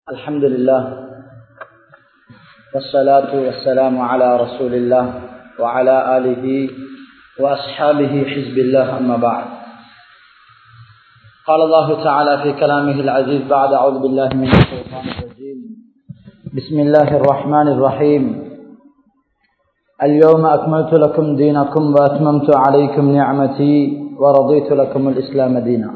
الحمد لله والصلاة والسلام على رسول الله وعلى آله وأصحابه حزب الله أما بعد قال الله تعالى في كلامه العزيز بعد أعوذ بالله من الشيطان الرجيم بسم الله الرحمن الرحيم اليوم أكملت لكم دينكم وأتممت عليكم نعمتي ورضيت لكم الإسلام دينا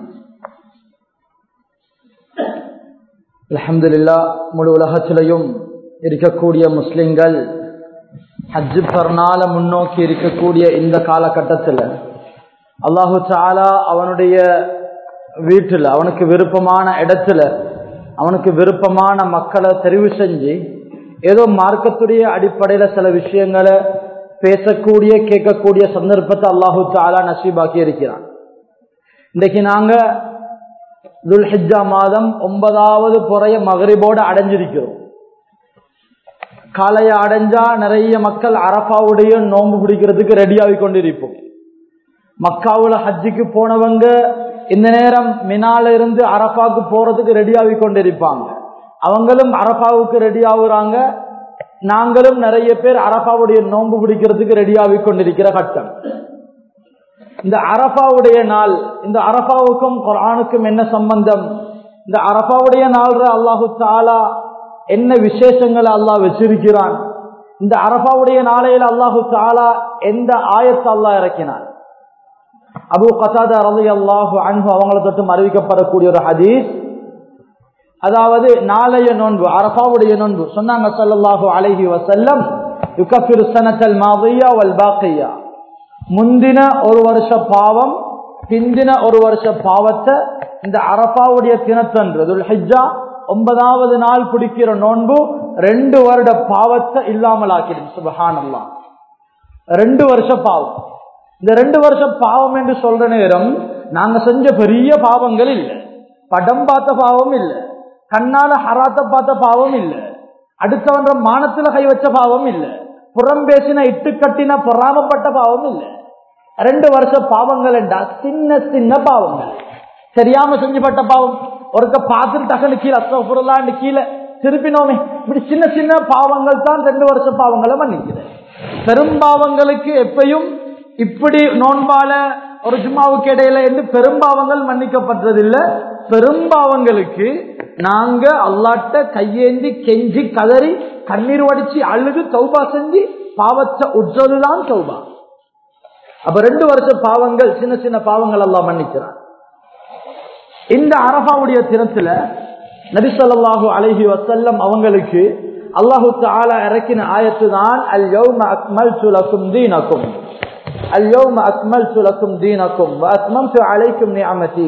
அலமதுல்லா முழு உலகத்திலையும் இருக்கக்கூடிய முஸ்லிம்கள் ஹஜ்ஜு பர்னால முன்னோக்கி இருக்கக்கூடிய இந்த காலகட்டத்தில் அல்லாஹு சாலா அவனுடைய வீட்டில் அவனுக்கு விருப்பமான இடத்துல அவனுக்கு விருப்பமான மக்களை தெரிவு செஞ்சு ஏதோ மார்க்கத்துடைய அடிப்படையில் சில விஷயங்களை பேசக்கூடிய கேட்கக்கூடிய சந்தர்ப்பத்தை அல்லாஹு தாலா நசீபாக்கி இருக்கிறான் இன்றைக்கு நாங்கள் துல்ஹிஜா மாதம் ஒன்பதாவது புறைய மகரிபோடு அடைஞ்சிருக்கிறோம் காலைய அடைஞ்சா நிறைய மக்கள் அரபாவுடைய நோன்பு பிடிக்கிறதுக்கு ரெடியாகி கொண்டிருப்போம் மக்காவுல ஹஜ்ஜுக்கு போனவங்க இந்த நேரம் மினால இருந்து அரபாவுக்கு போறதுக்கு ரெடியாகி கொண்டிருப்பாங்க அவங்களும் அரபாவுக்கு ரெடி ஆகுறாங்க நாங்களும் நிறைய பேர் அரபாவுடைய நோன்பு பிடிக்கிறதுக்கு ரெடியாகி கொண்டிருக்கிற கட்டம் இந்த அரபாவுடைய நாள் இந்த அரபாவுக்கும் குரானுக்கும் என்ன சம்பந்தம் இந்த அரபாவுடைய நாள் அல்லாஹு தாலா என்ன விசேஷங்களை அல்லாஹ் வச்சிருக்கிறான் இந்த அரபாவுடைய நாளையில் அல்லாஹு தாலா எந்த ஆயத்தை அல்லாஹ் இறக்கினான் அபு கசாதா ரலி அல்லாஹு அன்பு அவங்கள தொட்டும் அறிவிக்கப்படக்கூடிய ஒரு ஹதீஸ் அதாவது நாளைய நோன்பு அரபாவுடைய நோன்பு சொன்னாங்க சல்லாஹூ அலஹி வசல்லம் யுகஃபிர் சனத்தல் மாதியா வல் பாக்கையா முந்தின ஒரு வருஷ பாவம் பிந்தின ஒரு வருஷ பாவத்தை இந்த அரபாவுடைய தினத்தன்று ஹிஜ்ஜா ஒன்பதாவது நாள் பிடிக்கிற நோன்பு ரெண்டு வருட பாவத்தை இல்லாமல் ஆக்கிடும் சுபஹானல்லா ரெண்டு வருஷ பாவம் இந்த ரெண்டு வருஷ பாவம் என்று சொல்ற நேரம் நாங்க செஞ்ச பெரிய பாவங்கள் இல்லை படம் பார்த்த பாவம் இல்லை கண்ணால ஹராத்த பார்த்த பாவம் இல்லை அடுத்தவன்ற மானத்துல கை வச்ச பாவம் இல்லை புறம் பேசின இட்டு கட்டின பொறாமப்பட்ட பாவம் இல்லை ரெண்டு வருஷ பாவங்கள் என்றா சின்ன சின்ன பாவங்கள் தெரியாம செஞ்சுப்பட்ட பாவம் ஒருக்க பார்த்துட்டு டக்குனு கீழே அஸ்தபுரலான்னு கீழே திருப்பினோமே இப்படி சின்ன சின்ன பாவங்கள் தான் ரெண்டு வருஷ பாவங்களை மன்னிக்கிறேன் பெரும்பாவங்களுக்கு எப்பயும் இப்படி நோன்பால ஒரு ஜும்மாவுக்கு இடையில என்று பெரும்பாவங்கள் மன்னிக்கப்பட்டதில்லை பெரும்பாவங்களுக்கு நாங்க அல்லாட்ட கையேந்தி கெஞ்சி கதறி கண்ணீர் வடிச்சு அழுது தௌபா செஞ்சு பாவத்தை உற்றதுதான் தௌபா அப்ப ரெண்டு வருஷ பாவங்கள் சின்ன சின்ன பாவங்கள் எல்லாம் மன்னிக்கிறான் இந்த அரபாவுடைய தினத்துல நபிசல்லாஹு அலஹி வசல்லம் அவங்களுக்கு அல்லாஹு தாலா இறக்கின ஆயத்து தான் அல் யௌம அக்மல் சுலக்கும் தீனக்கும் அல் யௌம அக்மல் சுலக்கும் தீனக்கும் அஸ்மம் அலைக்கும் நியமதி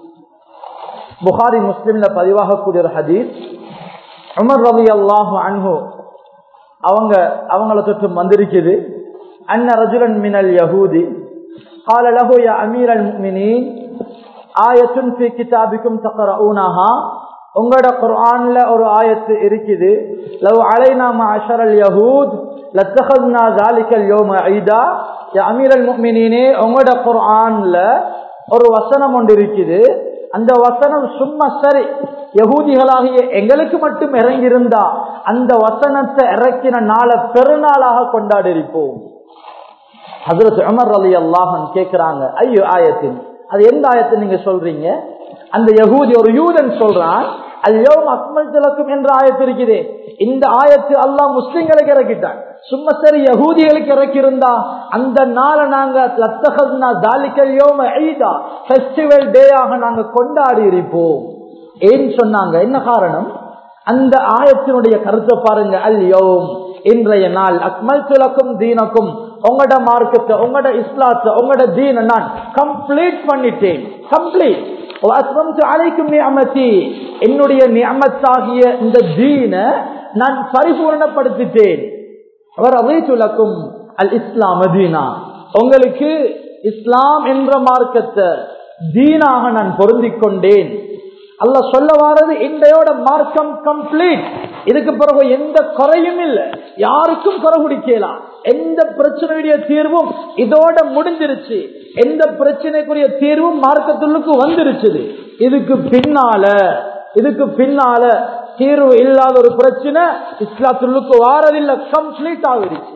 புகாரி முஸ்லிம்ல பதிவாகக்கூடிய ஒரு ஹதீஸ் உமர் ரவி அல்லாஹு அன்ஹு அவங்க அவங்கள தொற்று வந்திருக்குது அன்ன ரஜுலன் மினல் யஹூதி قال له يا امير المؤمنين آية في كتابكم تقرؤونها உங்களோட குர்ஆன்ல ஒரு ஆயத்து இருக்குது லவ் அலைனா மஅஷர اليهود لاتخذنا ذلك اليوم عيدا يا امير المؤمنين உங்களோட குர்ஆன்ல ஒரு வசனம் ஒன்று இருக்குது அந்த வசனம் சும்மா சரி யகூதிகளாகிய எங்களுக்கு மட்டும் இறங்கியிருந்தா அந்த வசனத்தை இறக்கின நாளை பெருநாளாக கொண்டாடி இருப்போம் ஹசரத் அமர் அலி அல்லாஹன் கேட்கிறாங்க ஐயோ ஆயத்தின் அது எந்த ஆயத்தை நீங்க சொல்றீங்க அந்த யகூதி ஒரு யூதன் சொல்றான் அல்யோம் அக்மல் திலக்கும் என்ற ஆயத்து இருக்குது இந்த ஆயத்து அல்லாஹ் முஸ்லிம்களுக்கு இறக்கிட்டான் சும்மா சரி யகூதிகளுக்கு இறக்கியிருந்தா அந்த நாளை நாங்க லத்தகத்னா தாலிக்கல்யோம ஐதா ஃபெஸ்டிவல் டேயாக நாங்க கொண்டாடி இருப்போம் ஏன்னு சொன்னாங்க என்ன காரணம் அந்த ஆயத்தினுடைய கருத்தை பாருங்க அல்யோம் இன்றைய நாள் அக்மல் திலக்கும் தீனக்கும் உங்களோட மார்க்கத்தை உங்களோட இஸ்லாத்தை உங்களோட தீன நான் கம்ப்ளீட் பண்ணிட்டேன் கம்ப்ளீட் அழைக்கும் நியமத்தி என்னுடைய நியமத்தாகிய இந்த தீன நான் பரிபூர்ணப்படுத்திட்டேன் அவர் அவைத்துலக்கும் அல் இஸ்லாம் தீனா உங்களுக்கு இஸ்லாம் என்ற மார்க்கத்தை தீனாக நான் பொருந்திக் கொண்டேன் அல்ல சொல்ல வாரது இன்றையோட மார்க்கம் கம்ப்ளீட் இதுக்கு பிறகு எந்த குறையும் இல்லை யாருக்கும் குறை குடிக்கலாம் எந்த பிரச்சனையுடைய தீர்வும் இதோட முடிஞ்சிருச்சு எந்த பிரச்சனைக்குரிய தீர்வும் மார்க்கத்துள்ளுக்கு வந்துருச்சு இதுக்கு பின்னால இதுக்கு பின்னால தீர்வு இல்லாத ஒரு பிரச்சனை இஸ்லாத்துள்ளுக்கு வாரதில்லை கம்ப்ளீட் ஆகிருச்சு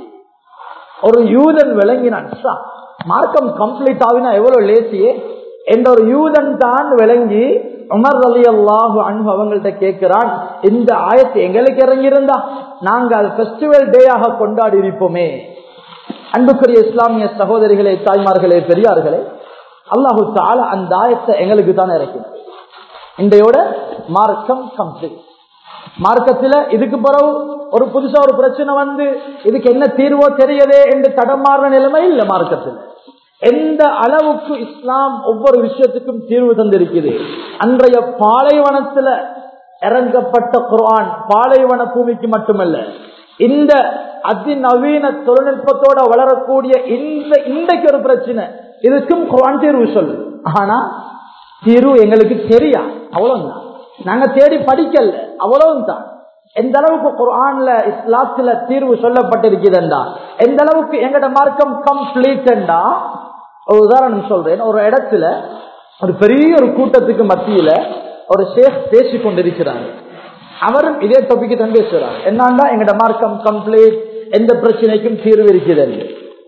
ஒரு யூதன் விளங்கினான் சா, மார்க்கம் கம்ப்ளீட் ஆகினா எவ்வளவு லேசியே என்ற ஒரு யூதன் தான் விளங்கி உமர் அலி அல்லாஹு அன்பு அவங்கள்ட்ட கேட்கிறான் இந்த ஆயத்து எங்களுக்கு இறங்கியிருந்தா நாங்கள் பெஸ்டிவல் டேயாக கொண்டாடி இருப்போமே அன்புக்குரிய இஸ்லாமிய சகோதரிகளே தாய்மார்களே பெரியார்களே அல்லாஹு தால அந்த ஆயத்தை எங்களுக்கு தான் இறக்கினார் இன்றையோட மார்க்கம் கம்ப்ளீட் மார்க்கத்துல இதுக்கு பிறகு ஒரு புதுசா ஒரு பிரச்சனை வந்து இதுக்கு என்ன தீர்வோ தெரியதே என்று தடமாறுற நிலைமை இல்ல மார்க்கத்தில் எந்த அளவுக்கு இஸ்லாம் ஒவ்வொரு விஷயத்துக்கும் தீர்வு தந்திருக்குது அன்றைய பாலைவனத்துல இறங்கப்பட்ட குர்ஆன் பாலைவன பூமிக்கு மட்டுமல்ல இந்த அதிநவீன தொழில்நுட்பத்தோட வளரக்கூடிய இந்த இன்றைக்கு ஒரு பிரச்சனை இதுக்கும் குர்ஆன் தீர்வு சொல்லு ஆனா தீர்வு எங்களுக்கு தெரியா அவ்வளவுதான் நாங்க தேடி படிக்கல அவ்வளவுதான் எந்த அளவுக்கு குர்ஆன்ல இஸ்லாத்துல தீர்வு சொல்லப்பட்டிருக்குதுண்டா எந்த அளவுக்கு எங்கட மார்க்கம் கம்ப்ளீட்டா ஒரு உதாரணம் சொல்றேன் ஒரு இடத்துல ஒரு பெரிய ஒரு கூட்டத்துக்கு மத்தியில ஒரு ஷேக் பேசிக் கொண்டிருக்கிறார் அவரும் இதே டாபிக் தான் பேசுறார் என்னண்டா எங்கட மார்க்கம் கம்ப்ளீட் எந்த பிரச்சனைக்கும் தீர்வு இருக்குது என்று.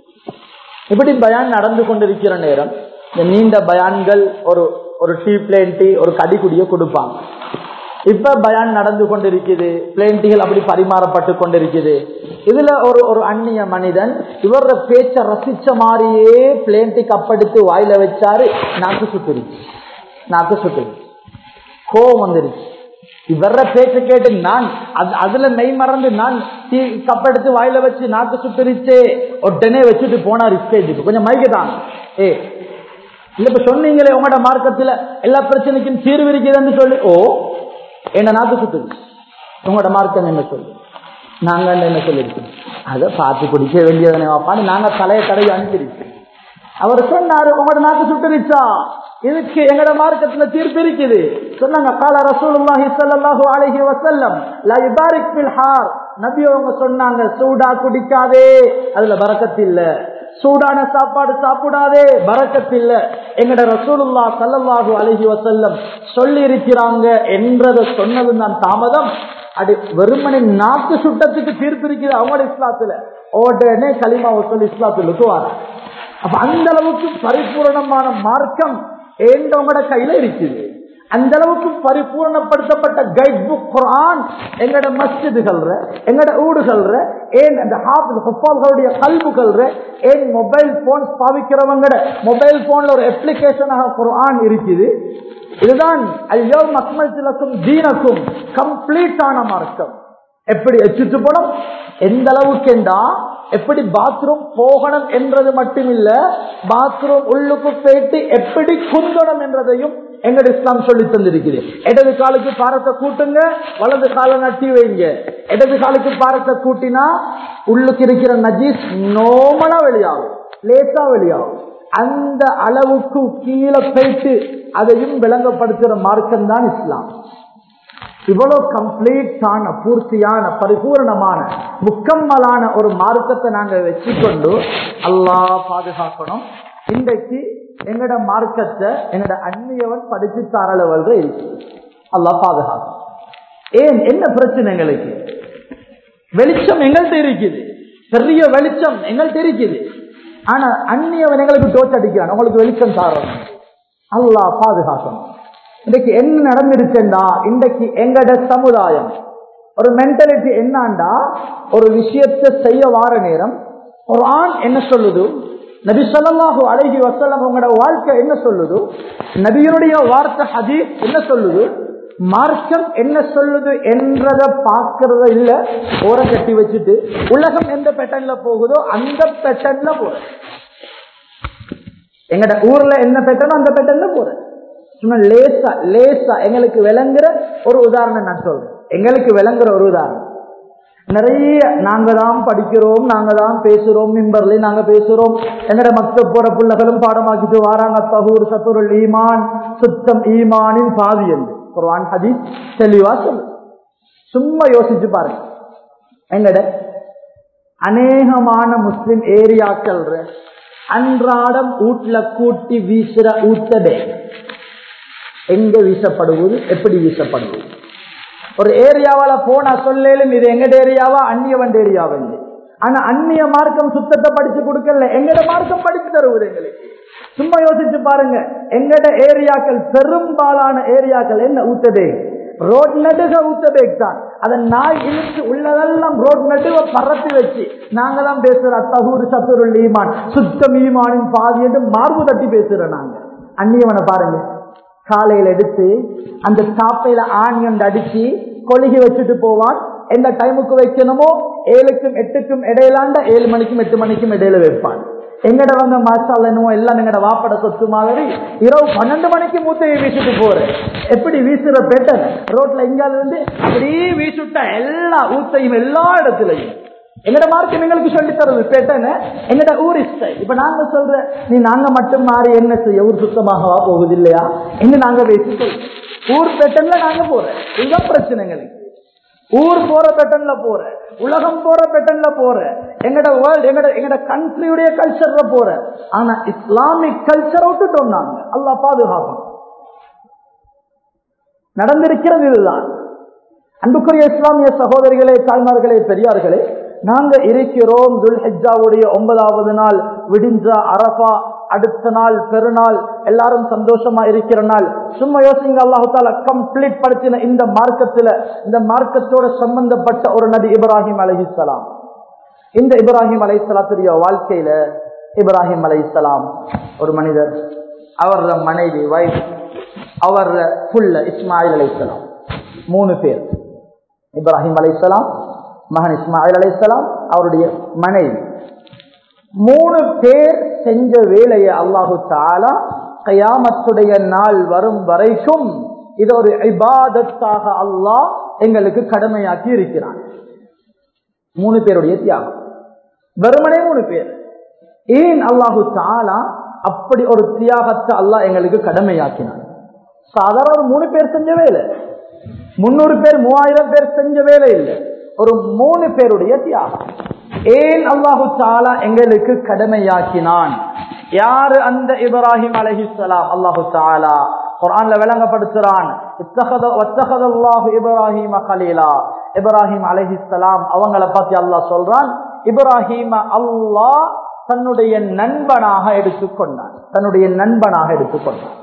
இப்படி பயான் நடந்து கொண்டிருக்கிற நேரம் இந்த நீண்ட பயான்கள் ஒரு ஒரு டீ பிளேன் டீ ஒரு கடிக்குடிய கொடுப்பாங்க இப்ப பயான் நடந்து கொண்டிருக்குது பிளேன்டிகள் அப்படி பரிமாறப்பட்டு கொண்டிருக்குது இதுல ஒரு ஒரு அந்நிய மனிதன் இவர பேச்ச ரசிச்ச மாதிரியே பிளேன்டி கப்படுத்து வாயில வச்சாரு நாக்கு சுட்டுருச்சு நாக்கு சுட்டுருச்சு கோவம் வந்துருச்சு இவர பேச்ச கேட்டு நான் அது- அதுல மெய் மறந்து நான் டீ கப்படுத்து வாயில வச்சு நாக்கு சுட்டுருச்சே உடனே வச்சுட்டு போனார் ஸ்டேஜுக்கு கொஞ்சம் மைக்கதான் ஏ இல்ல இப்ப சொன்னீங்களே உங்களோட மார்க்கத்துல எல்லா பிரச்சனைக்கும் தீர்வு இருக்குதுன்னு சொல்லி ஓ என்ன நாக்கு சுத்துது உங்களோட மார்க்கம் என்ன சொல்லு நாங்க என்ன சொல்லிருக்கோம் அதை பார்த்து குடிக்க வேண்டியதனை வாப்பான்னு நாங்க தலையை தடவி அனுப்பிருக்கோம் அவர் சொன்னாரு உங்களோட நாக்கு சுட்டுருச்சா இதுக்கு எங்கட மார்க்கத்துல தீர்ப்பு இருக்குது சொன்னாங்க கால ரசூலுல்லாஹி ஸல்லல்லாஹு அலைஹி வஸல்லம் லா யுபாரிக் ஃபில் ஹார் நபி அவங்க சொன்னாங்க சூடா குடிக்காதே அதுல பரக்கத் இல்ல சூடான சாப்பாடு சாப்பிடாதே பரக்கத் இல்ல எங்கட ரசூலுல்லாஹ் ஸல்லல்லாஹு அலைஹி வஸல்லம் சொல்லி இருக்கிறாங்க என்றத சொன்னது தான் தாமதம் அது வெறுமனை நாக்கு சுட்டத்துக்கு தீர்ப்பு இருக்குது அவங்களோட இஸ்லாத்துல உடனே கலிமாவை சொல்லி இஸ்லாத்துக்கு வர அப்ப அந்த அளவுக்கு பரிபூரணமான மார்க்கம் ஏண்டவங்களோட கையில இருக்குது அந்த அளவுக்கு பரிபூர்ணப்படுத்தப்பட்ட கைட் புக் குரான் எங்கட மஸ்ஜிதுகள்ற எங்கட ஊடுகள்ற ஏன் அந்த ஹாஃபால்களுடைய கல்புகள்ற ஏன் மொபைல் போன் பாவிக்கிறவங்கட மொபைல் போன்ல ஒரு அப்ளிகேஷனாக குரான் இருக்குது இதுதான் ஐயோ மக்கள் சிலக்கும் தீனக்கும் கம்ப்ளீட்டான மார்க்கம் எப்படி எச்சிட்டு போனோம் எந்த அளவுக்கு என்றா எப்படி பாத்ரூம் போகணும் என்றது மட்டுமில்ல பாத்ரூம் உள்ளுக்கு போயிட்டு எப்படி குந்தணும் என்றதையும் எங்கட இஸ்லாம் சொல்லி தந்திருக்குது இடது காலுக்கு பாரத்தை கூட்டுங்க வலது காலை நட்டி வைங்க இடது காலுக்கு பாரத்தை கூட்டினா உள்ளுக்கு இருக்கிற நஜீஸ் நோமலா வெளியாகும் லேசா வெளியாகும் அந்த அளவுக்கு கீழே போயிட்டு அதையும் விளங்கப்படுத்துகிற மார்க்கம் தான் இஸ்லாம் இவ்வளவு கம்ப்ளீட்டான பூர்த்தியான பரிபூர்ணமான முக்கம்மலான ஒரு மார்க்கத்தை நாங்க வச்சுக்கொண்டு அல்லாஹ் பாதுகாக்கணும் இன்றைக்கு எங்கட மார்க்கத்தை எங்கட அந்நியவன் படிச்சு தாராளவல்ற இருக்கு அல்லாஹ் பாதுகாக்கணும் ஏன் என்ன பிரச்சனை எங்களுக்கு வெளிச்சம் எங்கள்கிட்ட இருக்குது பெரிய வெளிச்சம் எங்கள்கிட்ட இருக்குது ஆனா அந்நியவன் எங்களுக்கு தோச்சு அடிக்கிறான் உங்களுக்கு வெளிச்சம் தாரணும் அல்லாஹ் பாதுகாக்கணும் இன்றைக்கு என்ன நடந்துருச்சுண்டா இன்றைக்கு எங்கட சமுதாயம் ஒரு மென்டாலிட்டி என்னாண்டா ஒரு விஷயத்தை செய்ய வார நேரம் ஒரு ஆண் என்ன சொல்லுது நபி ஸல்லல்லாஹு அலைஹி வஸல்லம் உங்களோட வாழ்க்கை என்ன சொல்லுது நபியினுடைய வார்த்தை ஹதீஸ் என்ன சொல்லுது மார்க்கம் என்ன சொல்லுது என்றத பார்க்கறத இல்ல ஓர கட்டி வச்சுட்டு உலகம் எந்த பேட்டர்ன்ல போகுதோ அந்த பேட்டர்ன்ல போற எங்கட ஊர்ல என்ன பேட்டர்னோ அந்த பேட்டர்ன்ல போறேன் சும்மா லேசா லேசா எங்களுக்கு விளங்குற ஒரு உதாரணம் நான் சொல்றேன் எங்களுக்கு விளங்குற ஒரு உதாரணம் நிறைய நாங்க தான் படிக்கிறோம் நாங்க தான் பேசுறோம் மிம்பர்ல நாங்க பேசுறோம் எங்கட மத்த போற பிள்ளைகளும் பாடமாக்கிட்டு வாராங்க தகூர் சத்துருள் ஈமான் சுத்தம் ஈமானின் பாதி என்று குர்ஆன் ஹதீஸ் தெளிவா சொல்லு சும்மா யோசிச்சு பாருங்க எங்கட அநேகமான முஸ்லிம் ஏரியாக்கள் அன்றாடம் வீட்டுல கூட்டி வீசுற ஊத்தடே எங்க வீசப்படுவது எப்படி வீசப்படுவது ஒரு ஏரியாவால போனா சொல்லேலும் இது எங்கட ஏரியாவா அந்நியவன் ஏரியாவா இல்லை ஆனா அந்நிய மார்க்கம் சுத்தத்தை படிச்சு கொடுக்கல எங்கட மார்க்கம் படிச்சு தருவது எங்களுக்கு சும்மா யோசிச்சு பாருங்க எங்கட ஏரியாக்கள் பெரும்பாலான ஏரியாக்கள் என்ன ஊத்ததே ரோட் நடுக ஊத்தபேக் தான் அதை நாய் இழுத்து உள்ளதெல்லாம் ரோட் நடுவ பரப்பி வச்சு நாங்க தான் பேசுற தகுரு சத்துருள் ஈமான் சுத்தம் ஈமானின் பாதி என்று மார்பு தட்டி பேசுறோம் நாங்க அந்நியவனை பாருங்க காலையில எடுத்து அந்த சாப்பையில ஆணியம் அடிச்சு கொழுகி வச்சுட்டு போவான் எந்த டைமுக்கு வைக்கணுமோ ஏழுக்கும் எட்டுக்கும் இடையிலாண்ட ஏழு மணிக்கும் எட்டு மணிக்கும் இடையில வைப்பான் எங்கட வந்த மாசாலனும் எல்லாம் எங்கட வாப்பட சொத்து மாதிரி இரவு பன்னெண்டு மணிக்கு மூத்தையை வீசிட்டு போறேன் எப்படி வீசுற பேட்டன் ரோட்ல இங்கால இருந்து அப்படியே வீசுட்டா எல்லா ஊத்தையும் எல்லா இடத்துலையும் எங்கட மார்க்கம் எங்களுக்கு சொல்லி தருது பேட்டன் எங்கட ஊர் ஸ்டைல் இப்ப நாங்க சொல்ற நீ நாங்க மட்டும் மாறி என்ன செய்ய ஊர் சுத்தமாகவா போகுது இல்லையா இன்னும் நாங்க பேசி ஊர் பேட்டன்ல நாங்க போறோம் இதுதான் பிரச்சனை எங்களுக்கு ஊர் போற பேட்டன்ல போற உலகம் போற பேட்டன்ல போற எங்கட வேர்ல்ட் எங்கட எங்கட கண்ட்ரியுடைய கல்ச்சர்ல போற ஆனா இஸ்லாமிக் கல்ச்சர் விட்டுட்டோம் நாங்க அல்லா பாதுகாப்போம் நடந்திருக்கிறது இதுதான் அன்புக்குரிய இஸ்லாமிய சகோதரிகளே தாய்மார்களே பெரியார்களே நாங்க இருக்கிறோம் துல்ஹிஜாவுடைய ஒன்பதாவது நாள் விடிஞ்ச அரபா அடுத்த நாள் பெருநாள் எல்லாரும் சந்தோஷமா இருக்கிற நாள் சும்மா யோசிங்க அல்லாஹு தாலா கம்ப்ளீட் படுத்தின இந்த மார்க்கத்துல இந்த மார்க்கத்தோட சம்பந்தப்பட்ட ஒரு நபி இப்ராஹிம் அலைஹிஸ்ஸலாம் இந்த இப்ராஹிம் அலைஹிஸ்ஸலாத்துடைய வாழ்க்கையில இப்ராஹிம் அலைஹிஸ்ஸலாம் ஒரு மனிதர் அவரது மனைவி வைஃப் அவர் புல்ல இஸ்மாயில் அலைஹிஸ்ஸலாம் மூணு பேர் இப்ராஹிம் அலைஹிஸ்ஸலாம் மகன் இஸ்மாயில் அலைஹிஸ்ஸலாம் அவருடைய மனைவி மூணு பேர் செஞ்ச வேலையை அல்லாஹு தாலா கயாமத்துடைய நாள் வரும் வரைக்கும் இது ஒரு இபாதத்தாக அல்லாஹ் எங்களுக்கு கடமையாக்கி இருக்கிறான் மூணு பேருடைய தியாகம் வெறுமனே மூணு பேர் ஏன் அல்லாஹு தாலா அப்படி ஒரு தியாகத்தை அல்லாஹ் எங்களுக்கு கடமையாக்கினான் சாதாரண ஒரு மூணு பேர் செஞ்ச வேலை முன்னூறு பேர் மூவாயிரம் பேர் செஞ்ச வேலை இல்லை ஒரு மூணு பேருடைய தியாகம் ஏன் அல்லாஹு தாலா எங்களுக்கு கடமையாக்கினான் யாரு அந்த இப்ராஹிம் அலஹிசலாம் அல்லாஹு தாலா குரான்ல விளங்கப்படுத்துறான் இப்ராஹிம் கலீலா இப்ராஹிம் அலஹிசலாம் அவங்கள பத்தி அல்லாஹ் சொல்றான் இப்ராஹிம அல்லாஹ் தன்னுடைய நண்பனாக எடுத்துக்கொண்டான் தன்னுடைய நண்பனாக எடுத்துக்கொண்டான்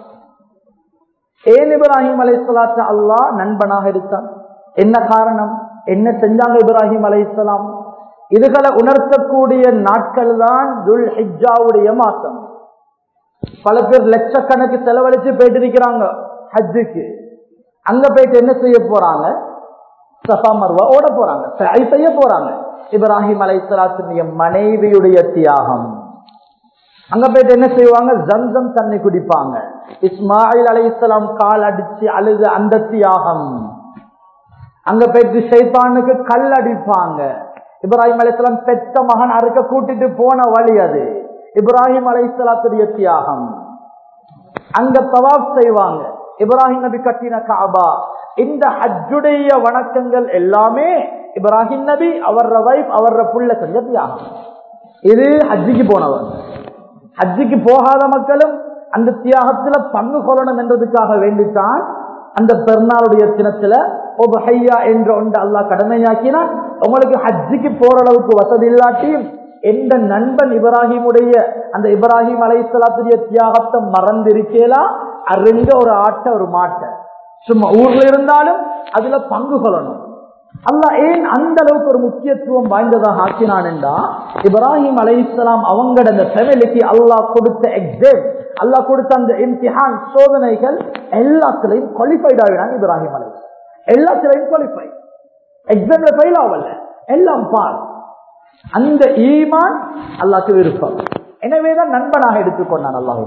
ஏன் இப்ராஹிம் அலைசலாத்த அல்லாஹ் நண்பனாக எடுத்தான் என்ன காரணம் என்ன செஞ்சாங்க இப்ராஹிம் அலைசலாம் இதுகளை உணர்த்தக்கூடிய நாட்கள் தான் துல் ஹிஜாவுடைய மாசம் பல பேர் லட்சக்கணக்கு செலவழிச்சு போயிட்டு இருக்கிறாங்க ஹஜ்ஜுக்கு அங்க போயிட்டு என்ன செய்ய போறாங்க சஃபா மர்வா ஓட போறாங்க சை செய்ய போறாங்க இப்ராஹிம் அலைசலாத்தினுடைய மனைவியுடைய தியாகம் அங்க போயிட்டு என்ன செய்வாங்க ஜம்சம் தண்ணி குடிப்பாங்க இஸ்மாயில் அலைசலாம் கால் அடிச்சு அழுது அந்த தியாகம் அங்க போயிட்டு ஷைத்தானுக்கு கல் அடிப்பாங்க இப்ராஹிம் அலைசலாம் பெத்த மகன் அறுக்க கூட்டிட்டு போன வழி அது இப்ராஹிம் அலைசலாத்துடைய தியாகம் அங்க தவாப் செய்வாங்க இப்ராஹிம் நபி கட்டின காபா இந்த ஹஜ்ஜுடைய வணக்கங்கள் எல்லாமே இப்ராஹிம் நபி அவர வைஃப் அவர புள்ள செஞ்ச தியாகம் இது ஹஜ்ஜிக்கு போனவர் ஹஜ்ஜிக்கு போகாத மக்களும் அந்த தியாகத்துல பங்கு கொள்ளணும் என்றதுக்காக வேண்டித்தான் அந்த பெருநாளுடைய தினத்துல ஒபஹையா என்ற ஒன்று அல்லாஹ் கடமையாக்கினா உங்களுக்கு ஹஜ்ஜிக்கு போற அளவுக்கு வசதி இல்லாட்டியும் எந்த நண்பன் இப்ராஹிமுடைய அந்த இப்ராஹிம் அலைசலாத்துடைய தியாகத்தை மறந்திருக்கலாம் அருங்க ஒரு ஆட்ட ஒரு மாட்டை சும்மா ஊர்ல இருந்தாலும் அதுல பங்கு கொள்ளணும் அல்லாஹ் ஏன் அந்த அளவுக்கு ஒரு முக்கியத்துவம் வாய்ந்ததாக ஆக்கினான் என்றா இப்ராஹிம் அலை இஸ்லாம் அவங்களோட அந்த ஃபேமிலிக்கு அல்லாஹ் கொடுத்த எக்ஸாம் அல்லாஹ் கொடுத்த அந்த இம்திஹான் சோதனைகள் எல்லாத்துலயும் குவாலிஃபைட் ஆகினாங்க இப்ராஹிம் அலை எல்லாத்துலயும் குவாலிஃபை எக்ஸாம்ல ஃபெயில் ஆகல எல்லாம் பாஸ் அந்த ஈமான் அல்லாக்கு விருப்பம் எனவேதான் நண்பனாக எடுத்துக்கொண்டான் அல்லாஹு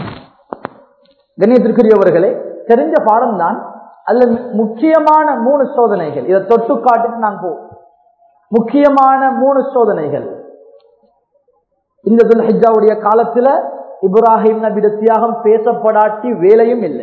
கண்ணியத்திற்குரியவர்களே தெரிஞ்ச பாடம் தான் அதுல முக்கியமான மூணு சோதனைகள் இதை தொட்டு காட்டிட்டு நான் போ முக்கியமான மூணு சோதனைகள் இந்த துல்ஹிஜாவுடைய காலத்துல இப்ராஹிம் நபிட தியாகம் பேசப்படாட்டி வேலையும் இல்லை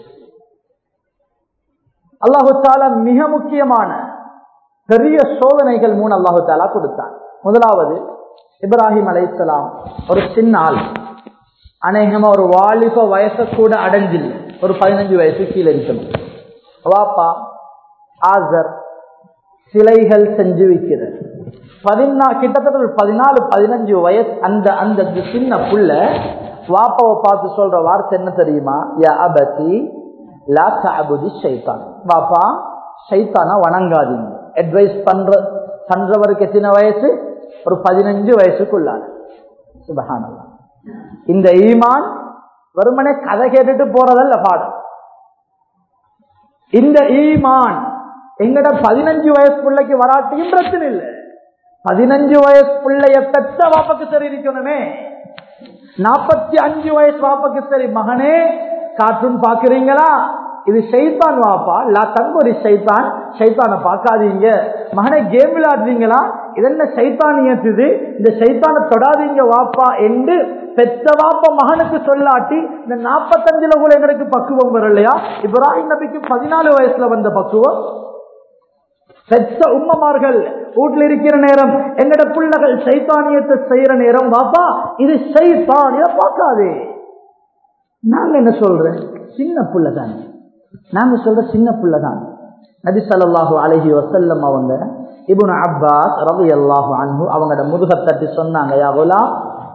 அல்லாஹு தாலா மிக முக்கியமான பெரிய சோதனைகள் மூணு அல்லாஹு தாலா கொடுத்தான் முதலாவது இப்ராஹிம் அலைசலாம் ஒரு சின்ன ஆள் அநேகமா ஒரு வாலிப வயசை கூட அடைஞ்சில்லை ஒரு பதினஞ்சு வயசு கீழே இருக்கணும் வாப்பா ஆசர் சிலைகள் செஞ்சு வைக்கிறது பதினா கிட்டத்தட்ட ஒரு பதினாலு பதினஞ்சு வயசு அந்த அந்த சின்ன புள்ள வாப்பாவை பார்த்து சொல்ற வார்த்தை என்ன தெரியுமா யா அபதி லா தஅபுதி ஷைத்தான் வாப்பா ஷைத்தான வணங்காதீங்க அட்வைஸ் பண்ற பண்றவருக்கு எத்தனை வயசு ஒரு பதினஞ்சு வயசுக்குள்ளான சுபஹானல்லாஹ் இந்த ஈமான் வெறுமனே கதை கேட்டுட்டு போறதல்ல பாடம் இந்த ஈமான் எங்கட பதினஞ்சு வயசு பிள்ளைக்கு வராட்டியும் பிரச்சனை இல்லை பதினஞ்சு வயசு பிள்ளைய பெற்ற வாப்பக்கு சரி இருக்கணுமே நாற்பத்தி அஞ்சு வயசு வாப்பக்கு சரி மகனே கார்ட்டூன் பாக்குறீங்களா இது ஷைத்தான் வாப்பா லா தங்கொரு ஷைத்தான் ஷைத்தான பார்க்காதீங்க மகனை கேம் விளையாடுறீங்களா இது என்ன சைத்தானியத்துது இந்த சைத்தானை தொடாதீங்க வாப்பா என்று பெத்த வாப்பா மகனுக்கு சொல்லாட்டி இந்த நாற்பத்தஞ்சுல கூட எங்களுக்கு பக்குவம் வரலையா இப்ராஹிம் நபிக்கு பதினாலு வயசுல வந்த பக்குவம் பெற்ற உம்மமார்கள் வீட்டுல இருக்கிற நேரம் எங்கட பிள்ளைகள் சைத்தானியத்தை செய்யற நேரம் வாப்பா இது சைத்தான் இதை பார்க்காதே நாங்க என்ன சொல்றேன் சின்ன புள்ள தானே நாங்க சொல்ற சின்ன புள்ள தான் நபி ஸல்லல்லாஹு அலைஹி வஸல்லம் அவங்க இப்னு அப்பாஸ் ரலியல்லாஹு அன்ஹு அவங்களோட முதுக தட்டி சொன்னாங்க யா குலாம்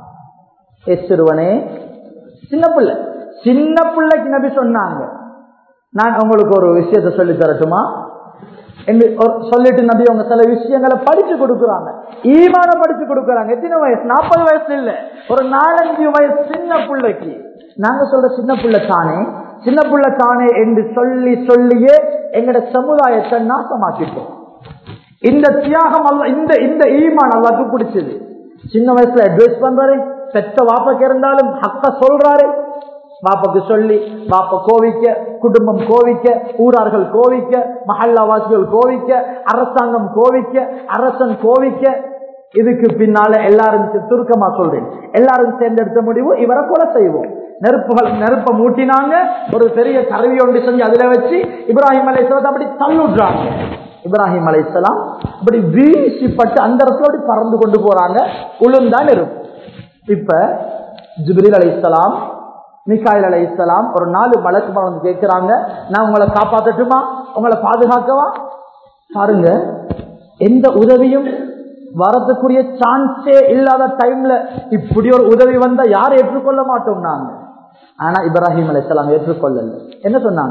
ஏ சிறுவனே சின்ன பிள்ளை சின்ன பிள்ளைக்கு நபி சொன்னாங்க நான் உங்களுக்கு ஒரு விஷயத்தை சொல்லி தரட்டுமா என்று ஒரு- சொல்லிட்டு நபி அவங்க சில விஷயங்களை படிச்சு கொடுக்குறாங்க ஈமான படிச்சு கொடுக்குறாங்க எத்தனை வயசு நாற்பது வயசு இல்ல ஒரு நாலஞ்சு வயசு சின்ன பிள்ளைக்கு நாங்க சொல்ற சின்ன பிள்ளை தானே சின்ன பிள்ளை தானே என்று சொல்லி சொல்லியே எங்கட சமுதாயத்தை நாசமாக்கிட்டோம் இந்த தியாகம் அல்ல இந்த இந்த ஈமான் அல்லாக்கு பிடிச்சது சின்ன வயசுல அட்வைஸ் பண்றாரு பெத்த வாப்பக்கு இருந்தாலும் ஹக்க சொல்றாரு வாப்பக்கு சொல்லி வாப்ப கோவிக்க குடும்பம் கோவிக்க ஊரார்கள் கோவிக்க மஹல்லாவாசிகள் கோவிக்க அரசாங்கம் கோவிக்க அரசன் கோவிக்க இதுக்கு பின்னால எல்லாரும் சே- சுருக்கமா சொல்றேன் எல்லாரும் சேர்ந்தெடுத்த முடிவு இவரை கொலை செய்வோம் நெருப்புகள் நெருப்பை மூட்டினாங்க ஒரு பெரிய கருவி ஒன்று செஞ்சு அதுல வச்சு இப்ராஹிம் அலைசலத்தை அப்படி தள்ளுடுறாங்க இப்ராஹிம் அலைசலாம் அப்படி வீசிப்பட்டு அந்த இடத்துல அப்படி பறந்து கொண்டு போறாங்க உளுந்தான் நெருப்பு இப்ப ஜிப்ரீல் அலைசலாம் மிகாயில் அலைசலாம் ஒரு நாலு மலக்கு வந்து கேட்கிறாங்க நான் உங்களை காப்பாத்தட்டுமா உங்களை பாதுகாக்கவா பாருங்க எந்த உதவியும் வரதுக்குரிய சான்ஸே இல்லாத டைம்ல இப்படி ஒரு உதவி வந்தா யார் ஏற்றுக்கொள்ள மாட்டோம் நாங்க ஆனா இப்ராஹிம் அலைசலாம் ஏற்றுக்கொள்ளல என்ன சொன்னாங்க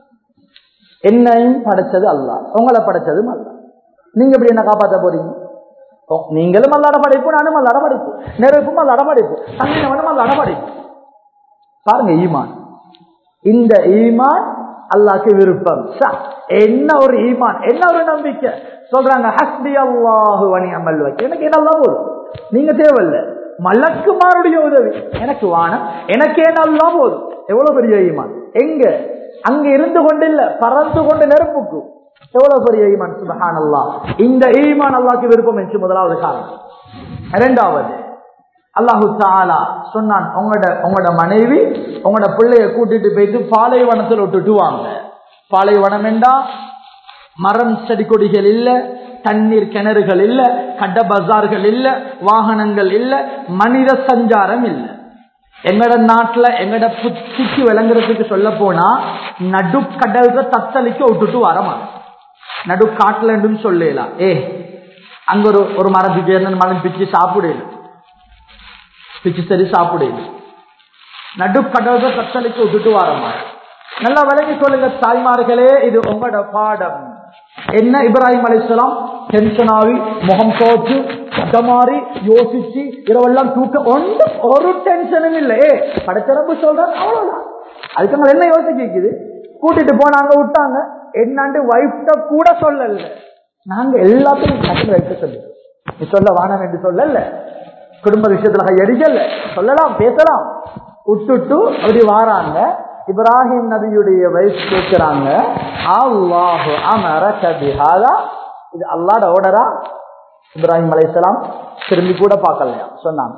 என்னையும் படைச்சது அல்ல உங்களை படைச்சதும் அல்ல நீங்க எப்படி என்ன காப்பாத்த போறீங்க ஓ, நீங்களும் அல்லாட படைப்பு நானும் அல்லாட படைப்பு நெருப்பும் அல்லாட படைப்பு தண்ணினவனும் அல்லாட படைப்பு பாருங்க ஈமான் இந்த ஈமான் அல்லாஹ்க்கு விருப்பம் ச, என்ன ஒரு ஈமான் என்ன ஒரு நம்பிக்கை சொல்றாங்க ஹஸ்பி அல்லாஹு வனி அமல் வைக்க எனக்கு என்னெல்லாம் போதும் நீங்க தேவையில்ல மலக்குமாருடைய உதவி எனக்கு வானம் எனக்கு என்னெல்லாம் போதும் எவ்வளவு பெரிய ஈமான் எங்க அங்க இருந்து கொண்டு இல்ல பறந்து கொண்டு நெருப்புக்கு எவ்வளவு பெரிய ஈமான் சுபஹான் இந்த ஈமான் அல்லாஹ்க்கு விருப்பம் என்று முதலாவது காரணம் இரண்டாவது அல்லாஹு தாலா சொன்னான் உங்களோட உங்களோட மனைவி உங்களோட பிள்ளைய கூட்டிட்டு போயிட்டு பாலைவனத்தில் விட்டுட்டு வாங்க பாலைவனம் என்றா மரம் செடி கொடிகள் இல்ல தண்ணீர் கிணறுகள் இல்ல கட்ட பஜார்கள் இல்ல வாகனங்கள் இல்ல மனித சஞ்சாரம் இல்ல எங்கட நாட்டுல எங்கட புத்திக்கு விளங்குறதுக்கு சொல்ல போனா நடுக்கடல்ல தத்தளிக்க விட்டுட்டு வரமாட்டோம் நடுக்காட்டுல என்றும் சொல்லலாம் ஏ அங்க ஒரு ஒரு மரத்துக்கு இருந்து மரம் பிச்சு சாப்பிடல பிச்சு சரி சாப்பிடல நடுக்கடல்ல தத்தளிக்க விட்டுட்டு வரமா நல்லா விளங்கி சொல்லுங்க தாய்மார்களே இது உங்களோட பாடம் என்ன இப்ராஹிம் அலிஸ்லாம் டென்ஷன் ஆகி முகம் தோச்சு கட்டமாறி யோசிச்சு இரவெல்லாம் தூக்க ஒன்றும் ஒரு டென்ஷனும் இல்லை ஏ படைச்சரப்பு சொல்றாங்க அவ்வளவுதான் அதுக்கு அவங்க என்ன யோசிக்குது கூட்டிட்டு போனாங்க விட்டாங்க என்னாண்டு வைஃப்ட கூட சொல்லல நாங்க எல்லாத்தையும் கட்டில் வைக்க சொல்லு நீ சொல்ல வானம் என்று சொல்லல குடும்ப விஷயத்துல கையடிக்கல சொல்லலாம் பேசலாம் விட்டுட்டு அப்படி வாராங்க இப்ராஹிம் நபியுடைய வயசு கேட்கிறாங்க அல்லாஹு அமர கபிஹாதா இது அல்லாட ஓடரா இப்ராஹிம் அலைஹிஸ்ஸலாம் திரும்பி கூட பார்க்கலையா சொன்னாங்க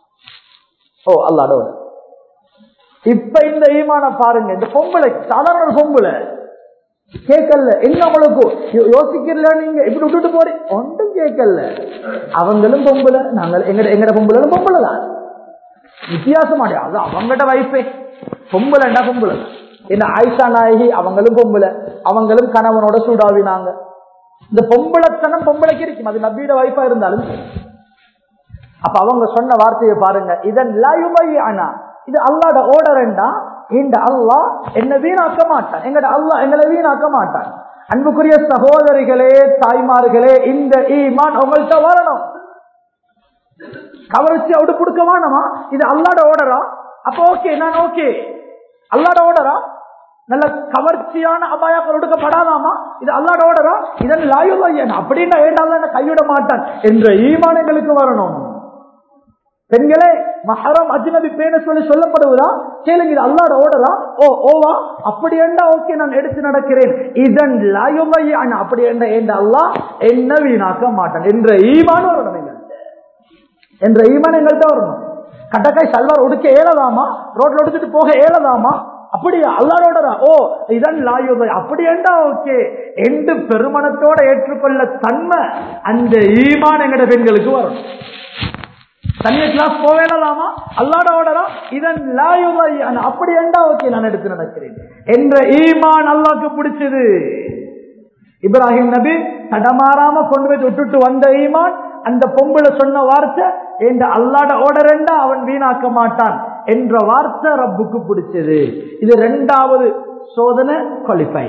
ஓ அல்லாட ஓடர் இப்ப இந்த ஈமான பாருங்க இந்த பொம்பளை சாதாரண ஒரு பொம்பளை கேட்கல என்ன உங்களுக்கு யோ- யோசிக்கல நீங்க இப்படி விட்டுட்டு போறீங்க ஒன்றும் கேட்கல அவங்களும் பொம்பளை நாங்கள் எங்கட எங்கட பொம்பளும் பொம்பளை தான் வித்தியாசமாடியா அது அவங்கட வைஃபே பொம்பளைண்டா பொம்பளை தான். என்ன ஆயிஷா நாயகி அவங்களும் பொம்பளை அவங்களும் கணவனோட சூடாவினாங்க இந்த பொம்பளைத்தனம் பொம்பளைக்கு இருக்கும் அது நபியோட வைஃபா இருந்தாலும் சரி. அப்ப அவங்க சொன்ன வார்த்தையை பாருங்க இதன் ஆனா இது அல்லாட ஓடரண்டா இந்த அல்லாஹ் என்ன வீணாக்க மாட்டான் எங்கட அல்லாஹ் எங்களை வீணாக்க மாட்டான் அன்புக்குரிய சகோதரிகளே தாய்மார்களே இந்த ஈமான் உங்கள்கிட்ட வரணும் கவர்ச்சி அவடு கொடுக்க வேணாமா இது அல்லாட ஓடரா அப்ப ஓகே நான் ஓகே அல்லாட ஓடரா நல்ல கவர்ச்சியான அபாயங்கள் ஒடுக்கப்படாதாமா இது அல்லாட ஓடரா இதன் லாயுவையன் அப்படின்னா ஏண்டால கைவிட மாட்டான் என்ற ஈமானங்களுக்கு வரணும் பெண்களே மஹரம் அஜ்னபி பேன சொல்லி சொல்லப்படுவதா கேளுங்க இது அல்லாட ஓடரா ஓ ஓவா அப்படி என்றா ஓகே நான் எடுத்து நடக்கிறேன் இதன் லாயுவையன் அப்படி என்ற என்ற அல்லாஹ் என்ன வீணாக்க மாட்டான் என்ற ஈமான் வரணும் எங்கள்கிட்ட என்ற ஈமான் எங்கள்கிட்ட வரணும் கட்டக்காய் சல்வார் உடுக்க ஏலதாமா ரோட்ல உடுத்துட்டு போக ஏலதாமா அப்படியா அல்லாரோடரா ஓ இதன் லாயுதை அப்படி என்றா ஓகே என்று பெருமனத்தோட ஏற்றுக்கொள்ள தன்மை அந்த ஈமான் எங்கட பெண்களுக்கு வரும் தனிய கிளாஸ் போவேலாமா அல்லாட ஓடரா இதன் லாயுதை அப்படி என்றா ஓகே நான் எடுத்து நடக்கிறேன் என்ற ஈமான் அல்லாக்கு பிடிச்சது இப்ராஹிம் நபி தடமாறாம கொண்டு போய் விட்டுட்டு வந்த ஈமான் அந்த பொம்பளை சொன்ன வார்த்தை என்ற அல்லாட ஓடரண்டா அவன் வீணாக்க மாட்டான் என்ற வார்த்தை ரப்புக்கு பிடிச்சது இது ரெண்டாவது சோதனை குவாலிஃபை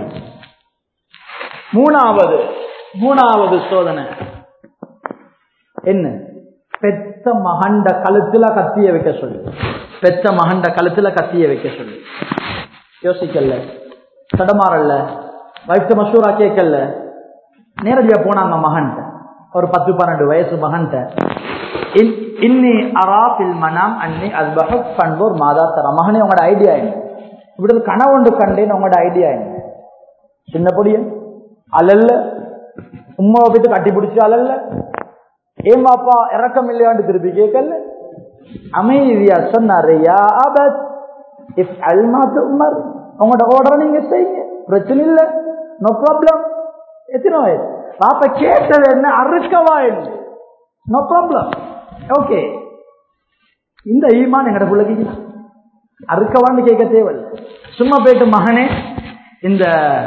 மூணாவது மூணாவது சோதனை என்ன பெத்த மகண்ட கழுத்துல கத்திய வைக்க சொல்லு பெத்த மகண்ட கழுத்துல கத்திய வைக்க சொல்லு யோசிக்கல தடமாறல்ல வயசு மசூரா கேட்கல நேரடியா போனாங்க மகன்கிட்ட ஒரு பத்து பன்னெண்டு வயசு மகன்கிட்ட இன்னி அராபில் மனாம் அன்னி அஸ்பஹ் பண்போர் மாதா தர மகனே உங்களோட ஐடியா என்ன இப்படி ஒரு கனவுண்டு கண்டேன் உங்களோட ஐடியா என்ன சின்ன பொடியன் அலல்ல உமாவை போயிட்டு கட்டி பிடிச்சி அலல்ல ஏன் பாப்பா இறக்கம் இல்லையான்னு திருப்பி கேட்கல அமைதியா சொன்னாரு யா அபத் இஃப் அல்மாத்து உமர் உங்களோட ஆர்டர் நீங்க செய்யுங்க பிரச்சனை இல்லை நோ ப்ராப்ளம் எத்தனை வயசு பாப்பா கேட்டது என்ன அறுக்கவா என்ன நோ ப்ராப்ளம் ஓகே இந்த ஈமான் எங்கட பிள்ளைக்கு அறுக்கவான்னு கேட்க தேவையில்லை சும்மா போயிட்டு மகனே இந்த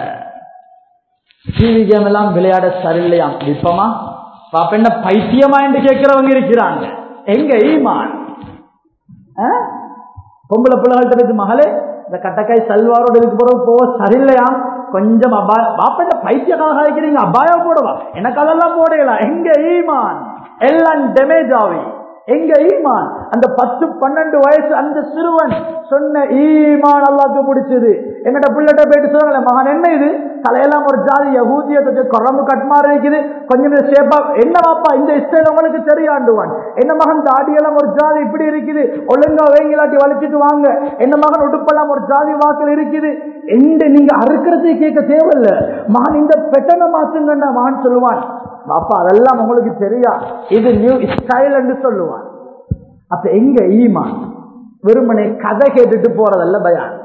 டிவி கேம் எல்லாம் விளையாட சரியில்லையாம் விருப்பமா பாப்ப என்ன பைத்தியமா என்று கேட்கிறவங்க இருக்கிறாங்க எங்க ஈமான் ஆ? பொம்பளை பிள்ளைகள்கிட்ட போயிட்டு மகளே இந்த கட்டக்காய் சல்வாரோட இதுக்கு பிறகு போக சரியில்லையாம் கொஞ்சம் அபாய பாப்ப பைத்தியக்காக இருக்கிறீங்க அபாயம் போடவா எனக்கு அதெல்லாம் போடலாம் எங்க ஈமான் எல்லாம் டேமேஜ் ஆவி எங்க ஈமான் அந்த பத்து பன்னெண்டு வயசு அந்த சிறுவன் சொன்ன ஈமான் அல்லாக்கு பிடிச்சது எங்கிட்ட பிள்ளைகிட்ட போயிட்டு சொல்லுங்களே மகன் என்ன இது தலையெல்லாம் ஒரு ஜாதி யகூதிய கொஞ்சம் குரம்பு கட்மாறு இருக்குது கொஞ்சம் சேப்பா என்ன வாப்பா இந்த இஸ்டைல் உங்களுக்கு தெரியாண்டுவான் என்ன மகன் தாடியெல்லாம் ஒரு ஜாதி இப்படி இருக்குது ஒழுங்கா வேங்கிலாட்டி வலிச்சிட்டு வாங்க என்ன மகன் உடுப்பெல்லாம் ஒரு ஜாதி வாக்கில் இருக்குது எந்த நீங்க அறுக்கிறதே கேட்க தேவையில்ல மகன் இந்த பெட்டனை மாத்துங்கண்டா மகன் சொல்லுவான் அப்பா அதெல்லாம் உங்களுக்கு தெரியா இது நியூ ஸ்டைல் என்று சொல்லுவான் அப்ப எங்க ஈமான் வெறுமனை கதை கேட்டுட்டு போறதல்ல பயான்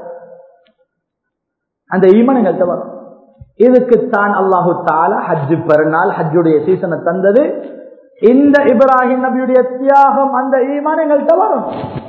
அந்த ஈமான் எங்கள்கிட்ட வரும் இதுக்குத்தான் அல்லாஹு தால ஹஜ்ஜு பெருநாள் ஹஜ்ஜுடைய சீசனை தந்தது இந்த இப்ராஹிம் நபியுடைய தியாகம் அந்த ஈமான் எங்கள்கிட்ட வரும்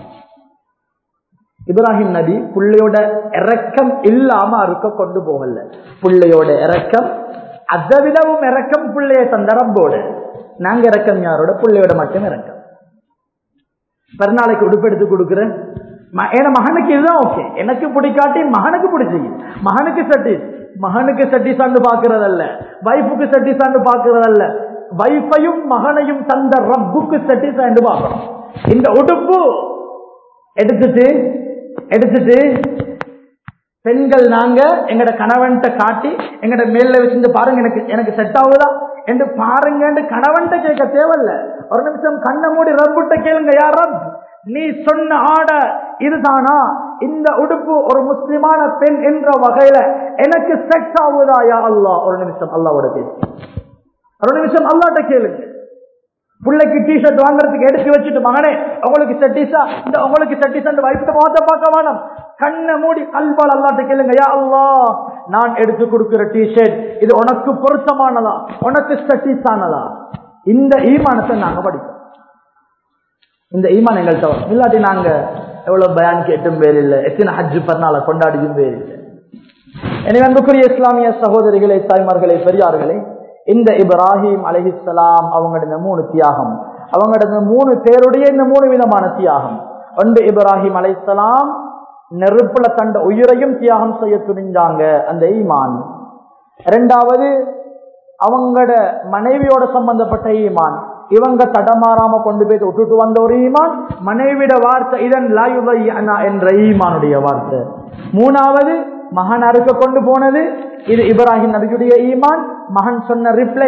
இப்ராஹிம் நபி புள்ளையோட இறக்கம் இல்லாம அறுக்க கொண்டு போகல புள்ளையோட இறக்கம் அதை விடவும் இறக்கம் பிள்ளைய தந்த ரப்போடு நாங்க இறக்கம் யாரோட பிள்ளையோட மட்டும் இறக்கம் பிறநாளைக்கு உடுப்பு எடுத்து கொடுக்குறேன் ஏன்னா மகனுக்கு இதுதான் ஓகே எனக்கு பிடிக்காட்டி மகனுக்கு பிடிச்சிங்க மகனுக்கு சட்டிஸ் மகனுக்கு சட்டி சாண்டு பாக்குறதல்ல வைஃபுக்கு சட்டி சாண்டு பாக்குறதல்ல வைஃபையும் மகனையும் தந்த ரப்புக்கு சட்டி சாண்டு பார்க்கணும் இந்த உடுப்பு எடுத்துட்டு எடுத்துட்டு பெண்கள் நாங்க எங்கட கணவன்கிட்ட காட்டி எங்கட மேல வச்சிருந்து பாருங்க எனக்கு எனக்கு செட் ஆகுதா என்று பாருங்க கணவன்கிட்ட கேட்க தேவையில்ல ஒரு நிமிஷம் கண்ணை மூடி ரப்புட்ட கேளுங்க யார் ரப் நீ சொன்ன ஆர்டர் இதுதானா இந்த உடுப்பு ஒரு முஸ்லிமான பெண் என்ற வகையில எனக்கு செட் ஆகுதா யா அல்லா ஒரு நிமிஷம் அல்லாவோட பேசி ஒரு நிமிஷம் அல்லாட்ட கேளுங்க பிள்ளைக்கு டிஷர்ட் வாங்குறதுக்கு எடுத்து வச்சுட்டு மகனே உங்களுக்கு செட்டிஸா இந்த உங்களுக்கு செட்டிஸ் வைஃப்ட முகத்தை பார்க்க வேணும் கண்ணை மூடி கல்பால் அல்லாட்ட கேளுங்க யா அல்லா நான் எடுத்து கொடுக்கிற டிஷர்ட் இது உனக்கு பொருத்தமானதா உனக்கு செட்டிஸ் ஆனதா இந்த ஈமானத்தை நாங்க படிப்போம் இந்த ஈமான் எங்கள்கிட்ட வரும் இல்லாட்டி நாங்க எவ்வளவு பயான் கேட்டும் பேர் இல்லை எத்தனை ஹஜ்ஜு பர்னால கொண்டாடியும் பேர் இல்லை எனவே அன்புக்குரிய இஸ்லாமிய சகோதரிகளே தாய்மார்களே பெரியார்களே இந்த இப்ராஹிம் அலஹிசலாம் அவங்களோட மூணு தியாகம் அவங்களோட மூணு பேருடைய இந்த மூணு விதமான தியாகம் ஒன்று இப்ராஹிம் அலைசலாம் நெருப்புல தண்ட உயிரையும் தியாகம் செய்ய துணிஞ்சாங்க அந்த ஈமான் இரண்டாவது அவங்களோட மனைவியோட சம்பந்தப்பட்ட ஈமான் இவங்க தடமாறாம கொண்டு போய் விட்டுட்டு வந்த ஒரு ஈமான் மனைவிட வார்த்தை இதன் லாயுபை என்ற ஈமானுடைய வார்த்தை மூணாவது மகன் அறுக்க கொண்டு போனது இது இப்ராஹிம் நபியுடைய ஈமான் மகன் சொன்ன ரிப்ளை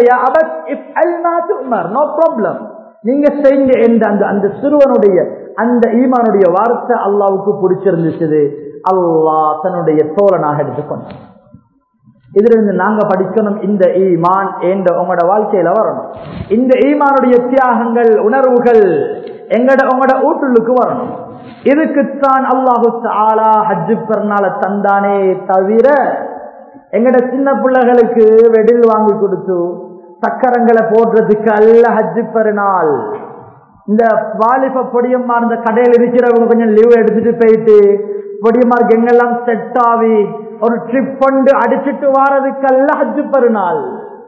நோ ப்ராப்ளம் நீங்க செய்யுங்க என்ற அந்த அந்த சிறுவனுடைய அந்த ஈமானுடைய வார்த்தை அல்லாவுக்கு பிடிச்சிருந்துச்சு அல்லாஹ் தன்னுடைய தோழனாக எடுத்துக்கொண்டான் இதுல இருந்து நாங்க படிக்கணும் இந்த ஈமான் என்ற உங்களோட வாழ்க்கையில வரணும் இந்த ஈமானுடைய தியாகங்கள் உணர்வுகள் எங்கட உங்களோட ஊட்டுள்ளுக்கு வரணும் இதுக்குத்தான் அல்லாஹு ஆலா ஹஜ்ஜு பெருநாள தந்தானே தவிர எங்கட சின்ன பிள்ளைகளுக்கு வெடில் வாங்கி கொடுத்து சக்கரங்களை போடுறதுக்கு அல்ல ஹஜ்ஜு பெருநாள் இந்த வாலிப பொடியம்மா இந்த கடையில் இருக்கிறவங்க கொஞ்சம் லீவ் எடுத்துட்டு போயிட்டு பொடியம்மாருக்கு எங்கெல்லாம் செட் ஆகி ஒரு ட்ரிப் கொண்டு அடிச்சுட்டு வாரதுக்கல்ல ஹஜ்ஜு பெருநாள்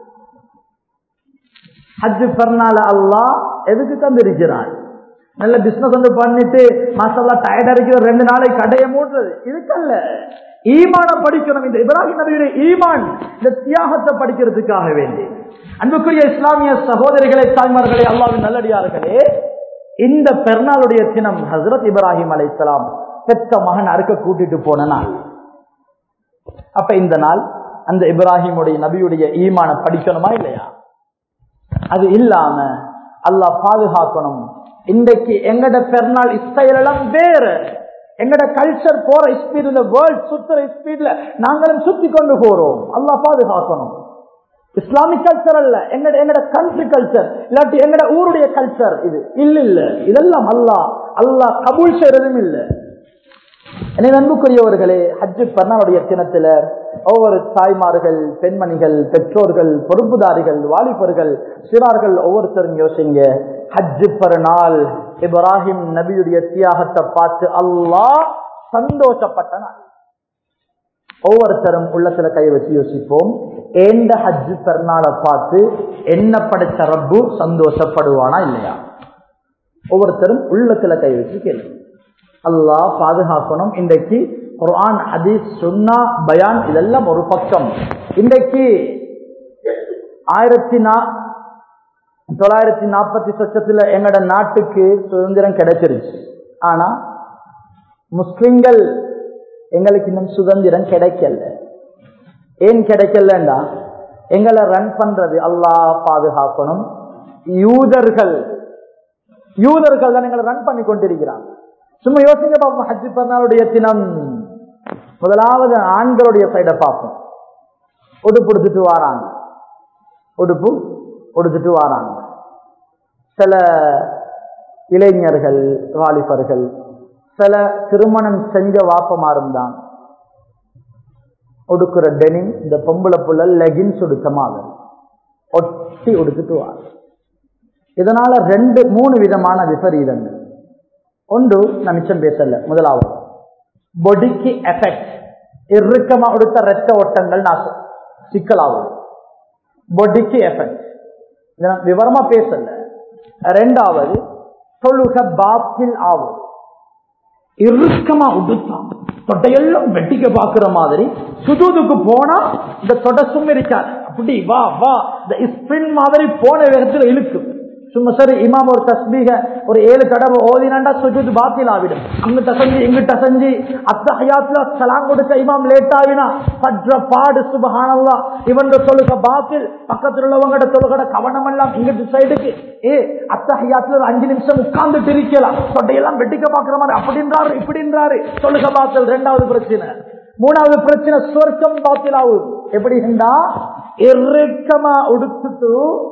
ஹஜ்ஜு பெருநாள் அல்லா எதுக்கு தந்திருக்கிறான் நல்ல பிசினஸ் வந்து பண்ணிட்டு மாசல்லா டயர்டா இருக்கிற ரெண்டு நாளைக்கு கடையை மூடுறது இதுக்கல்ல ஈமான படிக்கணும் இந்த இப்ராஹிம் நபியுடைய ஈமான் இந்த தியாகத்தை படிக்கிறதுக்காக வேண்டி அன்புக்குரிய இஸ்லாமிய சகோதரிகளை தாய்மார்களே அல்லாவின் நல்லடியார்களே இந்த பெருநாளுடைய தினம் ஹசரத் இப்ராஹிம் அலை இஸ்லாம் பெத்த மகன் அறுக்க கூட்டிட்டு போன நாள் அப்ப இந்த நாள் அந்த இப்ராஹிமுடைய நபியுடைய ஈமான படிக்கணுமா இல்லையா அது இல்லாம அல்லாஹ் பாதுகாக்கணும் இன்றைக்கு எங்கட பெருநாள் இஸ்ரேல் எல்லாம் வேறு எங்கட கல்ச்சர் போற ஸ்பீட் இந்த வேர்ல்ட் சுத்துற ஸ்பீட்ல நாங்களும் சுத்தி கொண்டு போறோம் அல்லாஹ் பாதுகாக்கணும் இஸ்லாமிக் கல்ச்சர் அல்ல எங்கட எங்கட கண்ட்ரி கல்ச்சர் இல்லாட்டி எங்கட ஊருடைய கல்ச்சர் இது இல்ல இல்ல இதெல்லாம் அல்லாஹ் அல்லாஹ் கபூல் செய்யறதும் இல்லை எனவே அன்புக்குரியவர்களே ஹஜ்ஜு பெருநாளுடைய தினத்துல ஒவ்வொரு தாய்மார்கள் பெண்மணிகள் பெற்றோர்கள் பொறுப்புதாரிகள் வாலிபர்கள் சிறார்கள் ஒவ்வொருத்தரும் யோசிங்க ஹஜ்ஜு பெருநாள் இப்ராஹிம் நபியுடைய தியாகத்தை பார்த்து அல்லாஹ் சந்தோஷப்பட்ட நாள் ஒவ்வொருத்தரும் உள்ளத்துல கை வச்சு யோசிப்போம் ஏண்ட ஹஜ்ஜு பெருநாளை பார்த்து என்ன படைச்ச ரப்பு சந்தோஷப்படுவானா இல்லையா ஒவ்வொருத்தரும் உள்ளத்துல கை வச்சு கேள்வி அல்லாஹ் பாதுகாக்கணும் இன்றைக்கு குர்ஆன் ஹதீஸ் சுன்னா பயான் இதெல்லாம் ஒரு பக்கம் இன்றைக்கு ஆயிரத்தி நா தொள்ளாயிரத்தி நாற்பத்தி சொச்சத்துல எங்கட நாட்டுக்கு சுதந்திரம் கிடைச்சிருச்சு ஆனா முஸ்லிம்கள் எங்களுக்கு இன்னும் சுதந்திரம் கிடைக்கல ஏன் கிடைக்கலண்டா எங்களை ரன் பண்றது அல்லாஹ் பாதுகாக்கணும் யூதர்கள் யூதர்கள் தான் எங்களை ரன் பண்ணி கொண்டிருக்கிறாங்க சும்மா யோசிங்க பார்ப்போம் ஹஜ்ஜி பெருநாளுடைய தினம் முதலாவது ஆண்களுடைய சைடை பார்ப்போம் உடுப்பு உடுத்துட்டு வாராங்க உடுப்பு உடுத்துட்டு வாராங்க சில இளைஞர்கள் வாலிபர்கள் சில திருமணம் செஞ்ச வாப்பமாரும் தான் உடுக்குற டெனிம் இந்த பொம்பளை புள்ள லெகின்ஸ் உடுத்தமாக ஒட்டி உடுத்துட்டு வாங்க இதனால ரெண்டு மூணு விதமான விபரீதங்கள் ஒன்று நான் மிச்சம் பேசல முதலாவது பொடிக்கு எஃபெக்ட் இறுக்கமா உடுத்த ரத்த ஓட்டங்கள் நாசம் சிக்கலாகும் பொடிக்கு எஃபெக்ட் இதை நான் விவரமா பேசல ரெண்டாவது தொழுக பாத்தில் ஆகும் இறுக்கமா உடுத்தான் தொட்டையெல்லாம் வெட்டிக்க பாக்குற மாதிரி சுஜூதுக்கு போனா இந்த தொட சும்மா இருக்காது அப்படி வா வா இந்த ஸ்பின் மாதிரி போன வேகத்துல இழுக்கும் சும்மா சரி இமாம் ஒரு தஸ்பீக ஒரு ஏழு தடவை ஓதினாண்டா சுஜூத் பாத்தில் ஆவிடும் அங்கிட்ட செஞ்சு இங்கிட்ட செஞ்சு அத்தஹயாத்துல சலாம் கொடுத்த இமாம் லேட் ஆவினா பற்ற பாடு சுபஹானல்லா இவன் தொழுக பாத்தில் பக்கத்துல உள்ளவங்கட தொழுகட கவனம் எல்லாம் இங்கிட்டு சைடுக்கு ஏ அத்தஹயாத்துல ஒரு அஞ்சு நிமிஷம் உட்கார்ந்துட்டு இருக்கலாம் தொட்டையெல்லாம் வெட்டிக்க பாக்குற மாதிரி அப்படின்றாரு இப்படின்றாரு தொழுக பாத்தில் ரெண்டாவது பிரச்சனை மூணாவது பிரச்சனை சொர்க்கம் பாத்தில் ஆகுது எப்படின்னா இறுக்கமா உடுத்துட்டு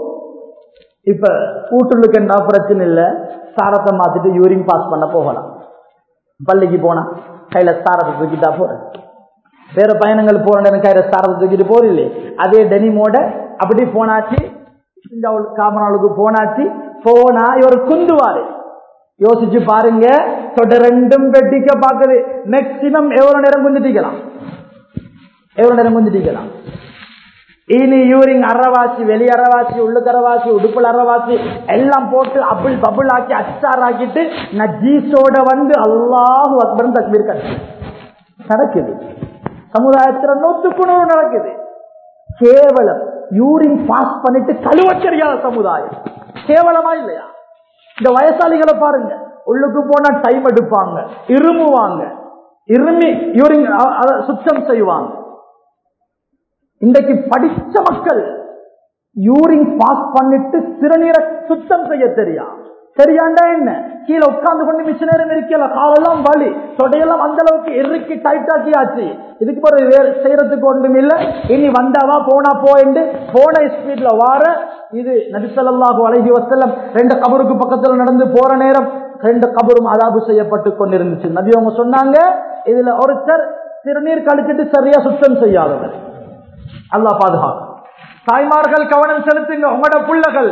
இப்ப வீட்டுக்கு என்ன பிரச்சனை இல்ல சாரத்தை மாத்திட்டு யூரின் பாஸ் பண்ண போகலாம் பள்ளிக்கு போனா கையில சாரத்தை தூக்கிட்டா போற வேற பயணங்கள் போற கையில சாரத்தை தூக்கிட்டு போறில்லே அதே டெனிமோட அப்படி போனாச்சு காமனாளுக்கு போனாச்சு போனா இவர் குந்துவாரு யோசிச்சு பாருங்க தொட ரெண்டும் வெட்டிக்க பாக்குது மேக்சிமம் எவ்வளவு நேரம் குந்திட்டிக்கலாம் எவ்வளவு நேரம் கொஞ்சிட்டீங்களா இனி யூரிங் அறவாசி வெளி அறவாசி உள்ளுக்கரவாசி உடுப்புல அறவாசி எல்லாம் போட்டு அப்புள் பபுள் ஆக்கி அச்சார் ஆக்கிட்டு நஜீஸோட வந்து அல்லாஹு அக்பர் தக்பீர் கட்டு நடக்குது சமுதாயத்துல நூத்துக்கு நூறு நடக்குது கேவலம் யூரின் பாஸ் பண்ணிட்டு கழுவ தெரியாத சமுதாயம் கேவலமா இல்லையா இந்த வயசாளிகளை பாருங்க உள்ளுக்கு போனா டைம் எடுப்பாங்க இருமுவாங்க இருமி யூரின் சுத்தம் செய்வாங்க இன்றைக்கு படிச்ச மக்கள் யூரின் பாஸ் பண்ணிட்டு சிறுநீரை சுத்தம் செய்ய தெரியா சரியாண்டா என்ன கீழே உட்கார்ந்து கொண்டு மிச்ச நேரம் இருக்கல காலெல்லாம் வலி தொடையெல்லாம் அந்த அளவுக்கு இறுக்கி டைட் ஆக்கியாச்சு இதுக்கு பிறகு வேறு செய்யறதுக்கு ஒன்றும் இல்லை இனி வந்தாவா போனா போயிண்டு போன ஸ்பீட்ல வார இது நபிசல்லாஹு அழகி வசல்லம் ரெண்டு கபருக்கு பக்கத்துல நடந்து போற நேரம் ரெண்டு கபரும் அதாபு செய்யப்பட்டு கொண்டிருந்துச்சு நபி அவங்க சொன்னாங்க இதுல ஒருத்தர் சிறுநீர் கழிச்சிட்டு சரியா சுத்தம் செய்யாதவர் அல்லாஹ் பாதுகாக்கும் தாய்மார்கள் கவனம் செலுத்துங்க உங்களோட புள்ளகள்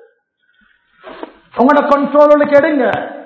உங்களோட கண்ட்ரோலுக்கு எடுங்க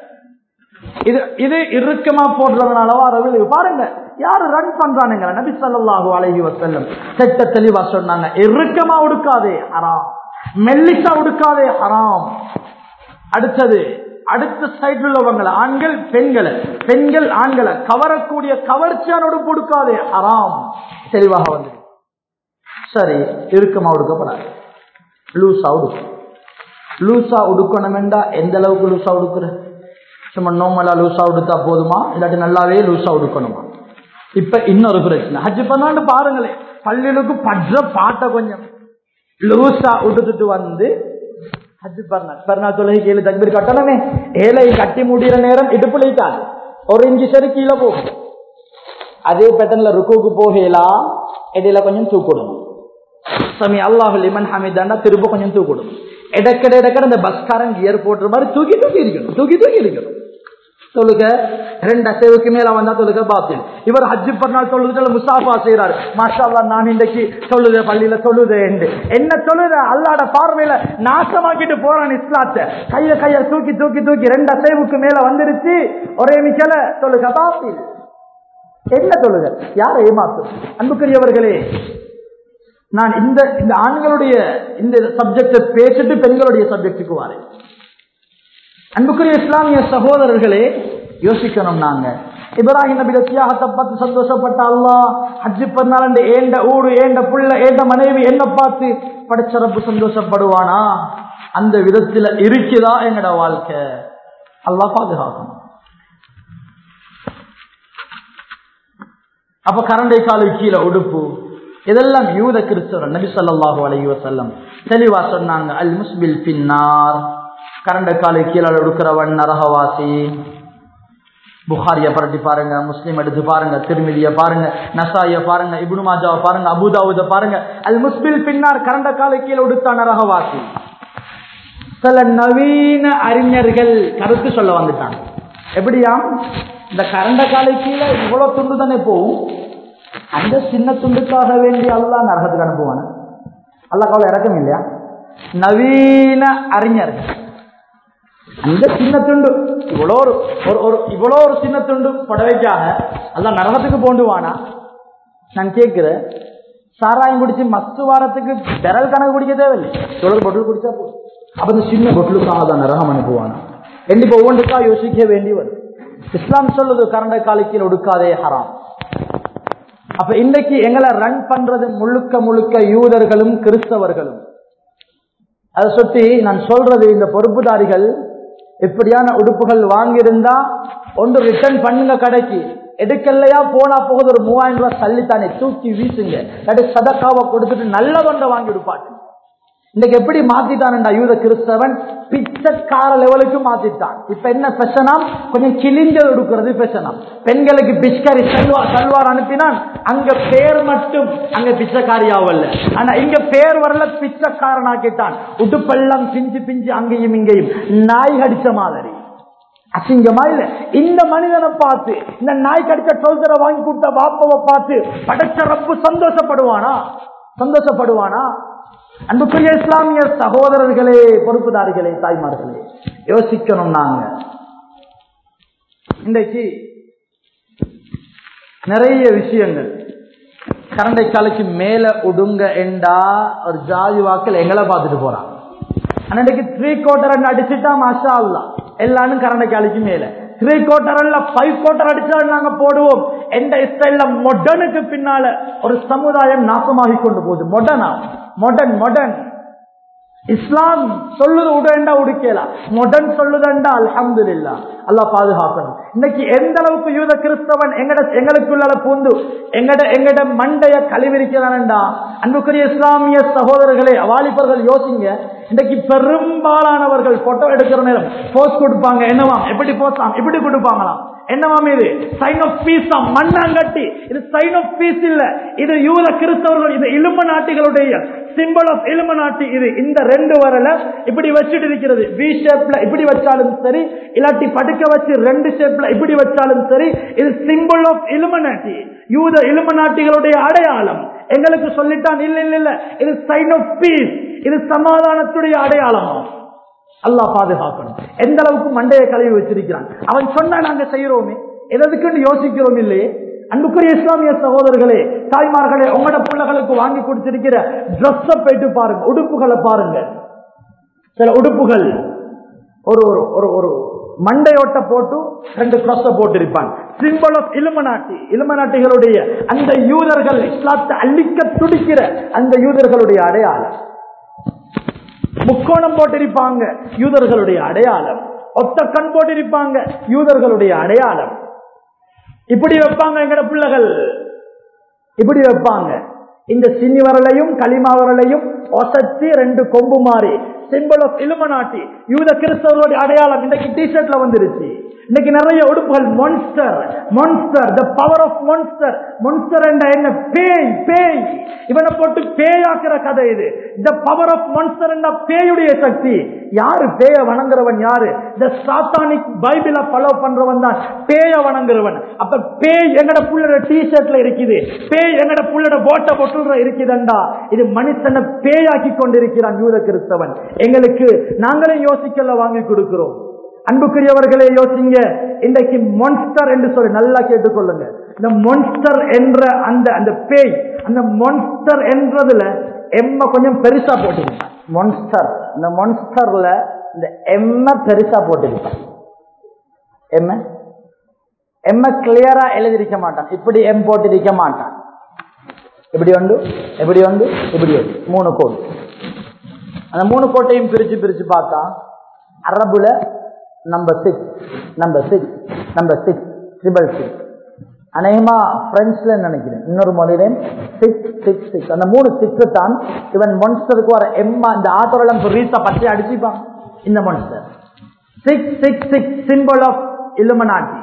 இது இது இறுக்கமா போடுறதுனாலவா ரவி பாருங்க யாரு ரன் பண்றானுங்க நபி ஸல்லல்லாஹு அலைஹி வஸல்லம் செட்ட தெளிவா சொன்னாங்க இறுக்கமா உடுக்காதே ஹராம் மெல்லிசா உடுக்காதே ஹராம் அடுத்தது அடுத்த சைடுல உள்ளவங்களை ஆண்கள் பெண்களை பெண்கள் ஆண்களை கவரக்கூடிய கவர்ச்சியான உடுப்பு உடுக்காதே ஹராம் தெளிவாக வந்து சரி இறுக்கமா உடுக்கப்படாது லூசா உடுக்கும் லூசா உடுக்கணுமெண்டா எந்த அளவுக்கு லூசா உடுக்குற சும்மா நோமலா லூசா உடுத்தா போதுமா இல்லாட்டி நல்லாவே லூசா உடுக்கணுமா இப்ப இன்னொரு பிரச்சனை ஹஜ் பண்ணாண்டு பாருங்களேன் பள்ளிகளுக்கு பற்ற பாட்டை கொஞ்சம் லூசா உடுத்துட்டு வந்து ஹஜ் பர்னா பர்னா தொலை கீழே தக்பீர் கட்டணுமே ஏழை கட்டி முடிகிற நேரம் இடுப்புலைக்காது ஒரு இன்ச்சு சரி கீழே போகும் அதே பேட்டர்ல ருக்குவுக்கு போகலாம் இடையில கொஞ்சம் தூக்கிடணும் சமி அல்லாஹு லிமன் ஹமிதாண்டா திரும்ப கொஞ்சம் தூக்கிடணும் இடக்கட இடக்கட இந்த பஸ்காரன் கியர் போட்டுற மாதிரி தூக்கி தூக்கி இருக்கணும் தூக்கி தூக்கி இருக்கணும் தொழுக ரெண்டு அசைவுக்கு மேல வந்தா தொழுக பாத்தில் இவர் ஹஜ்ஜு பர்நாள் தொழுதுல முசாஃபா செய்யறாரு மாஷா அல்லாஹ் நான் இன்றைக்கு தொழுத பள்ளியில தொழுது என்று என்ன தொழுத அல்லாட பார்வையில நாசமாக்கிட்டு போறான் இஸ்லாத்தை கையில கைய தூக்கி தூக்கி தூக்கி ரெண்டு அசைவுக்கு மேல வந்துருச்சு ஒரே நிக்கல தொழுக பாத்தில் என்ன தொழுக யாரை ஏமாத்தும் அன்புக்குரியவர்களே நான் இந்த இந்த ஆண்களுடைய இந்த சப்ஜெக்ட பேசிட்டு பெண்களுடைய சப்ஜெக்டுக்கு வரேன் அன்புக்குரிய இஸ்லாமிய சகோதரர்களே யோசிக்கணும் நாங்க இப்ராஹிம் நபிட தியாகத்தை பார்த்து சந்தோஷப்பட்ட அல்லா ஹஜ்ஜி பண்ணால் ஏண்ட ஊடு ஏண்ட புள்ள ஏண்ட மனைவி என்ன பார்த்து படைச்சரப்பு சந்தோஷப்படுவானா அந்த விதத்துல இருக்குதா எங்கட வாழ்க்கை அல்லா பாதுகாக்கணும் அப்ப கரண்டை காலு கீழே உடுப்பு இதெல்லாம் யூத கிறிஸ்தவர் நபி சொல்லாஹு அலைஹி வசல்லம் தெளிவா சொன்னாங்க அல் முஸ்பில் பின்னார் கரண்ட காலு கீழே உடுக்கிறவன் நரகவாசி புகாரிய பரட்டி பாருங்க முஸ்லீம் எடுத்து பாருங்க திருமிதிய பாருங்க நசாய பாருங்க இபுனு மாஜாவை பாருங்க அபுதாவுத பாருங்க அல் முஸ்பில் பின்னார் கரண்ட காலு கீழே உடுத்தா நரகவாசி சில நவீன அறிஞர்கள் கருத்து சொல்ல வந்துட்டாங்க எப்படியா இந்த கரண்ட காலை கீழே இவ்வளவு துண்டு தானே போகும் அந்த சின்ன துண்டுக்காக வேண்டி அல்லா நரகத்துக்கு அனுப்புவான அல்லா கவலை இறக்கம் இல்லையா நவீன அறிஞர்கள் அந்த சின்ன துண்டு இவ்வளோ ஒரு ஒரு இவ்வளோ ஒரு சின்ன துண்டு புடவைக்காக அல்ல நரகத்துக்கு போண்டுவானா நான் கேட்கிறேன் சாராயம் குடிச்சு மஸ்து வாரத்துக்கு விரல் கணக்கு குடிக்க தேவையில்லை தொழில் பொட்டில் குடிச்சா போதும் அப்ப இந்த சின்ன பொட்டிலுக்காக தான் நரகம் அனுப்புவானா கண்டிப்பா ஒவ்வொன்றுக்கா யோசிக்க வேண்டி வரும் இஸ்லாம் சொல்லுது கரண்ட காலிக்கில் ஒடுக்காதே ஹராம் அப்ப இன்றைக்கு எங்களை ரன் பண்றது முழுக்க முழுக்க யூதர்களும் கிறிஸ்தவர்களும் அதை சுத்தி நான் சொல்றது இந்த பொறுப்புதாரிகள் இப்படியான உடுப்புகள் வாங்கியிருந்தா ஒன்று ரிட்டர்ன் பண்ணுங்க கடைக்கு எடுக்கலையா போனா போகுது ஒரு மூவாயிரம் ரூபாய் தள்ளித்தானே தூக்கி வீசுங்க இல்லாட்டி சதக்காவை கொடுத்துட்டு நல்ல வண்டை வாங்கி விடுப்பாட்டு இன்னைக்கு எப்படி மாத்திட்டான்டா யூத கிறிஸ்தவன் பிச்சைக்கார லெவலுக்கு மாத்திட்டான் இப்ப என்ன பெஷனாம் கொஞ்சம் கிழிஞ்ச எடுக்கிறது பெஷனாம் பெண்களுக்கு பிஸ்கரி சல்வார் சல்வார் அனுப்பினான் அங்க பேர் மட்டும் அங்க பிச்சைக்காரியாவல்ல ஆனா இங்க பேர் வரல பிச்சைக்காரன் ஆக்கிட்டான் உடுப்பெல்லாம் பிஞ்சு பிஞ்சு அங்கேயும் இங்கேயும் நாய் கடிச்ச மாதிரி அசிங்கமா இல்ல இந்த மனிதனை பார்த்து இந்த நாய் கடிச்ச டோல்சரை வாங்கி கொடுத்த பாப்பாவை பார்த்து படைச்ச ரப்பு சந்தோஷப்படுவானா சந்தோஷப்படுவானா அன்புக்குரிய இஸ்லாமிய சகோதரர்களே பொறுப்புதாரிகளே தாய்மார்களே யோசிக்கணும் நாங்க இன்றைக்கு நிறைய விஷயங்கள் கரண்டை காலைக்கு மேல உடுங்க என்றா ஒரு ஜாதி வாக்கில் எங்களை பார்த்துட்டு போறான் அன்னைக்கு த்ரீ குவார்டர் அடிச்சுட்டா மாஷா அல்லா எல்லாரும் கரண்டை காலைக்கு மேல த்ரீ குவார்டர்ல ஃபைவ் குவார்டர் அடிச்சா நாங்க போடுவோம் எந்த ஸ்டைல்ல மொடனுக்கு பின்னால ஒரு சமுதாயம் நாசமாகி கொண்டு போகுது மொடனா மொடன் மொடன் இஸ்லாம் சொல்லுது உடண்டா உடுக்கலாம் மொடன் சொல்லுதண்டா அல்ஹம்துலில்லா அல்லாஹ் பாதுகாக்கணும் இன்னைக்கு எந்த அளவுக்கு யூத கிறிஸ்தவன் எங்கட எங்களுக்குள்ள பூந்து எங்கட எங்கட மண்டைய கழிவிருக்கிறான்டா அன்புக்குரிய இஸ்லாமிய சகோதரர்களே வாலிபர்கள் யோசிங்க இன்னைக்கு பெரும்பாலானவர்கள் போட்டோ எடுக்கிற நேரம் போஸ்ட் கொடுப்பாங்க என்னவாம் எப்படி போஸ்டாம் இப்படி கொடுப்பாங்களாம் என்னவாம் இது சைன் ஆஃப் பீஸ் மண்ணாங்கட்டி இது சைன் ஆஃப் பீஸ் இல்ல இது யூத கிறிஸ்தவர்கள் இது இலும நாட்டிகளுடைய சிம்பிள் ஆஃப் இலும நாட்டி இது இந்த ரெண்டு வரல இப்படி வச்சுட்டு இருக்கிறது வி ஷேப்ல இப்படி வச்சாலும் சரி இல்லாட்டி படுக்க வச்சு ரெண்டு ஷேப்ல இப்படி வச்சாலும் சரி இது சிம்பிள் ஆஃப் இலும நாட்டி யூத இலும நாட்டிகளுடைய அடையாளம் எங்களுக்கு சொல்லிட்டான் இல்ல இல்ல இல்ல இது சைன் ஆஃப் பீஸ் இது சமாதானத்துடைய அடையாளமா அல்லாஹ் பாதுகாக்கணும் எந்த அளவுக்கு மண்டையை கழுவி வச்சிருக்கிறான் அவன் சொன்னா நாங்க செய்யறோமே எதுக்குன்னு யோசிக்கிறோம் இல்லையே அன்புக்குரிய இஸ்லாமிய சகோதரர்களே தாய்மார்களே உங்களோட பிள்ளைகளுக்கு வாங்கி கொடுத்திருக்கிற ட்ரெஸ் போயிட்டு பாருங்க உடுப்புகளை பாருங்க சில உடுப்புகள் ஒரு ஒரு ஒரு ஒரு மண்டையோட்ட போட்டு ரெண்டு கிராஸ போட்டிருப்பான் சிம்பிள் ஆஃப் இலுமநாட்டி இலுமநாட்டிகளுடைய அந்த யூதர்கள் இஸ்லாத்தை அழிக்க துடிக்கிற அந்த யூதர்களுடைய அடையாளம் முக்கோணம் போட்டிருப்பாங்க யூதர்களுடைய அடையாளம் ஒத்த கண் போட்டிருப்பாங்க யூதர்களுடைய அடையாளம் இப்படி வைப்பாங்க எங்கட பிள்ளைகள் இப்படி வைப்பாங்க இந்த சின்னி வரலையும் களிமா வரலையும் ஒசத்தி ரெண்டு கொம்பு மாறி சிம்பிள் ஆஃப் இலுமநாட்டி யூத கிறிஸ்தவர்களுடைய அடையாளம் இன்னைக்கு டிஷர்ட்ல வந்துருச்சு இன்னைக்கு நிறைய உடுப்புகள் மொன்ஸ்டர் மொன்ஸ்டர் த பவர் ஆஃப் மொன்ஸ்டர் மொன்ஸ்டர் என்ற என்ன பேய் பேய் இவனை போட்டு பேயாக்குற கதை இது த பவர் ஆஃப் மொன்ஸ்டர் என்ற பேயுடைய சக்தி யாரு பேய வணங்குறவன் யாரு இந்த சாத்தானிக் பைபிள ஃபாலோ பண்றவன் தான் பேய வணங்குறவன் அப்ப பேய் எங்கட புள்ளட டிஷர்ட்ல இருக்குது பேய் எங்கட புள்ளட போட்ட பொட்டுல இருக்குதண்டா இது மனுஷனை பேயாக்கி கொண்டிருக்கிறான் யூத கிறிஸ்தவன் எங்களுக்கு நாங்களே யோசிக்கல வாங்கி கொடுக்கிறோம் அன்புக்குரியவர்களே யோசிங்க இன்றைக்கு மொன்ஸ்டர் என்று சொல்லி நல்லா கேட்டுக்கொள்ளுங்க இந்த மொன்ஸ்டர் என்ற அந்த அந்த பேய் அந்த மொன்ஸ்டர் என்றதுல எம்ம கொஞ்சம் பெருசா போட்டிருப்பான் மொன்ஸ்டர் இந்த மொன்ஸ்டர்ல இந்த எம்ம பெருசா போட்டிருப்பான் எம்ம எம்ம கிளியரா எழுதிருக்க மாட்டான் இப்படி எம் போட்டிருக்க மாட்டான் எப்படி உண்டு எப்படி உண்டு இப்படி உண்டு மூணு கோடு அந்த மூணு கோட்டையும் பிரிச்சு பிரிச்சு பார்த்தா அரபுல number six number six number six triple six அநேகமா பிரெஞ்சுல நினைக்கிறேன் இன்னொரு மொழியிலும் சிக்ஸ் சிக்ஸ் சிக்ஸ் அந்த மூணு சிக்ஸ் தான் இவன் மொன்ஸ்டருக்கு வர எம்மா இந்த ஆட்டோரெல்லாம் ரீசா பச்சை அடிச்சுப்பான் இந்த monster six six six symbol of Illuminati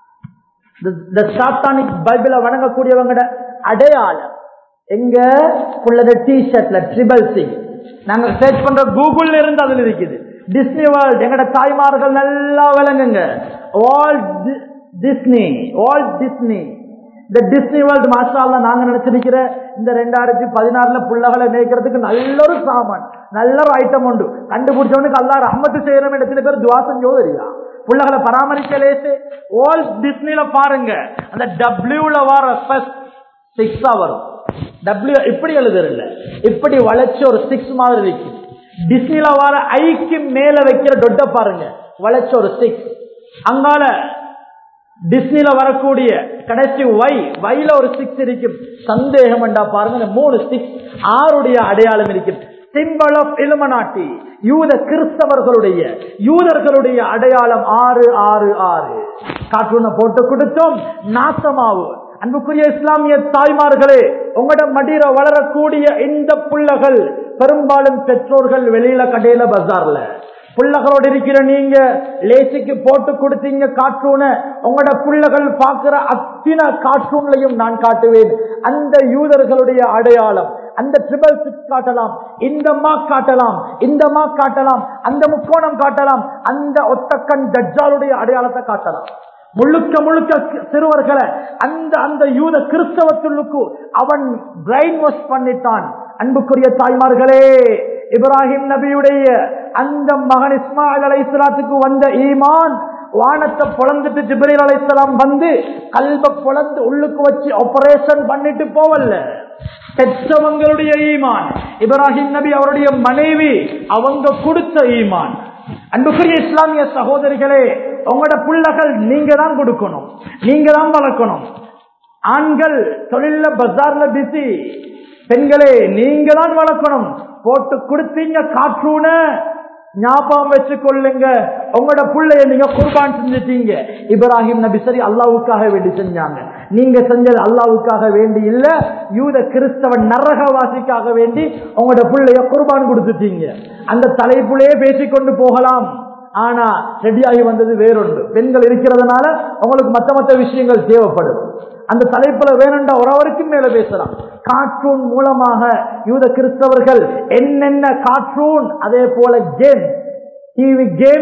இந்த சாத்தானிக் பைபிள வணங்கக்கூடியவங்கட அடையாளம் எங்க உள்ளது டி ஷர்ட்ல ட்ரிபிள் சிக்ஸ் நாங்க சர்ச் பண்ற கூகுள் இருந்து அதுல இருக்குது டிஸ்னி வேர்ல்ட் எங்கட தாய்மார்கள் நல்லா விளங்குங்க வால் டிஸ்னி வால் டிஸ்னி இந்த டிஸ்னி வேர்ல்ட் மாஸ்டால நாங்க நினைச்சிருக்கிற இந்த ரெண்டாயிரத்தி பதினாறுல புள்ளகளை மேய்க்கிறதுக்கு நல்ல ஒரு சாமான் நல்ல ஒரு ஐட்டம் உண்டு கண்டுபிடிச்சவனுக்கு அல்லா ரஹமத்து செய்யறோம் இடத்துல பேர் துவாசம் ஜோதரியா புள்ளகளை பராமரிக்க லேசு வால் டிஸ்னில பாருங்க அந்த டபிள்யூல வர ஃபர்ஸ்ட் சிக்ஸா வரும் டபிள்யூ இப்படி எழுதுறல இப்படி வளைச்சு ஒரு சிக்ஸ் மாதிரி இருக்கு டிஸ்னில வர ஐக்கு மேல வைக்கிற டொட்ட பாருங்க வளைச்ச ஒரு சிக்ஸ் அங்கால டிஸ்னில வரக்கூடிய கடைசி வை வைல ஒரு சிக்ஸ் இருக்கும் சந்தேகம் என்றா பாருங்க மூணு சிக்ஸ் ஆறுடைய அடையாளம் இருக்கும் சிம்பிள் ஆஃப் இலுமநாட்டி யூத கிறிஸ்தவர்களுடைய யூதர்களுடைய அடையாளம் ஆறு ஆறு ஆறு கார்ட்டூனை போட்டு கொடுத்தோம் நாசமாவும் அன்புக்குரிய இஸ்லாமிய தாய்மார்களே உங்களோட மடியில வளரக்கூடிய இந்த புள்ளகள் பெரும்பாலும் பெற்றோர்கள் வெளியில கடையில பஜார்ல புள்ளகளோடு இருக்கிற நீங்க லேசிக்கு போட்டு கொடுத்தீங்க கார்ட்டூன உங்களோட புள்ளகள் பார்க்கிற அத்தனை கார்ட்டூன்லையும் நான் காட்டுவேன் அந்த யூதர்களுடைய அடையாளம் அந்த ட்ரிபிள் சிக்ஸ் காட்டலாம் இந்த மார்க் காட்டலாம் இந்த மார்க் காட்டலாம் அந்த முக்கோணம் காட்டலாம் அந்த ஒத்தக்கண் ஜட்ஜாலுடைய அடையாளத்தை காட்டலாம் முழுக்க முழுக்க சிறுவர்களை அந்த அந்த யூத கிறிஸ்தவத்துள்ளுக்கு அவன் பிரெயின் வாஷ் பண்ணிட்டான் அன்புக்குரிய தாய்மார்களே இப்ராஹிம் நபியுடைய அந்த மகன் இஸ்மாயில் அலை இஸ்லாத்துக்கு வந்த ஈமான் வானத்தை பொழந்துட்டு ஜிப்ரீல் அலைஹிஸ்ஸலாம் வந்து கல்ப பொழந்து உள்ளுக்கு வச்சு ஆபரேஷன் பண்ணிட்டு போவல்ல பெற்றவங்களுடைய ஈமான் இப்ராஹிம் நபி அவருடைய மனைவி அவங்க கொடுத்த ஈமான் அன்புக்குரிய இஸ்லாமிய சகோதரிகளே உங்களோட பிள்ளைகள் நீங்க தான் கொடுக்கணும் நீங்க தான் வளர்க்கணும் ஆண்கள் தொழில பஜார்ல பிஸி பெண்களே நீங்க தான் வளர்க்கணும் போட்டு கொடுத்தீங்க காற்றூன ஞாபகம் வச்சு கொள்ளுங்க உங்களோட புள்ளைய நீங்க குர்பான் செஞ்சுட்டீங்க இப்ராஹிம் நபி சரி அல்லாவுக்காக வேண்டி செஞ்சாங்க நீங்க செஞ்சது அல்லாவுக்காக வேண்டி இல்ல யூத கிறிஸ்தவ நரகவாசிக்காக வேண்டி உங்களோட புள்ளைய குர்பான் கொடுத்துட்டீங்க அந்த தலைப்புலயே பேசிக்கொண்டு போகலாம் ஆனா ரெடியாகி வந்தது வேறொன்று பெண்கள் இருக்கிறதுனால உங்களுக்கு மத்த மத்த விஷயங்கள் தேவைப்படும் அந்த தலைப்புல வேணுண்டா ஒருவருக்கும் மேல பேசலாம் கார்ட்டூன் மூலமாக யூத கிறிஸ்தவர்கள் என்னென்ன கார்ட்டூன் அதே போல game TV game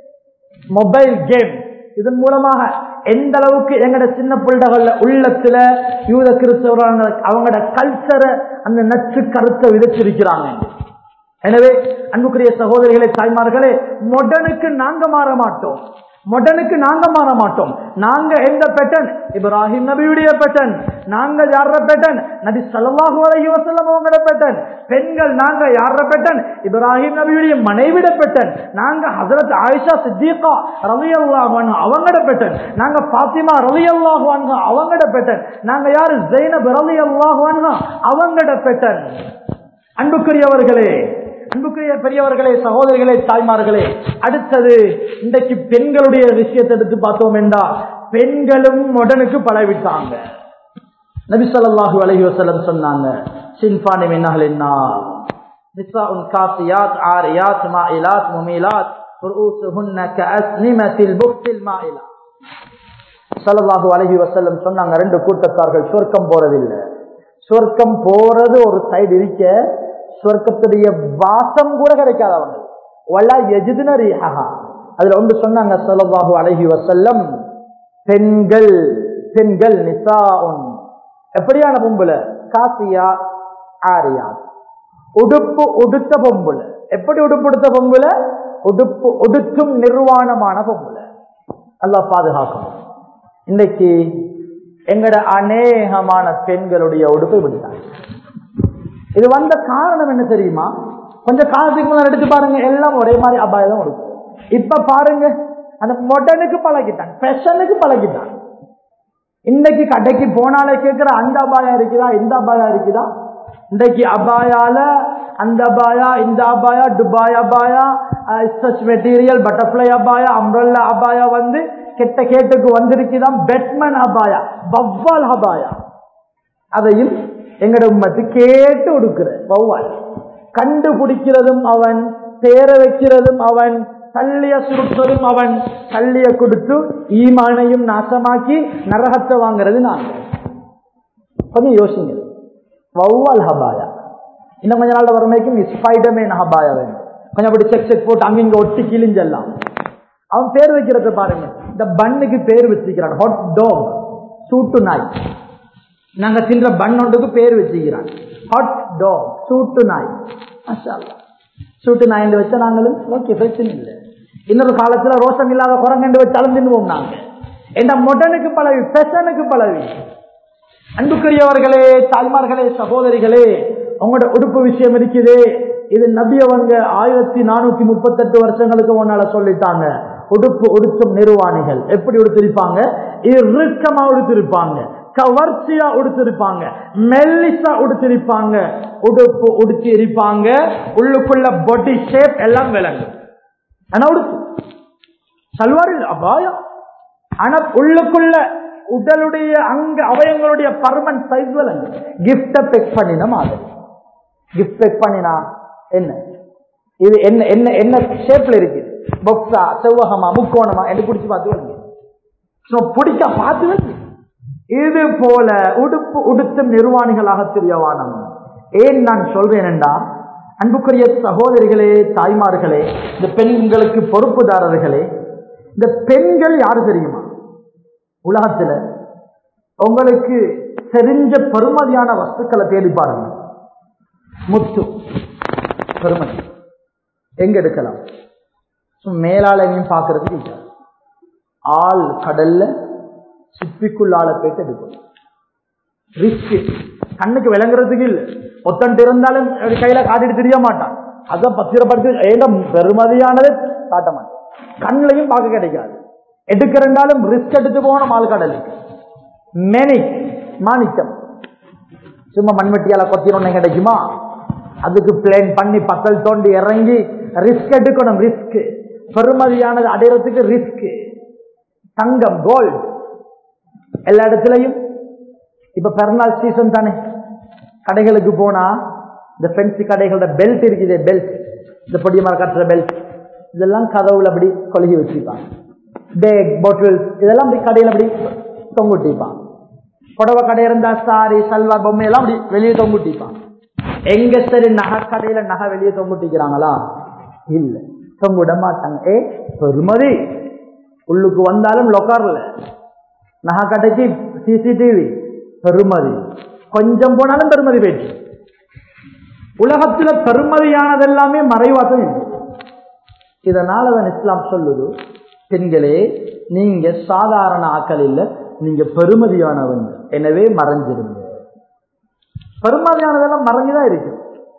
mobile game இதன் மூலமாக எந்த அளவுக்கு எங்கட சின்ன பிள்ளைகள்ல உள்ளத்துல யூத கிறிஸ்தவர்கள் அவங்களோட கல்ச்சரை அந்த நச்சு கருத்தை விதைச்சிருக்கிறாங்க எனவே அன்புக்குரிய சகோதரிகளே தாய்மார்களே மொடனுக்கு நாங்க மாற மாட்டோம் மொடனுக்கு நாங்க மாற மாட்டோம் நாங்க எந்த பெட்டன் இப்ராஹிம் நபியுடைய பெட்டன் நாங்க யார பெட்டன் நபி சல்லாஹூ அலைஹி வஸல்லம் அவங்களோட பெட்டன் பெண்கள் நாங்க யார பெட்டன் இப்ராஹிம் நபியுடைய மனைவிட பெட்டன் நாங்க ஹஜரத் ஆயிஷா சித்திகா ரலியல்லாஹு அன்ஹா அவங்களோட பெட்டன் நாங்க பாத்திமா ரலியல்லாஹு அன்ஹா அவங்களோட பெட்டன் நாங்க யாரு ஜைனப் ரலியல்லாஹு அன்ஹா அவங்களோட பெட்டன் அன்புக்குரியவர்களே அன்புக்குரிய பெரியவர்களே சகோதரிகளே தாய்மார்களே அடுத்தது இன்றைக்கு பெண்களுடைய விஷயத்தை எடுத்து பார்த்தோம் என்றா பெண்களும் உடனுக்கு பழவிட்டாங்க நபிசல்லாஹு அலஹி வசலம் சொன்னாங்க சின்பானி மின்னகள் என்ன நிசாஉன் காசியாத் ஆரியாத் மாயிலாத் முமீலாத் رؤوسهن كأسنمة البخت المائلة ஸல்லல்லாஹு அலைஹி வஸல்லம் சொன்னாங்க ரெண்டு கூட்டத்தார்கள் சொர்க்கம் போறதில்லை சொர்க்கம் போறது ஒரு சைடு இருக்க சொர்க்கத்துடைய வாசம் கூட கிடைக்காது அவங்க வல்லா எஜிதுன ரீஹா அதுல ஒன்று சொன்னாங்க ஸல்லல்லாஹு அலைஹி வஸல்லம் பெண்கள் பெண்கள் நிசாஉன் எப்படியான பொம்புல காசியா ஆரியா உடுப்பு உடுத்த பொம்புல எப்படி உடுப்பு உடுத்த பொம்புல உடுப்பு உடுத்தும் நிர்வாணமான பொம்புல அல்லாஹ் பாதுகாக்கணும் இன்னைக்கு எங்கட அநேகமான பெண்களுடைய உடுப்பை விடுத்தாங்க இது வந்த காரணம் என்ன தெரியுமா கொஞ்சம் காலத்துக்கு முன்னாடி எடுத்து பாருங்க எல்லாம் ஒரே மாதிரி அபாயம் தான் இருக்கும் இப்ப பாருங்க அந்த மொடனுக்கு பழகிட்டான் ஃபேஷனுக்கு பழகிட்டான் இன்னைக்கு கடைக்கு போனாலே கேட்கிற அந்த அபாயம் இருக்குதா இந்த அபாயம் இருக்குதா இன்றைக்கு அபாயால அந்த அபாயா இந்த அபாயா துபாய் அபாயா ஸ்ட்ரெச் மெட்டீரியல் பட்டர்ஃபிளை அபாயா அம்ரல்லா அபாயா வந்து கெட்ட கேட்டுக்கு வந்திருக்குதான் பெட்மன் அபாயா வவ்வால் அபாயா அதையும் எங்கட உம்மத்து கேட்டு உடுக்கிற வௌவால் கண்டுபிடிக்கிறதும் அவன் சேர வைக்கிறதும் அவன் தள்ளிய சுருட்டுறதும் அவன் தள்ளிய கொடுத்து ஈமானையும் நாசமாக்கி நரகத்தை வாங்குறது நாங்க கொஞ்சம் யோசிங்க வௌவால் ஹபாயா இன்னும் கொஞ்ச நாள் வறுமைக்கும் ஸ்பைடர்மேன் ஹபாயா வேணும் கொஞ்சம் அப்படி செக் செக் போட்டு அங்க இங்க ஒட்டி கிழிஞ்செல்லாம் அவன் பேர் வைக்கிறத பாருங்க இந்த பன்னுக்கு பேர் வச்சுக்கிறான் ஹாட் டாக் சூட்டு நாய் நாங்க தின்ற பன் ஒன்றுக்கு பேர் வச்சுக்கிறான் ஹாட் டாக் சூட்டு நாய் மாஷா அல்லாஹ். சூட்டு நாய் வச்சா நாங்களும் ஓகே பிரச்சனை இல்லை இன்னொரு காலத்துல ரோசம் இல்லாத குரங்கண்டு வச்சாலும் தின்னுவோம் நாங்க என்ற மொடனுக்கு பழவி பெசனுக்கு பழவி அன்புக்குரியவர்களே தாய்மார்களே சகோதரிகளே உங்களோட உடுப்பு விஷயம் இருக்குது இது நபியவங்க ஆயிரத்தி நானூத்தி முப்பத்தெட்டு வருஷங்களுக்கு முன்னால சொல்லிட்டாங்க உடுப்பு உடுத்தும் நிர்வாணிகள் எப்படி உடுத்திருப்பாங்க இறுக்கமா உடுத்திருப்பாங்க கவர்ச்சியா உடுத்திருப்பாங்க மெல்லிசா உடுத்திருப்பாங்க உடுப்பு உடுத்தி இருப்பாங்க உள்ளுக்குள்ள பொடி ஷேப் எல்லாம் விளங்கும் ஆனா உடுப்பு சல்வார் இல்ல அபாயம் ஆனா உள்ளுக்குள்ள உடலுடைய அங்க அவயங்களுடைய பர்மன் சைஸ் விளங்கும் கிஃப்ட பெக் பண்ணின மாதிரி கிஃப்ட் பெக் பண்ணினா என்ன இது என்ன என்ன என்ன ஷேப்ல இருக்கு பொக்ஸா செவ்வகமா முக்கோணமா என்று பிடிச்சு பார்த்து விளங்கு So, பிடிக்க பார்த்து விளங்கு இது போல உடுப்பு உடுத்தும் நிர்வாணிகளாக தெரியவானம் ஏன் நான் சொல்றேன் என்றா அன்புக்குரிய சகோதரிகளே தாய்மார்களே இந்த பெண்களுக்கு பொறுப்புதாரர்களே இந்த பெண்கள் யாரு தெரியுமா உலகத்துல உங்களுக்கு தெரிஞ்ச பெருமதியான வஸ்துக்களை தேடி பாருங்க முத்து பெருமதி எங்க எடுக்கலாம் So, மேலாளனையும் பார்க்கறதுக்கு இல்லை ஆள் கடல்ல சிப்பிக்குள்ள ஆளை போயிட்டு எடுக்கணும் ரிஸ்க் கண்ணுக்கு விளங்குறதுக்கு இல்ல ஒத்தன்ட்டு இருந்தாலும் அப்படி கையில காட்டிட்டு தெரிய மாட்டான் அதான் பத்திரப்படுத்தி ஏதோ பெருமதியானது காட்ட மாட்டான் கண்ணுலையும் பார்க்க கிடைக்காது எடுக்கிறண்டாலும் ரிஸ்க் எடுத்து போகணும் ஆள் கடலுக்கு மெனிக் மாணிக்கம் சும்மா மண்வெட்டியால கொத்தினொன்னு கிடைக்குமா அதுக்கு பிளேன் பண்ணி பத்தல் தோண்டி இறங்கி ரிஸ்க் எடுக்கணும் ரிஸ்க் பெருமதியானது அடையறதுக்கு ரிஸ்க் தங்கம் கோல்டு எல்லா இடத்துலையும் இப்ப பெருநாள் சீசன் தானே கடைகளுக்கு போனா இந்த ஃபென்சி கடைகளோட பெல்ட் இருக்குது பெல்ட் இந்த பொடிய மரம் கட்டுற பெல்ட் இதெல்லாம் கதவுல அப்படி கொழுகி வச்சிருப்பாங்க பேக் பாட்டில் இதெல்லாம் அப்படி கடையில் அப்படி தொங்குட்டிப்பான் புடவை கடை இருந்தா சாரி சல்வார் பொம்மை எல்லாம் அப்படி வெளியே தொங்குட்டிப்பான் எங்க சரி நகை கடையில நகை வெளியே தொங்குட்டிக்கிறாங்களா இல்ல தொங்குட மாட்டாங்க ஏ பெருமதி உள்ளுக்கு வந்தாலும் லொக்கார்ல நகை கடைக்கு சிசிடிவி பெருமதி கொஞ்சம் போனாலும் பெருமதி போயிடுச்சு உலகத்துல பெருமதியானது எல்லாமே மறைவாசம் இருக்கு இதனால தான் இஸ்லாம் சொல்லுது பெண்களே நீங்க சாதாரண ஆக்கள் இல்ல நீங்க பெருமதியானவங்க எனவே மறைஞ்சிருங்க பெருமதியானதெல்லாம் மறைஞ்சுதான் இருக்கு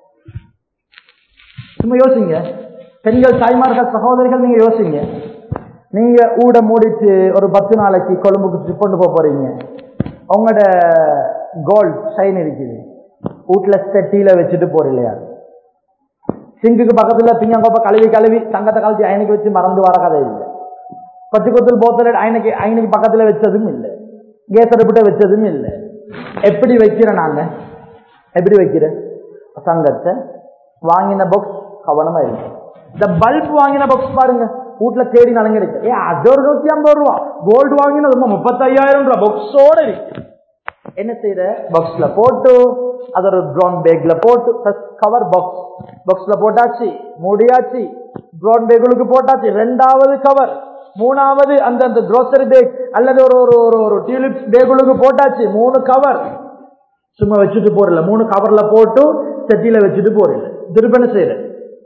சும்மா யோசிங்க பெண்கள் தாய்மார்கள் சகோதரிகள் நீங்க யோசிங்க நீங்க ஊட மூடிட்டு ஒரு பத்து நாளைக்கு கொழும்புக்கு trip கொண்டு போக போறீங்க உங்களோட கோல்ட் ஷைன் இருக்குது வீட்டுல செட்டியில வச்சுட்டு போறீங்களா சிங்குக்கு பக்கத்துல பிங்கங்கோப்ப கழுவி கழுவி தங்கத்தை கழுத்தி அயனுக்கு வச்சு மறந்து வர கதை இல்லை பச்சை கொத்தல் போத்தல் அயனுக்கு அயனுக்கு பக்கத்துல வச்சதும் இல்லை கேஸ் அடுப்பிட்ட வச்சதும் இல்லை எப்படி வைக்கிற நாங்க எப்படி வைக்கிற தங்கத்தை வாங்கின பாக்ஸ் கவனமா இருக்கு இந்த பல்ப் வாங்கின பாக்ஸ் பாருங்க வீட்டுல தேடி நலங்கிடுச்சு ஏ அது ஒரு நூத்தி ஐம்பது ரூபா கோல்டு வாங்கினது முப்பத்தையாயிரம் ரூபா பாக்ஸோட இருக்கு என்ன செய்யற பாக்ஸ்ல போட்டு அது ஒரு ப்ரௌன் பேக்ல போட்டு கவர் பாக்ஸ் பாக்ஸ்ல போட்டாச்சு மூடியாச்சு ப்ரௌன் பேக்குகளுக்கு போட்டாச்சு ரெண்டாவது கவர் மூணாவது அந்த அந்த grocery பேக் அல்லது ஒரு ஒரு ஒரு ஒரு டியூலிப் பேக்குகளுக்கு போட்டாச்சு மூணு கவர் சும்மா வச்சுட்டு போறல மூணு கவர்ல போட்டு செட்டியில வச்சுட்டு போறல திருப்பி என்ன செய்யற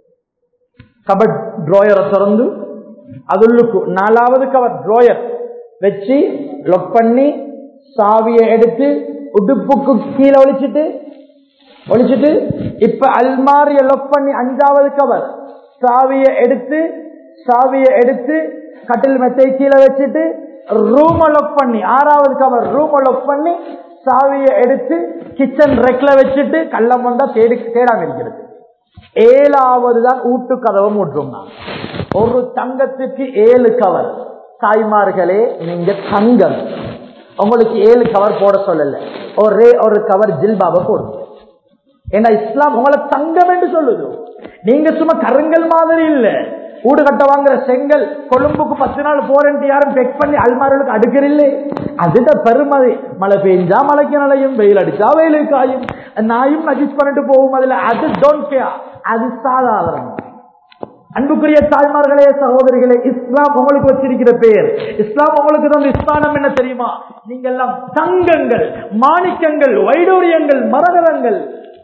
கபட் ட்ராயரை திறந்து அதுள்ளுக்கு நாலாவது கவர் ட்ராயர் வச்சு லொக் பண்ணி சாவியை எடுத்து உடுப்புக்கு கீழே ஒழிச்சிட்டு ஒழிச்சிட்டு இப்ப அல்மாரிய லொக் பண்ணி அஞ்சாவது கவர் சாவியை எடுத்து சாவியை எடுத்து கட்டில் மெத்தை கீழே வச்சுட்டு ரூம லொக் பண்ணி ஆறாவது கவர் ரூம லொக் பண்ணி சாவியை எடுத்து கிச்சன் ரெக்ல வச்சுட்டு கள்ளம் வந்தா தேடி தேடாம இருக்கிறது ஏழாவது தான் ஊட்டு கதவை மூட்டுறோம் நான் ஒரு தங்கத்துக்கு ஏழு கவர் தாய்மார்களே நீங்க தங்கம் உங்களுக்கு ஏழு கவர் போட சொல்லல ஒரே ஒரு கவர் ஜில்பாப போடுங்க ஏன்னா இஸ்லாம் உங்களை தங்கம் என்று சொல்லுது நீங்க சும்மா கருங்கல் மாதிரி இல்ல ஊடு கட்ட வாங்குற செங்கல் கொழும்புக்கு பத்து நாள் போறேன்ட்டு யாரும் பெக் பண்ணி அல்மார்களுக்கு அடுக்கிறீங்களே அதுதான் பெருமதி மழை பெஞ்சா மழைக்கு நலையும் வெயில் அடிச்சா வெயிலுக்கு காயும் நாயும் அட்ஜஸ்ட் பண்ணிட்டு போகும் அதுல அது டோன்ட் கேர் அது சாதாரணம் அன்புக்குரிய தாய்மார்களே சகோதரிகளே இஸ்லாம் உங்களுக்கு வச்சிருக்கிற பெயர் இஸ்லாம் உங்களுக்கு தான் இஸ்லானம் என்ன தெரியுமா நீங்க எல்லாம் தங்கங்கள் மாணிக்கங்கள் வைடூரியங்கள் மரகதங்கள்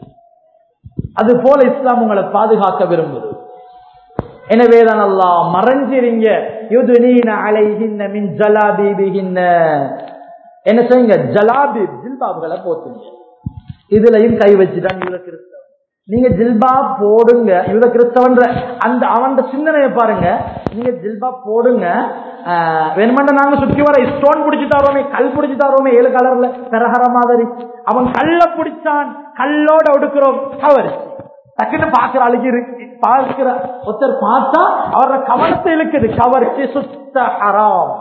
அது போல இஸ்லாம் உங்களை பாதுகாக்க விரும்புது எனவேதான் அல்லாஹ் மறைஞ்சிருங்க யுதுனீன அலைஹின்ன மின் ஜலாபீபிஹின்ன என்ன செய்யுங்க ஜலாபீப் ஜில்பாப்களை போத்துங்க இதுலயும் கை வச்சுட்டான் இவர கிறிஸ்தவன் நீங்க ஜில்பா போடுங்க இவர கிறிஸ்தவன்ற அந்த அவன் சிந்தனையை பாருங்க நீங்க ஜில்பா போடுங்க ஆஹ், வேணுமெண்டா நாங்க சுற்றி வர ஸ்டோன் பிடிச்சு தரோமே கல் பிடிச்சு தரோமே ஏழு கலர்ல பெரஹர மாதிரி அவன் கல்ல பிடிச்சான் கல்லோட ஒடுக்கிறோம் தவறு டக்குன்னு பாக்குற அழுகி பார்க்கிற ஒருத்தர் பார்த்தா அவரோட கவனத்தை இழுக்குது கவர்ச்சி சுத்த ஹராம்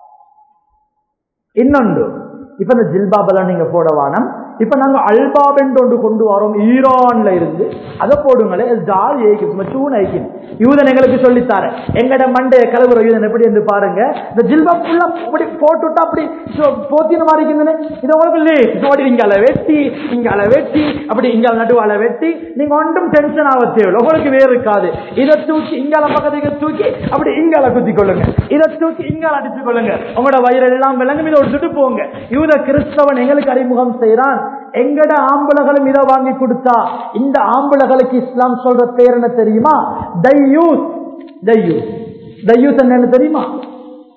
இன்னொன்று இப்ப இந்த ஜில்பாபெல்லாம் நீங்க போட வானம் இப்ப நாங்க அல்பாப் என்று ஒன்று கொண்டு வரோம் ஈரான்ல இருந்து அதை போடுங்களே ஜால் ஏய்க்கும் சூன் ஐக்கும் யூதன் எங்களுக்கு சொல்லித்தார எங்கட மண்டைய கலவுற யூதன் எப்படி என்று பாருங்க இந்த ஜில்பாப் ஃபுல்லா அப்படி போட்டுட்டா அப்படி சோ- போத்தின மாதிரி இருக்குதுன்னு இது உங்களுக்கு இல்லையே இப்படி இங்கால வெட்டி இங்கால வெட்டி அப்படி இங்கால நடுவால வெட்டி நீங்க ஒன்றும் டென்ஷன் ஆக தேவையில்லை உங்களுக்கு வேறு இருக்காது இதை தூக்கி இங்கால பக்கத்துக்கு தூக்கி அப்படி இங்கால குத்தி கொள்ளுங்க இதை தூக்கி இங்கால அடிச்சு கொள்ளுங்க உங்களோட வயிறு எல்லாம் விளங்கும் இதை எடுத்துட்டு போங்க யூத கிறிஸ்தவன் எங்களுக்கு அறிமுகம் செய்யறான் எங்கட ஆம்பளகளும் இதை வாங்கி கொடுத்தா இந்த ஆம்பளகளுக்கு இஸ்லாம் சொல்ற பேர் என்ன தெரியுமா தையூஸ் தையூஸ் தையூஸ் என்னன்னு தெரியுமா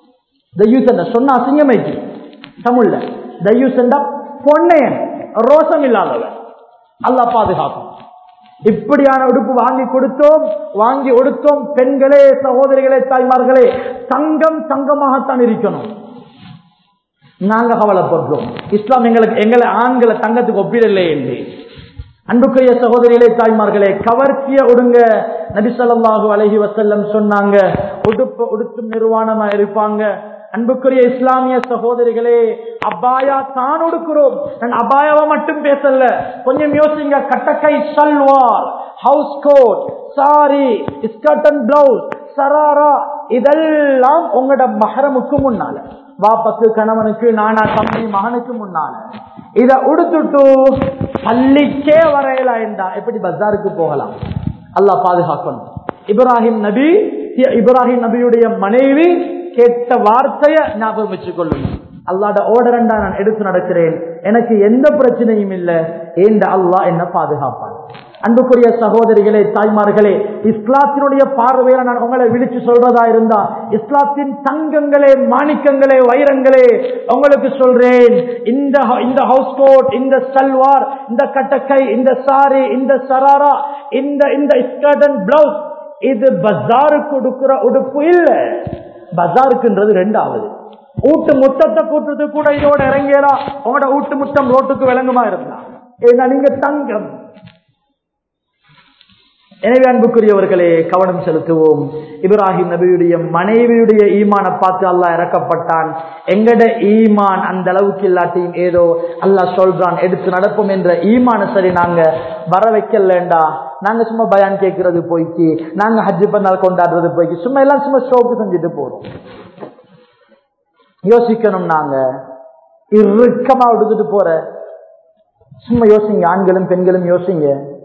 தயூஸ் என்ன சொன்ன அசிங்கமைக்கு தமிழ்ல தயூஸ் என்றா பொன்னையன் ரோசம் இல்லாதவன் அல்லாஹ் பாதுகாக்கும் இப்படியான உடுப்பு வாங்கி கொடுத்தோம் வாங்கி கொடுத்தோம் பெண்களே சகோதரிகளே தாய்மார்களே தங்கம் தங்கமாகத்தான் இருக்கணும் நாங்க கவலைப்படுறோம் இஸ்லாம் எங்களுக்கு எங்களை ஆண்களை தங்கத்துக்கு ஒப்பிடலை என்று அன்புக்குரிய சகோதரிகளே தாய்மார்களே கவர்ச்சிய உடுங்க நபிசல்லாஹு அலஹி வசல்லம் சொன்னாங்க உடுப்பு உடுத்தும் நிர்வாணமா இருப்பாங்க அன்புக்குரிய இஸ்லாமிய சகோதரிகளே அபாயா தான் உடுக்கிறோம் நான் அபாயாவை மட்டும் பேசல கொஞ்சம் யோசிங்க கட்டக்கை salwar house coat sari skirt and blouse sharara இதெல்லாம் உங்களோட மகரமுக்கு முன்னால வாப்பக்கு கணவனுக்கு நானா தம்பி மகனுக்கு முன்னால இத உடுத்துட்டு பள்ளிக்கே வரையலா என்றா எப்படி பஜாருக்கு போகலாம் அல்லாஹ் பாதுகாக்கணும் இப்ராஹிம் நபி இப்ராஹிம் நபியுடைய மனைவி கேட்ட வார்த்தைய ஞாபகம் வச்சுக் கொள்ளுங்க அல்லாட ஓடரண்டா நான் எடுத்து நடக்கிறேன் எனக்கு எந்த பிரச்சனையும் இல்லை ஏண்ட அல்லாஹ் என்ன பாதுகாப்பான் அன்புக்குரிய சகோதரிகளே தாய்மார்களே இஸ்லாத்தினுடைய பார்வையில நான் உங்களை விழிச்சு சொல்றதா இருந்தா இஸ்லாத்தின் தங்கங்களே மாணிக்கங்களே வைரங்களே உங்களுக்கு சொல்றேன் இந்த இந்த ஹவுஸ் கோட் இந்த சல்வார் இந்த கட்டக்கை இந்த சாரி இந்த சராரா இந்த இந்த ஸ்கர்ட் அண்ட் பிளவுஸ் இது பஜாருக்கு கொடுக்கிற உடுப்பு இல்ல பஜாருக்குன்றது ரெண்டாவது ஊட்டு முத்தத்தை கூட்டுறது கூட இதோட இறங்கியலாம் உங்களோட ஊட்டு முத்தம் ரோட்டுக்கு விளங்குமா இருந்தா ஏன்னா நீங்க தங்கம் எனவே அன்புக்குரியவர்களே கவனம் செலுத்துவோம் இப்ராஹிம் நபியுடைய மனைவியுடைய ஈமான பார்த்து அல்லாஹ் இறக்கப்பட்டான் எங்கட ஈமான் அந்த அளவுக்கு இல்லாட்டியும் ஏதோ அல்லாஹ் சொல்றான் எடுத்து நடப்போம் என்ற ஈமான சரி நாங்க வர வைக்கலண்டா நாங்க சும்மா பயான் கேட்கறது போய்க்கு நாங்க ஹஜ்ஜு பண்ணால் கொண்டாடுறது போய்க்கு சும்மா எல்லாம் சும்மா ஷோக்கு செஞ்சுட்டு போறோம் யோசிக்கணும் நாங்க இறுக்கமா எடுத்துட்டு போற சும்மா யோசிங்க ஆண்களும் பெண்களும் யோசிங்க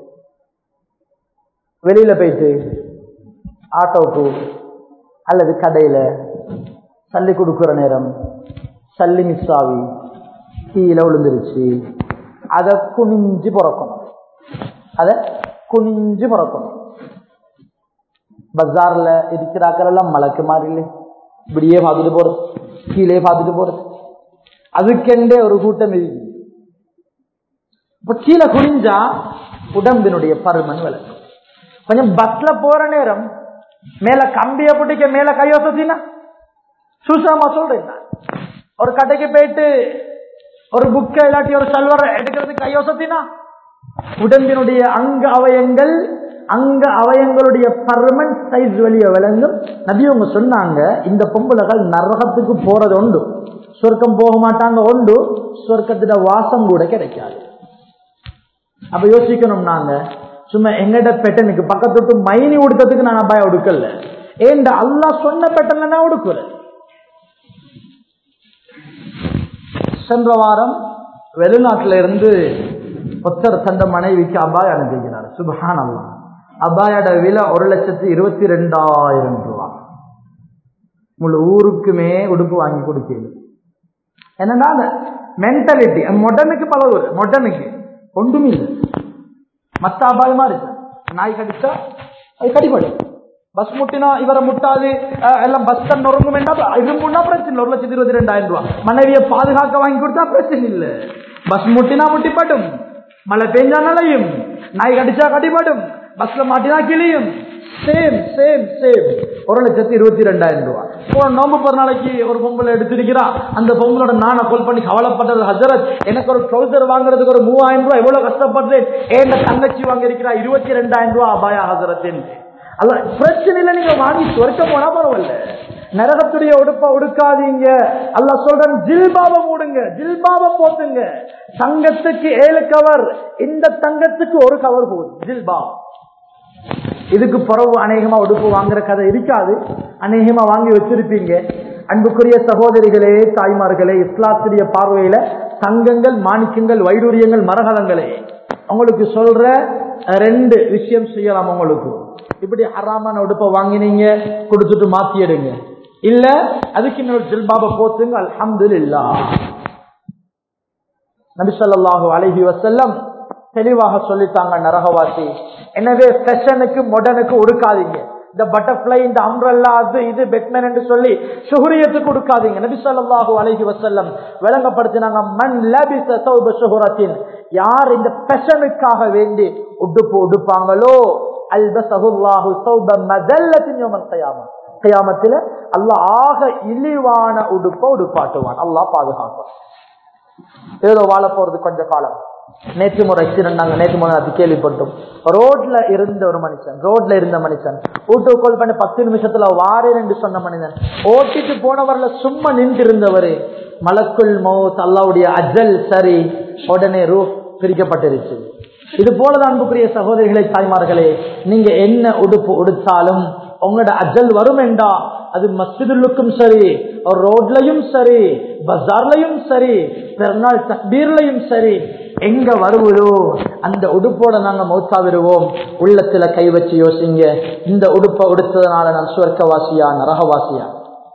வெளியில போயிட்டு ஆட்டோக்கு அல்லது கடையில சல்லி கொடுக்குற நேரம் சல்லி மிஸ் ஆகி கீழே விழுந்துருச்சு அதை குனிஞ்சு பிறக்கணும் அதை குனிஞ்சு பிறக்கணும் பஜார்ல இருக்கிறாக்கள் எல்லாம் மலக்கு மாதிரி இல்லை இப்படியே பார்த்துட்டு போறது கீழே பார்த்துட்டு போறது அதுக்கெண்டே ஒரு கூட்டம் இருக்கு இப்ப கீழே குனிஞ்சா உடம்பினுடைய பருமன் விளக்கும் கொஞ்சம் பஸ்ல போற நேரம் மேல கம்பிய பிடிக்க மேல கையோசத்தினா சூசாமா சொல்றேன் நான். ஒரு கடைக்கு போயிட்டு ஒரு புக்க இல்லாட்டி ஒரு சல்வர் எடுக்கிறதுக்கு கையோசத்தினா உடம்பினுடைய அங்க அவயங்கள் அங்க அவயங்களுடைய பர்மன் சைஸ் வெளியே விளங்கும் நபி அவங்க சொன்னாங்க இந்த பொம்பளைகள் நரகத்துக்கு போறது உண்டு சொர்க்கம் போக மாட்டாங்க உண்டு சொர்க்கத்திட வாசம் கூட கிடைக்காது அப்ப யோசிக்கணும் நாங்க சும்மா எங்கட பெட்டனுக்கு பக்கத்துட்டு மைனி உடுத்ததுக்கு நான் அபாயம் உடுக்கல ஏண்ட அல்லா சொன்ன பெட்டன்ல நான் உடுக்கல சென்ற வாரம் வெளிநாட்டுல இருந்து ஒத்தர் தந்த மனைவிக்கு அபாய அனுப்பிக்கிறார் சுபஹான் அல்லா அபாயோட விலை ஒரு லட்சத்து இருபத்தி ரெண்டாயிரம் ரூபா முழு ஊருக்குமே உடுப்பு வாங்கி கொடுக்கல என்னன்னா அந்த மென்டாலிட்டி மொடனுக்கு பழகுது மொடனுக்கு ஒன்றுமே இல்லை மத்த அபாயமா இருக்கு நாய் கடிச்சா அது கடிப்படும் பஸ் முட்டினா இவரை முட்டாது அஹ், எல்லாம் பஸ் தான் நொறுங்கும் இரும்புனா பிரச்சனை ஒரு லட்சத்தி இருபத்தி ரெண்டாயிரம் ரூபாய் மனைவியை பாதுகாக்க வாங்கி கொடுத்தா பிரச்சனை இல்லை பஸ் முட்டினா முட்டிப்படும் மழை பெஞ்சா நலையும் நாய் கடிச்சா கடிப்படும் பஸ்ல மாட்டினா கிளியும் சேம் சேம் சேம் ஒரு லட்சத்தி இருபத்தி ரெண்டாயிரம் ரூபாய் போன நோம்பு ஒரு நாளைக்கு ஒரு பொம்பளை எடுத்திருக்கிறா அந்த பொம்பளோட நானை கால் பண்ணி கவலைப்பட்டது ஹசரத் எனக்கு ஒரு ட்ரௌசர் வாங்குறதுக்கு ஒரு மூவாயிரம் ரூபாய் எவ்வளவு கஷ்டப்படுறேன் ஏன் தங்கச்சி வாங்கி இருக்கிறா இருபத்தி ரெண்டாயிரம் ரூபாய் அபாயா ஹசரத் அல்ல பிரச்சனை இல்லை நீங்க வாங்கி சொர்க்க போனா பரவாயில்ல நரகத்துடைய உடுப்ப உடுக்காதீங்க அல்ல சொல்றேன் ஜில்பாவை மூடுங்க ஜில்பாவை போட்டுங்க தங்கத்துக்கு ஏழு கவர் இந்த தங்கத்துக்கு ஒரு கவர் போகுது ஜில்பா இதுக்கு பிறகு அநேகமா உடுப்பு வாங்குற கதை இருக்காது அநேகமா வாங்கி வச்சிருப்பீங்க அன்புக்குரிய சகோதரிகளே தாய்மார்களே இஸ்லாத்துடைய பார்வையில தங்கங்கள் மாணிக்கங்கள் வைடூரியங்கள் மரகதங்களே உங்களுக்கு சொல்ற அஹ், ரெண்டு விஷயம் செய்யலாம் உங்களுக்கு இப்படி ஹராமான உடுப்பை வாங்கினீங்க கொடுத்துட்டு மாத்தி எடுங்க இல்ல அதுக்கு இன்னொரு ஜில்பாபை போத்துங்க அல்ஹம்துலில்லாஹ் நபிசல்லாஹு அலைஹி வசல்லம் தெளிவாக சொல்லித்தாங்க நரகவாசி எனவே ஃபேஷனுக்கு மொடனுக்கு உடுக்காதீங்க இந்த பட்டர்ஃபிளை இந்த அம்ரல்லா அது இது பெட்மேன் என்று சொல்லி சுகுரியத்து கொடுக்காதீங்க நபி ஸல்லல்லாஹு அலைஹி வஸல்லம் விளங்கப்படுத்தினாங்க மன் லபிஸ தௌப சுஹரத்தின் யார் இந்த பெஷனுக்காக வேண்டி உடுப்பு உடுப்பாங்களோ அல்பசஹுல்லாஹு தௌப மதல்லத்தின் யௌமல் கியாமah கியாமத்தில் அல்லாஹ் ஆக இழிவான உடுப்ப உடுப்பாட்டுவான் அல்லாஹ் பாதுகாப்பான் ஏதோ வாழ போறது கொஞ்ச காலம் நேற்று முறை ஆக்சிடென்ட் நாங்க நேற்று முறை அது கேள்விப்பட்டோம் ரோட்ல இருந்த ஒரு மனுஷன் ரோட்ல இருந்த மனுஷன் வீட்டுக்கு கால் பண்ணி பத்து நிமிஷத்துல வாரேன் என்று சொன்ன மனிதன் ஓட்டிட்டு போனவர்ல சும்மா நின்று இருந்தவரு மலக்குள் மௌத் அல்லாவுடைய அஜல் சரி உடனே ரூ பிரிக்கப்பட்டிருச்சு இது போலதான் அன்புக்குரிய சகோதரிகளை தாய்மார்களே நீங்க என்ன உடுப்பு உடுத்தாலும் உங்களோட அஜல் வரும் என்றா அது மஸ்ஜிதுல்லுக்கும் சரி ரோட்லயும் சரி பஜார்லயும் சரி பிறநாள் தக்பீர்லயும் சரி எங்க வருவதோ அந்த உடுப்போட நாங்க மௌத்தா விடுவோம் உள்ளத்துல கை வச்சு யோசிங்க இந்த உடுப்பை உடுத்ததுனால நான் சுவர்க்கவாசியா நரகவாசியா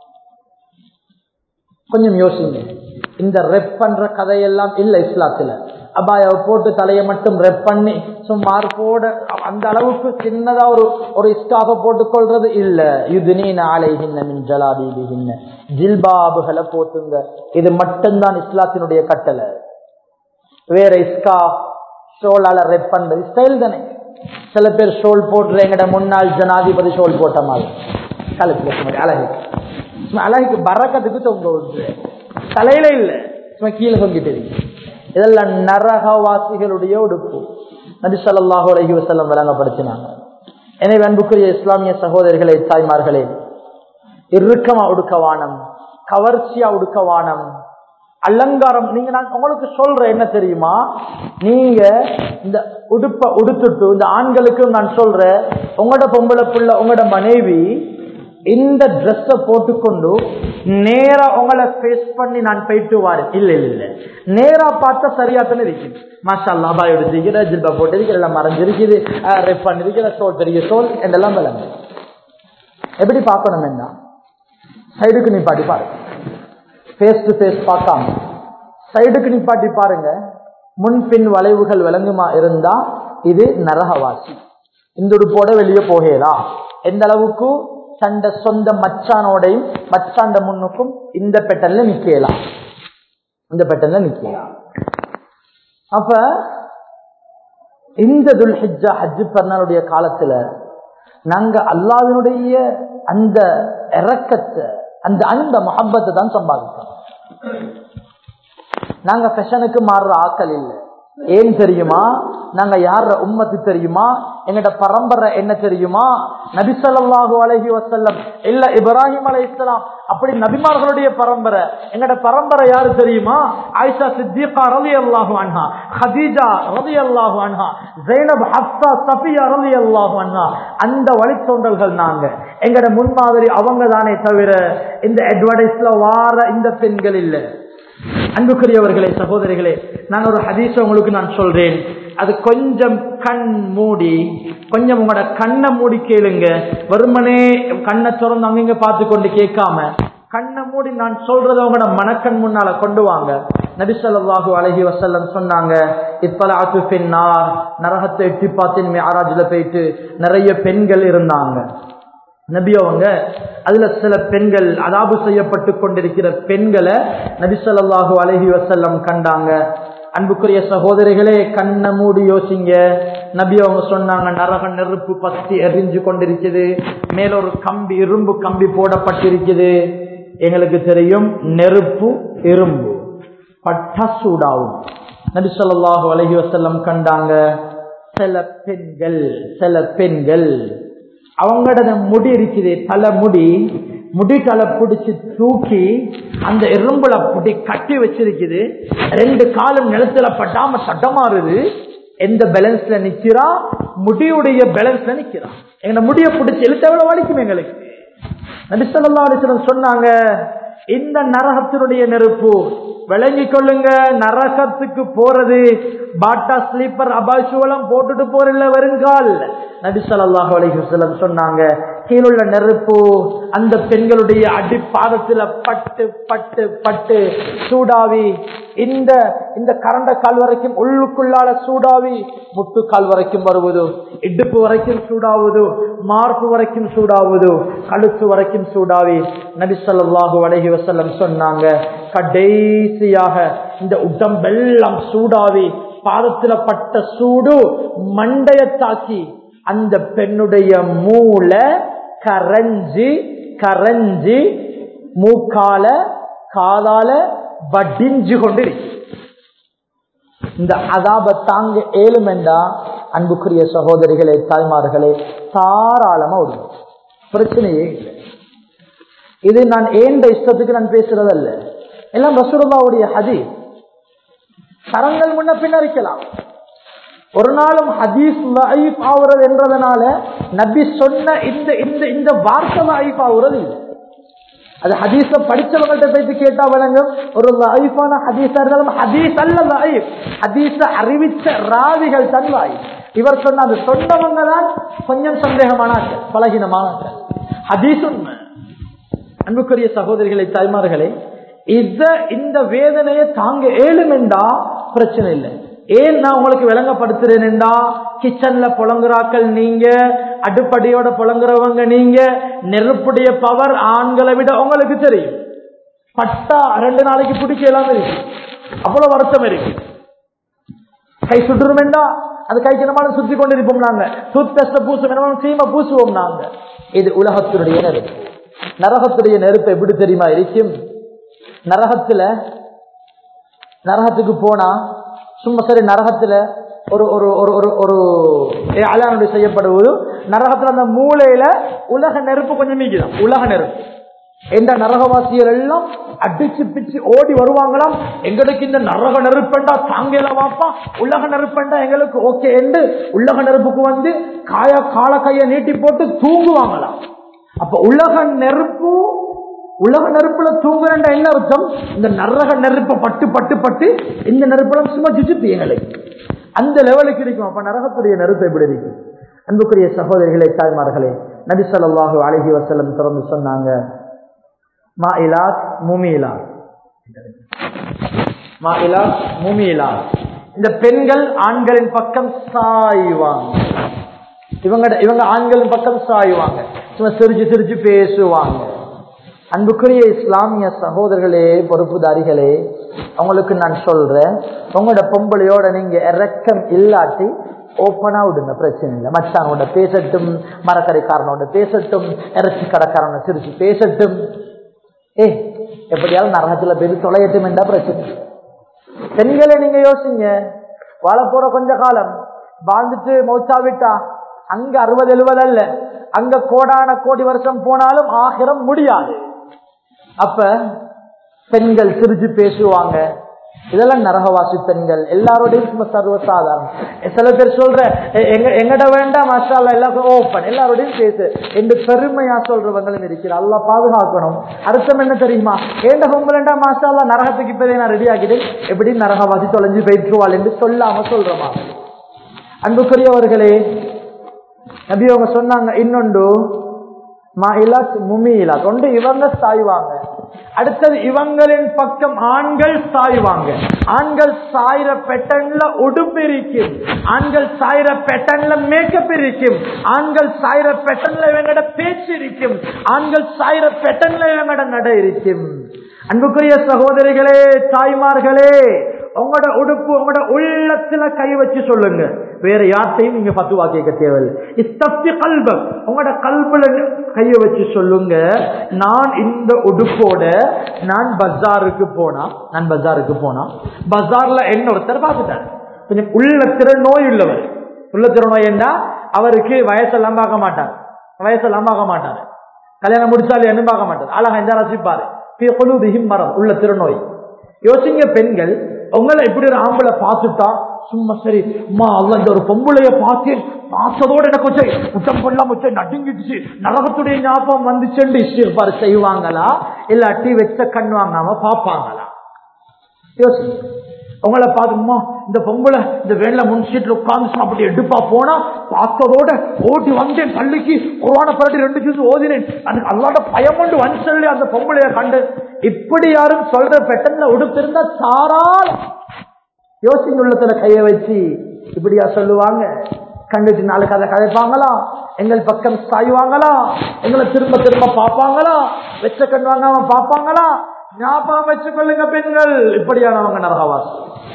கொஞ்சம் யோசிங்க இந்த ரெப் பண்ற கதையெல்லாம் இல்ல இஸ்லாத்துல அபாயாவை போட்டு தலையை மட்டும் ரெப் பண்ணி சும்மார் போட அந்த அளவுக்கு சின்னதா ஒரு ஒரு இஸ்காப போட்டுக்கொள்றது இல்ல இது நீ நாளை மின் ஜலாபீபிஹின்ன ஜில்பாபுகளை போட்டுங்க இது மட்டும்தான் இஸ்லாத்தினுடைய கட்டளை வேற இஸ்கா ஷோலால ரெப் பண்றது ஸ்டைல் தானே சில பேர் ஷோல் போடுற எங்கட முன்னாள் ஜனாதிபதி ஷோல் போட்ட மாதிரி கழுத்துல சும்மா அழகு சும்மா அழகுக்கு பறக்கத்துக்கு தொங்க விடுது தலையில இல்ல சும்மா கீழே தொங்கிட்டு இருக்கு இதெல்லாம் நரகவாசிகளுடைய உடுப்பு நபி ஸல்லல்லாஹு அலைஹி வஸல்லம் விளங்கப்படுத்தினாங்க எனவே அன்புக்குரிய இஸ்லாமிய சகோதரர்களே தாய்மார்களே இறுக்கமா உடுக்கவானம் கவர்ச்சியா உடுக்கவானம் அலங்காரம் நீங்க நான் உங்களுக்கு சொல்றேன் என்ன தெரியுமா நீங்க இந்த உடுப்ப உடுத்துட்டு இந்த ஆண்களுக்கும் நான் சொல்றேன் உங்களோட பொம்பளை புள்ள உங்களோட மனைவி இந்த ட்ரெஸ்ஸ போட்டுக்கொண்டு நேரா உங்களை ஃபேஸ் பண்ணி நான் போயிட்டு வாரேன் இல்ல இல்ல இல்ல நேரா பார்த்தா சரியா தானே இருக்குது மாஷா அல்லா பாய் எடுத்துக்கிற ஜில்பா போட்டு இருக்கிற எல்லாம் மறைஞ்சிருக்குது ரெப் பண்ணிருக்கிற சோல் பெரிய சோல் என்றெல்லாம் விளங்கு எப்படி பார்க்கணும் என்ன சைடுக்கு நிப்பாட்டி பாருங்க ஃபேஸ் டு ஃபேஸ் பார்க்காம சைடுக்கு நிப்பாட்டி பாருங்க முன்பின் வளைவுகள் விளங்குமா இருந்தா இது நரகவாசி இந்த உடுப்போட வெளியே போகலாம் எந்த அளவுக்கு தண்ட சொந்த மச்சானோடையும் மச்சாண்ட முன்னுக்கும் இந்த பெட்டன்ல நிக்கலாம் இந்த பெட்டன்ல நிக்கலாம் அப்ப இந்த துல்ஹிஜா ஹஜ்ஜு பெருநாளுடைய காலத்துல நாங்க அல்லாவினுடைய அந்த இறக்கத்தை அந்த அந்த மஹப்பத்தை தான் சம்பாதிக்கிறோம் நாங்க ஃபெஷனுக்கு மாறுற ஆக்கள் இல்லை ஏன் தெரியுமா நாங்க யார உம்மத்து தெரியுமா எங்கட பரம்பரை என்ன தெரியுமா நபிசல்லாஹு அலஹி வசல்லம் இல்ல இப்ராஹிம் அலை இஸ்லாம் அப்படி நபிமார்களுடைய பரம்பரை எங்கட பரம்பரை யாரு தெரியுமா ஆயிஷா சித்திகா ரலி அல்லாஹு அன்ஹா ஹதீஜா ரலி அல்லாஹு அன்ஹா ஜெய்னப் ஹப்சா சஃபியா ரலி அல்லாஹு அன்ஹா அந்த வழித்தோன்றல்கள் நாங்க எங்கட முன்மாதிரி அவங்க தானே தவிர இந்த அட்வர்டைஸ்ல வார இந்த பெண்கள் இல்லை அன்புக்குரியவர்களே சகோதரிகளே நான் ஒரு ஹதீஸ உங்களுக்கு நான் சொல்றேன் அது கொஞ்சம் கண் மூடி கொஞ்சம் உங்களோட கண்ணை மூடி கேளுங்க வெறுமனே கண்ணை திறந்து அங்கங்க பார்த்து கொண்டு கேட்காம கண்ணை மூடி நான் சொல்றத உங்களோட மனக்கண் முன்னால கொண்டு வாங்க நபிசல்லாஹு அலஹி வசல்லம் சொன்னாங்க இப்பல ஆத்து பெண்ணார் நரகத்தை எட்டி பார்த்தின் ஆராஜில போயிட்டு நிறைய பெண்கள் இருந்தாங்க நபி அவங்க அதுல சில பெண்கள் அதாபு செய்யப்பட்டு கொண்டிருக்கிற பெண்களை நபி சொல்லாஹு அலஹி வசல்லம் கண்டாங்க அன்புக்குரிய சகோதரிகளே கண்ணை மூடி யோசிங்க நபி அவங்க சொன்னாங்க நரக நெருப்பு பத்தி எரிஞ்சு கொண்டிருக்குது மேல ஒரு கம்பி இரும்பு கம்பி போடப்பட்டிருக்குது எங்களுக்கு தெரியும் நெருப்பு இரும்பு பட்டா சூடாகும் நபி சொல்லாஹு அலஹி வசல்லம் கண்டாங்க சில பெண்கள் சில பெண்கள் அவங்களோட முடி இருக்குது தலை முடி முடி தலை பிடிச்சி தூக்கி அந்த எறும்புல புடி கட்டி வச்சிருக்குது ரெண்டு காலம் நிலத்துல பட்டாம சட்டமாறுது எந்த பேலன்ஸ்ல நிக்கிறா முடியுடைய பேலன்ஸ்ல நிக்கிறா எங்க முடிய பிடிச்சி எழுத்த எவ்வளவு வலிக்கும் எங்களுக்கு நபிசல்லா அலிஸ்லம் சொன்னாங்க இந்த நரகத்தினுடைய நெருப்பு விளங்கி கொள்ளுங்க நரகத்துக்கு போறது பாட்டா ஸ்லீப்பர் அபாசுவலம் போட்டுட்டு போறல வருங்கால் நபி சொல்லாஹு அலிஹலம் சொன்னாங்க கீழுள்ள நெருப்பு அந்த பெண்களுடைய அடிப்பாதத்துல பட்டு பட்டு பட்டு சூடாவி இந்த இந்த கரண்ட கால் வரைக்கும் உள்ளுக்குள்ளால சூடாவி முட்டு கால் வரைக்கும் வருவது இடுப்பு வரைக்கும் சூடாவது மார்பு வரைக்கும் சூடாவது கழுத்து வரைக்கும் சூடாவி நபி ஸல்லல்லாஹு அலைஹி வஸல்லம் சொன்னாங்க கடைசியாக இந்த உடம்பெல்லாம் சூடாவி பாதத்துல பட்ட சூடு மண்டைய தாக்கி அந்த பெண்ணுடைய மூளை கரைஞ்சி கரைஞ்சி மூக்கால காலால வடிஞ்சு கொண்டு இந்த அதாப தாங்க ஏழுமெண்டா அன்புக்குரிய சகோதரிகளே தாய்மார்களே தாராளமா விடும் பிரச்சனையே இல்லை இது நான் ஏண்ட இஷ்டத்துக்கு நான் பேசுறதல்ல எல்லாம் ரசூலுல்லாவுடைய ஹதி கரங்கள் முன்ன பின்னரிக்கலாம் ஒரு நாளும் ஹதீஸ் லைஃப் ஆகுறது என்றதுனால நபி சொன்ன இந்த இந்த இந்த வார்த்தை லைஃப் ஆகுறது இல்லை அது ஹதீஸ படிச்சவங்கள்ட்ட போயிட்டு கேட்டா வழங்கும் ஒரு லைஃபான ஹதீஸா இருந்தாலும் ஹதீஸ் அல்ல லைஃப் ஹதீஸ அறிவிச்ச ராவிகள் தான் லைஃப் இவர் சொன்ன அது சொன்னவங்க தான் கொஞ்சம் சந்தேகமானார்கள் பலகீனமானார்கள் ஹதீஸ் உண்மை அன்புக்குரிய சகோதரிகளை தாய்மார்களே இத இந்த வேதனையை தாங்க ஏழுமெண்டா பிரச்சனை இல்லை ஏன் நான் உங்களுக்கு விளங்கப்படுத்துறேன்டா கிச்சன்ல புலங்குறாக்கள் நீங்க அடுப்படியோட புலங்குறவங்க நீங்க நெருப்புடைய பவர் ஆண்களை விட உங்களுக்கு தெரியும் பட்டா ரெண்டு நாளைக்கு பிடிக்கலாம் இருக்கு அவ்வளவு வருத்தம் இருக்கு கை சுட்டுருமெண்டா அது கைக்கு நம்மளும் சுத்தி கொண்டிருப்போம் நாங்க டூத் பேஸ்ட பூசுவோம் சீமை பூசுவோம் நாங்க இது உலகத்தினுடைய நெருப்பு நரகத்துடைய நெருப்பு எப்படி தெரியுமா இருக்கும் நரகத்துல நரகத்துக்கு போனா சும்மா சரி நரகத்துல ஒரு ஒரு ஒரு ஒரு ஒரு அலானுடைய செய்யப்படுவது நரகத்துல அந்த மூளையில உலக நெருப்பு கொஞ்சம் நீக்கிதான் உலக நெருப்பு எந்த நரகவாசியர் எல்லாம் அடிச்சு பிச்சு ஓடி வருவாங்களாம் எங்களுக்கு இந்த நரக நெருப்பண்டா தாங்கல வாப்பா உலக நெருப்பண்டா எங்களுக்கு ஓகே என்று உலக நெருப்புக்கு வந்து காய கால கைய நீட்டி போட்டு தூங்குவாங்களாம் அப்ப உலக நெருப்பு உலக நெருப்புல தூங்குறா என்ன அர்த்தம் இந்த நரக நெருப்பை பட்டு பட்டு பட்டு இந்த நெருப்புல சும்மா சுச்சுத்து எங்களுக்கு அந்த லெவலுக்கு இருக்கும் அப்ப நரகத்துடைய நெருப்பு எப்படி இருக்கும் அன்புக்குரிய சகோதரிகளே தாய்மார்களே நபி ஸல்லல்லாஹு அலைஹி வஸல்லம் தொடர்ந்து சொன்னாங்க மா இலாத் முமிலாத் மா இலாத் முமிலாத் இந்த பெண்கள் ஆண்களின் பக்கம் சாய்வாங்க இவங்க இவங்க ஆண்களின் பக்கம் சாய்வாங்க சும்மா சிரிச்சு சிரிச்சு பேசுவாங்க அன்புக்குரிய இஸ்லாமிய சகோதரர்களே பொறுப்புதாரிகளே அவங்களுக்கு நான் சொல்றேன் உங்களோட பொம்பளையோட நீங்க இறக்கம் இல்லாட்டி ஓப்பனா விடுங்க பிரச்சனை இல்லை மச்சானோட பேசட்டும் மரக்கரைக்காரனோட பேசட்டும் இறைச்சி கடைக்காரனோட சிரிச்சு பேசட்டும் ஏ எப்படியாவது நரகத்துல போய் தொலையட்டும் என்றா பிரச்சனை பெண்களை நீங்க யோசிங்க வாழ போற கொஞ்ச காலம் வாழ்ந்துட்டு மௌச்சா விட்டா அங்க அறுபது எழுபது அல்ல அங்க கோடான கோடி வருஷம் போனாலும் ஆகிரம் முடியாது அப்ப பெண்கள் சிரிச்சு பேசுவாங்க இதெல்லாம் நரகவாசி பெண்கள் எல்லாரோடையும் சர்வசாதாரணம் சில பேர் சொல்ற எங்க எங்கட வேண்டாம் மசாலா எல்லாருக்கும் ஓப்பன் எல்லாரோடையும் பேசு என்று பெருமையா சொல்றவங்களும் இருக்கிற அல்லா பாதுகாக்கணும் அர்த்தம் என்ன தெரியுமா ஏண்ட பொம்பளண்டா மாசாலா நரகத்துக்கு இப்பதே நான் ரெடி ஆகிட்டேன் எப்படி நரகவாசி தொலைஞ்சு போயிட்டுருவாள் என்று சொல்லாம சொல்றமா அன்புக்குரியவர்களே நபி அவங்க சொன்னாங்க இன்னொன்று மாயிலாத் முமியிலாத் ஒன்று இவங்க சாய்வாங்க அடுத்தது இவங்களின் பக்கம் ஆண்கள் சாய்வாங்க ஆண்கள் சாயிர பெட்டன்ல உடுப்பு இருக்கும் ஆண்கள் சாயிர பெட்டன்ல மேக்கப் இருக்கும் ஆண்கள் சாயிர பெட்டன்ல இவங்கட பேச்சு இருக்கும் ஆண்கள் சாயிர பெட்டன்ல இவங்கட நட இருக்கும் அன்புக்குரிய சகோதரிகளே தாய்மார்களே உங்களோட உடுப்பு உங்களோட உள்ளத்துல கை வச்சு சொல்லுங்க வேற யார்த்தையும் நீங்க பத்துவா கேட்க தேவையில்லை இஸ்தப்தி கல்ப உங்களோட கல்புல கைய வச்சு சொல்லுங்க நான் இந்த உடுப்போட நான் பஜாருக்கு போனா நான் பஜாருக்கு போனா பஜார்ல என்ன ஒருத்தர் பார்த்துட்டார் கொஞ்சம் உள்ளத்திர நோய் உள்ளவர் உள்ளத்திர நோய் என்ன அவருக்கு வயசெல்லாம் பார்க்க மாட்டார் வயசெல்லாம் பார்க்க மாட்டார் கல்யாணம் முடிச்சாலும் என்ன பார்க்க மாட்டார் அழகா இந்த ரசிப்பாரு மரம் உள்ள திருநோய் யோசிங்க பெண்கள் உங்களை இப்படி ஒரு ஆம்பளை பார்த்துட்டா சும்மா சரி அம்மா அல்ல இந்த ஒரு பொம்பளைய பார்த்தேன் பார்த்ததோட எனக்கு கொஞ்சம் குற்றம் பண்ணலாம் வச்சு நடுங்கிடுச்சு நரகத்துடைய ஞாபகம் வந்துச்சுன்னு இஷ்டப்பாரு செய்வாங்களா இல்லாட்டி வச்ச கண் வாங்காம பார்ப்பாங்களா யோசி உங்களை பார்த்துமா இந்த பொம்பளை இந்த வேன்ல முன் சீட்ல உட்கார்ந்து அப்படி எடுப்பா போனா பார்த்ததோட ஓட்டி வந்தேன் பள்ளிக்கு குரான பரட்டி ரெண்டு ஜூஸ் ஓதினேன் அதுக்கு அல்லாட பயம் கொண்டு வந்து சொல்லி அந்த பொம்பளைய கண்டு இப்படி யாரும் சொல்ற பெட்டன்ல உடுப்பு இருந்தா தாராள யோசிங்க உள்ளத்துல கைய வச்சு இப்படியா சொல்லுவாங்க கண்டுட்டு நாளைக்கு அதை கதைப்பாங்களா எங்கள் பக்கம் சாய்வாங்களா எங்களை திரும்ப திரும்ப பார்ப்பாங்களா வெச்ச கண் வாங்காம பார்ப்பாங்களா ஞாபகம் வச்சுக்கொள்ளுங்க பெண்கள் இப்படியானவங்க நரகவாசி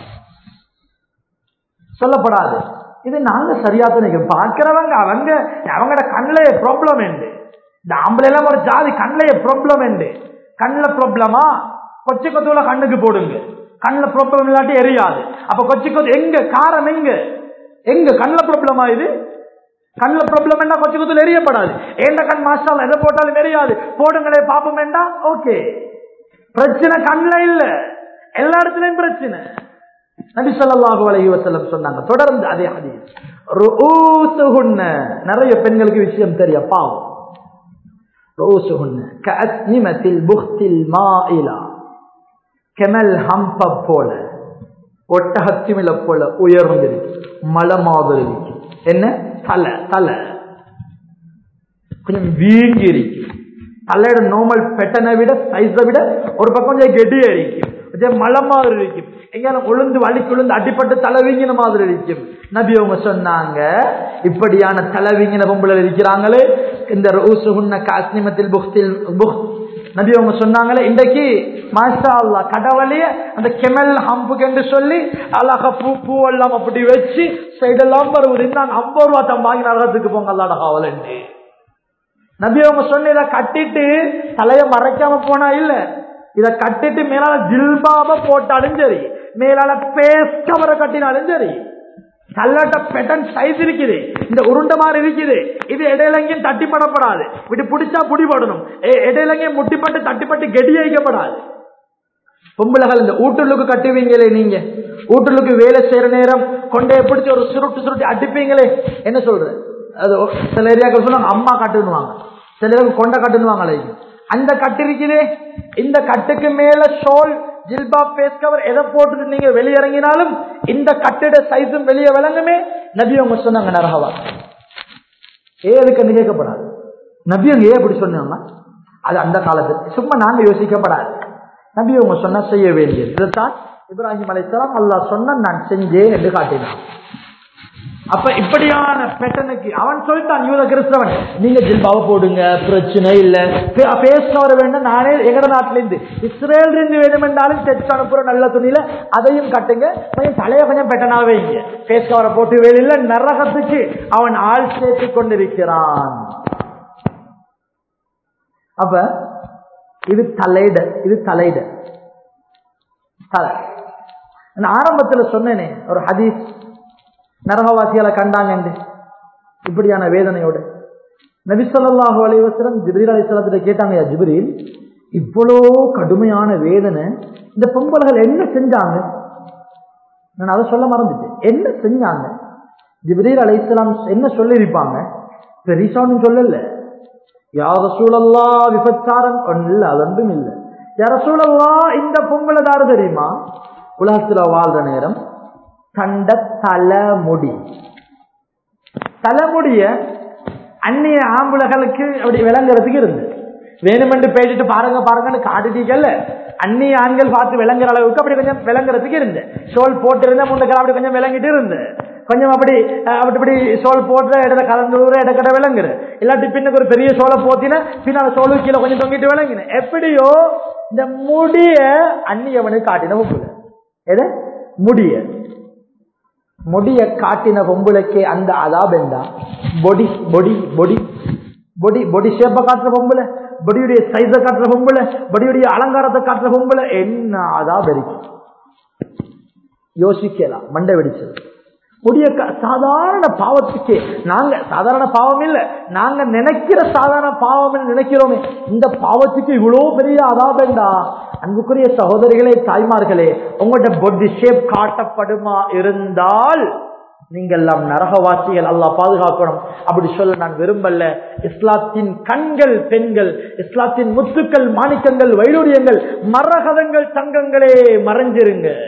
சொல்லப்படாது இது நாங்க சரியா தான் பார்க்கிறவங்க அவங்க அவங்களோட கண்ணிலேயே ப்ராப்ளம் உண்டு இந்த ஆம்பளை எல்லாம் ஒரு ஜாதி கண்ணிலேயே ப்ராப்ளம் உண்டு கண்ணில் ப்ராப்ளமா கொச்சி கொத்துவல கண்ணுக்கு போடுங்க கண்ணில் ப்ராப்ளம் இல்லாட்டி எரியாது அப்ப கொச்சி கொத்து எங்க காரம் எங்க எங்க கண்ணில் ப்ராப்ளமா இது கண்ணில் ப்ராப்ளம் என்ன கொச்சி கொத்துல எரியப்படாது ஏண்ட கண் மாஸ்டால் எதை போட்டாலும் எரியாது போடுங்களே பாப்போம் வேண்டாம் ஓகே பிரச்சனை கண்ணில் இல்ல எல்லா இடத்துலயும் பிரச்சனை நபி ஸல்லல்லாஹு அலைஹி வஸல்லம் சொன்னாங்க தொடர்ந்து அதே ஹதீஸ் ருஊசுஹுன்ன நிறைய பெண்களுக்கு விஷயம் தெரியும் பாவம் ருஊசுஹுன்ன கஅஸ்னிமத்தில் புக்தில் மாயிலா கெமல் ஹம்ப போல ஒட்டகத்திமில போல உயர்ந்திருக்கு மலை மாதிரி இருக்கு என்ன தலை தலை கொஞ்சம் வீங்கி இருக்கு தலையோட நார்மல் பெட்டனை விட சைஸை விட ஒரு பக்கம் கொஞ்சம் கெடியா இருக்கும் கொஞ்சம் மலை மாதிரி இருக்கும் எங்கேயாலும் உளுந்து வலிக்கு உளுந்து அடிப்பட்டு தலைவீங்கின மாதிரி இருக்கும் நபி அவங்க சொன்னாங்க இப்படியான தலைவீங்கின பொம்பளை இருக்கிறாங்களே இந்த ரூசுகுன்ன காஸ்னிமத்தில் புக்தில் புக் நபி அவங்க சொன்னாங்களே இன்றைக்கு மாஷா அல்லா கடவுளைய அந்த கெமல் ஹம்புக்கு என்று சொல்லி அழகா பூ பூ எல்லாம் அப்படி வச்சு சைடெல்லாம் வருவது இருந்தாங்க ஐம்பது ரூபா தம் வாங்கி நரகத்துக்கு போங்க அல்லாட காவலண்டு நபி அவங்க சொன்ன இதை கட்டிட்டு தலைய மறைக்காம போனா இல்ல இத கட்டிட்டு மேலால ஜில்பாப போட்டாலும் சரி மேலால பேஸ் கவரை கட்டினாலும் சரி கல்லாட்ட பெட்டன் சைஸ் இருக்குது இந்த உருண்டை மாதிரி இருக்குது இது இடையிலங்கையும் தட்டிப்படப்படாது இப்படி பிடிச்சா புடிபடணும் இடையிலங்கையும் முட்டிப்பட்டு தட்டிப்பட்டு கெடி வைக்கப்படாது பொம்பளைகள் இந்த ஊட்டுலுக்கு கட்டுவீங்களே நீங்க ஊட்டுலுக்கு வேலை செய்யற நேரம் கொண்டே பிடிச்சி ஒரு சுருட்டு சுருட்டி அடிப்பீங்களே என்ன சொல்ற அது சில ஏரியாக்கள் சொல்லுவாங்க அம்மா கட்டுனுவாங்க சில பேருக்கு கொண்ட கட்டுனுவாங்களே அந்த கட்டு இருக்குதே இந்த கட்டுக்கு மேல ஷோல் ஜில்பா பேஸ் கவர் எதை போட்டுட்டு நீங்க வெளியிறங்கினாலும் இந்த கட்டிட சைஸும் வெளியே விளங்குமே நபி அவங்க சொன்னாங்க நரகவா ஏ அதுக்கு கேட்கப்படாது நபி அவங்க ஏன் அப்படி சொன்னாங்க அது அந்த காலத்து சும்மா நாங்க யோசிக்கப்படாது நபி அவங்க சொன்னா செய்ய வேண்டியது இதைத்தான் இப்ராஹிம் அலைசலாம் அல்லாஹ் சொன்ன நான் செஞ்சேன் என்று காட்டினான் அப்ப இப்படியான பெட்டனுக்கு அவன் சொல்லிட்டான் யூத கிறிஸ்தவன் நீங்க ஜில்பாவை போடுங்க பிரச்சனை இல்ல பேசினவர் வேண்டும் நானே எங்கட நாட்டில இருந்து இஸ்ரேல் இருந்து வேணும் என்றாலும் தெச்சு அனுப்புற நல்ல துணியில அதையும் கட்டுங்க கொஞ்சம் தலைய கொஞ்சம் பெட்டனாவே வைங்க பேஸ் கவரை போட்டு வேலையில நரகத்துக்கு அவன் ஆள் சேர்த்து கொண்டிருக்கிறான் அப்ப இது தலையிட இது தலையிட தலை நான் ஆரம்பத்துல சொன்னேனே ஒரு ஹதீஸ் நரகவாசியால கண்டாங்க என்று இப்படியான வேதனையோடு நபிசல்லாஹு அலைவசரம் ஜிப்ரீல் அலிஸ்லாத்திட்ட கேட்டாங்க யா ஜிப்ரீல் இவ்வளோ கடுமையான வேதனை இந்த பொம்பளைகள் என்ன செஞ்சாங்க நான் அதை சொல்ல மறந்துட்டேன் என்ன செஞ்சாங்க ஜிப்ரீல் அலைஹிஸ்ஸலாம் என்ன சொல்லியிருப்பாங்க பெரிசான்னு சொல்லல யார் சூழல்லா விபச்சாரம் ஒன்றும் இல்லை அதொன்றும் இல்லை யார சூழல்லா இந்த பொம்பளை தாரு தெரியுமா உலகத்துல வாழ்ற நேரம் கண்ட தலைமுடி தலைமுடிய அந்நிய ஆம்புலகளுக்கு அப்படி விளங்குறதுக்கு இருந்து வேணுமென்று பேசிட்டு பாருங்க பாருங்கன்னு காட்டுட்டீங்கல்ல அந்நிய ஆண்கள் பார்த்து விளங்குற அளவுக்கு அப்படி கொஞ்சம் விளங்குறதுக்கு இருந்து சோல் போட்டு இருந்த முண்டுக்கள் அப்படி கொஞ்சம் விளங்கிட்டு இருந்து கொஞ்சம் அப்படி அஹ், அப்படி இப்படி சோல் போடுற இடத்துல கலந்து ஊற இடக்கட விளங்குற இல்லாட்டி பின்னுக்கு ஒரு பெரிய சோலை போத்தின பின்னால சோலு கீழே கொஞ்சம் தொங்கிட்டு விளங்கின எப்படியோ இந்த முடிய அந்நியவனுக்கு காட்டின பொம்புல எது முடிய முடிய காட்டின பொம்புளைக்கு அந்த அதாபெண்டா பொடி பொடி பொடி பொடி பொடி ஷேப்பை காட்டுற பொம்புல பொடியுடைய சைஸை காட்டுற பொம்புல பொடியுடைய அலங்காரத்தை காட்டுற பொம்புல என்ன அதாப் இருக்கு யோசிக்கலாம் மண்டை வெடிச்சது முடிய க- சாதாரண பாவத்துக்கு நாங்க சாதாரண பாவம் இல்ல நாங்க நினைக்கிற சாதாரண பாவம் நினைக்கிறோமே இந்த பாவத்துக்கு இவ்வளவு பெரிய அதாபேண்டா அன்புக்குரிய சகோதரிகளே தாய்மார்களே உங்களோட பொடி ஷேப் காட்டப்படுமா இருந்தால் நீங்கள் எல்லாம் நரகவாசிகள் அல்லாஹ் பாதுகாக்கணும் அப்படி சொல்ல நான் விரும்பல இஸ்லாத்தின் கண்கள் பெண்கள் இஸ்லாத்தின் முத்துக்கள் மாணிக்கங்கள் வைடூரியங்கள் மரகதங்கள் தங்கங்களே மறைஞ்சிருங்க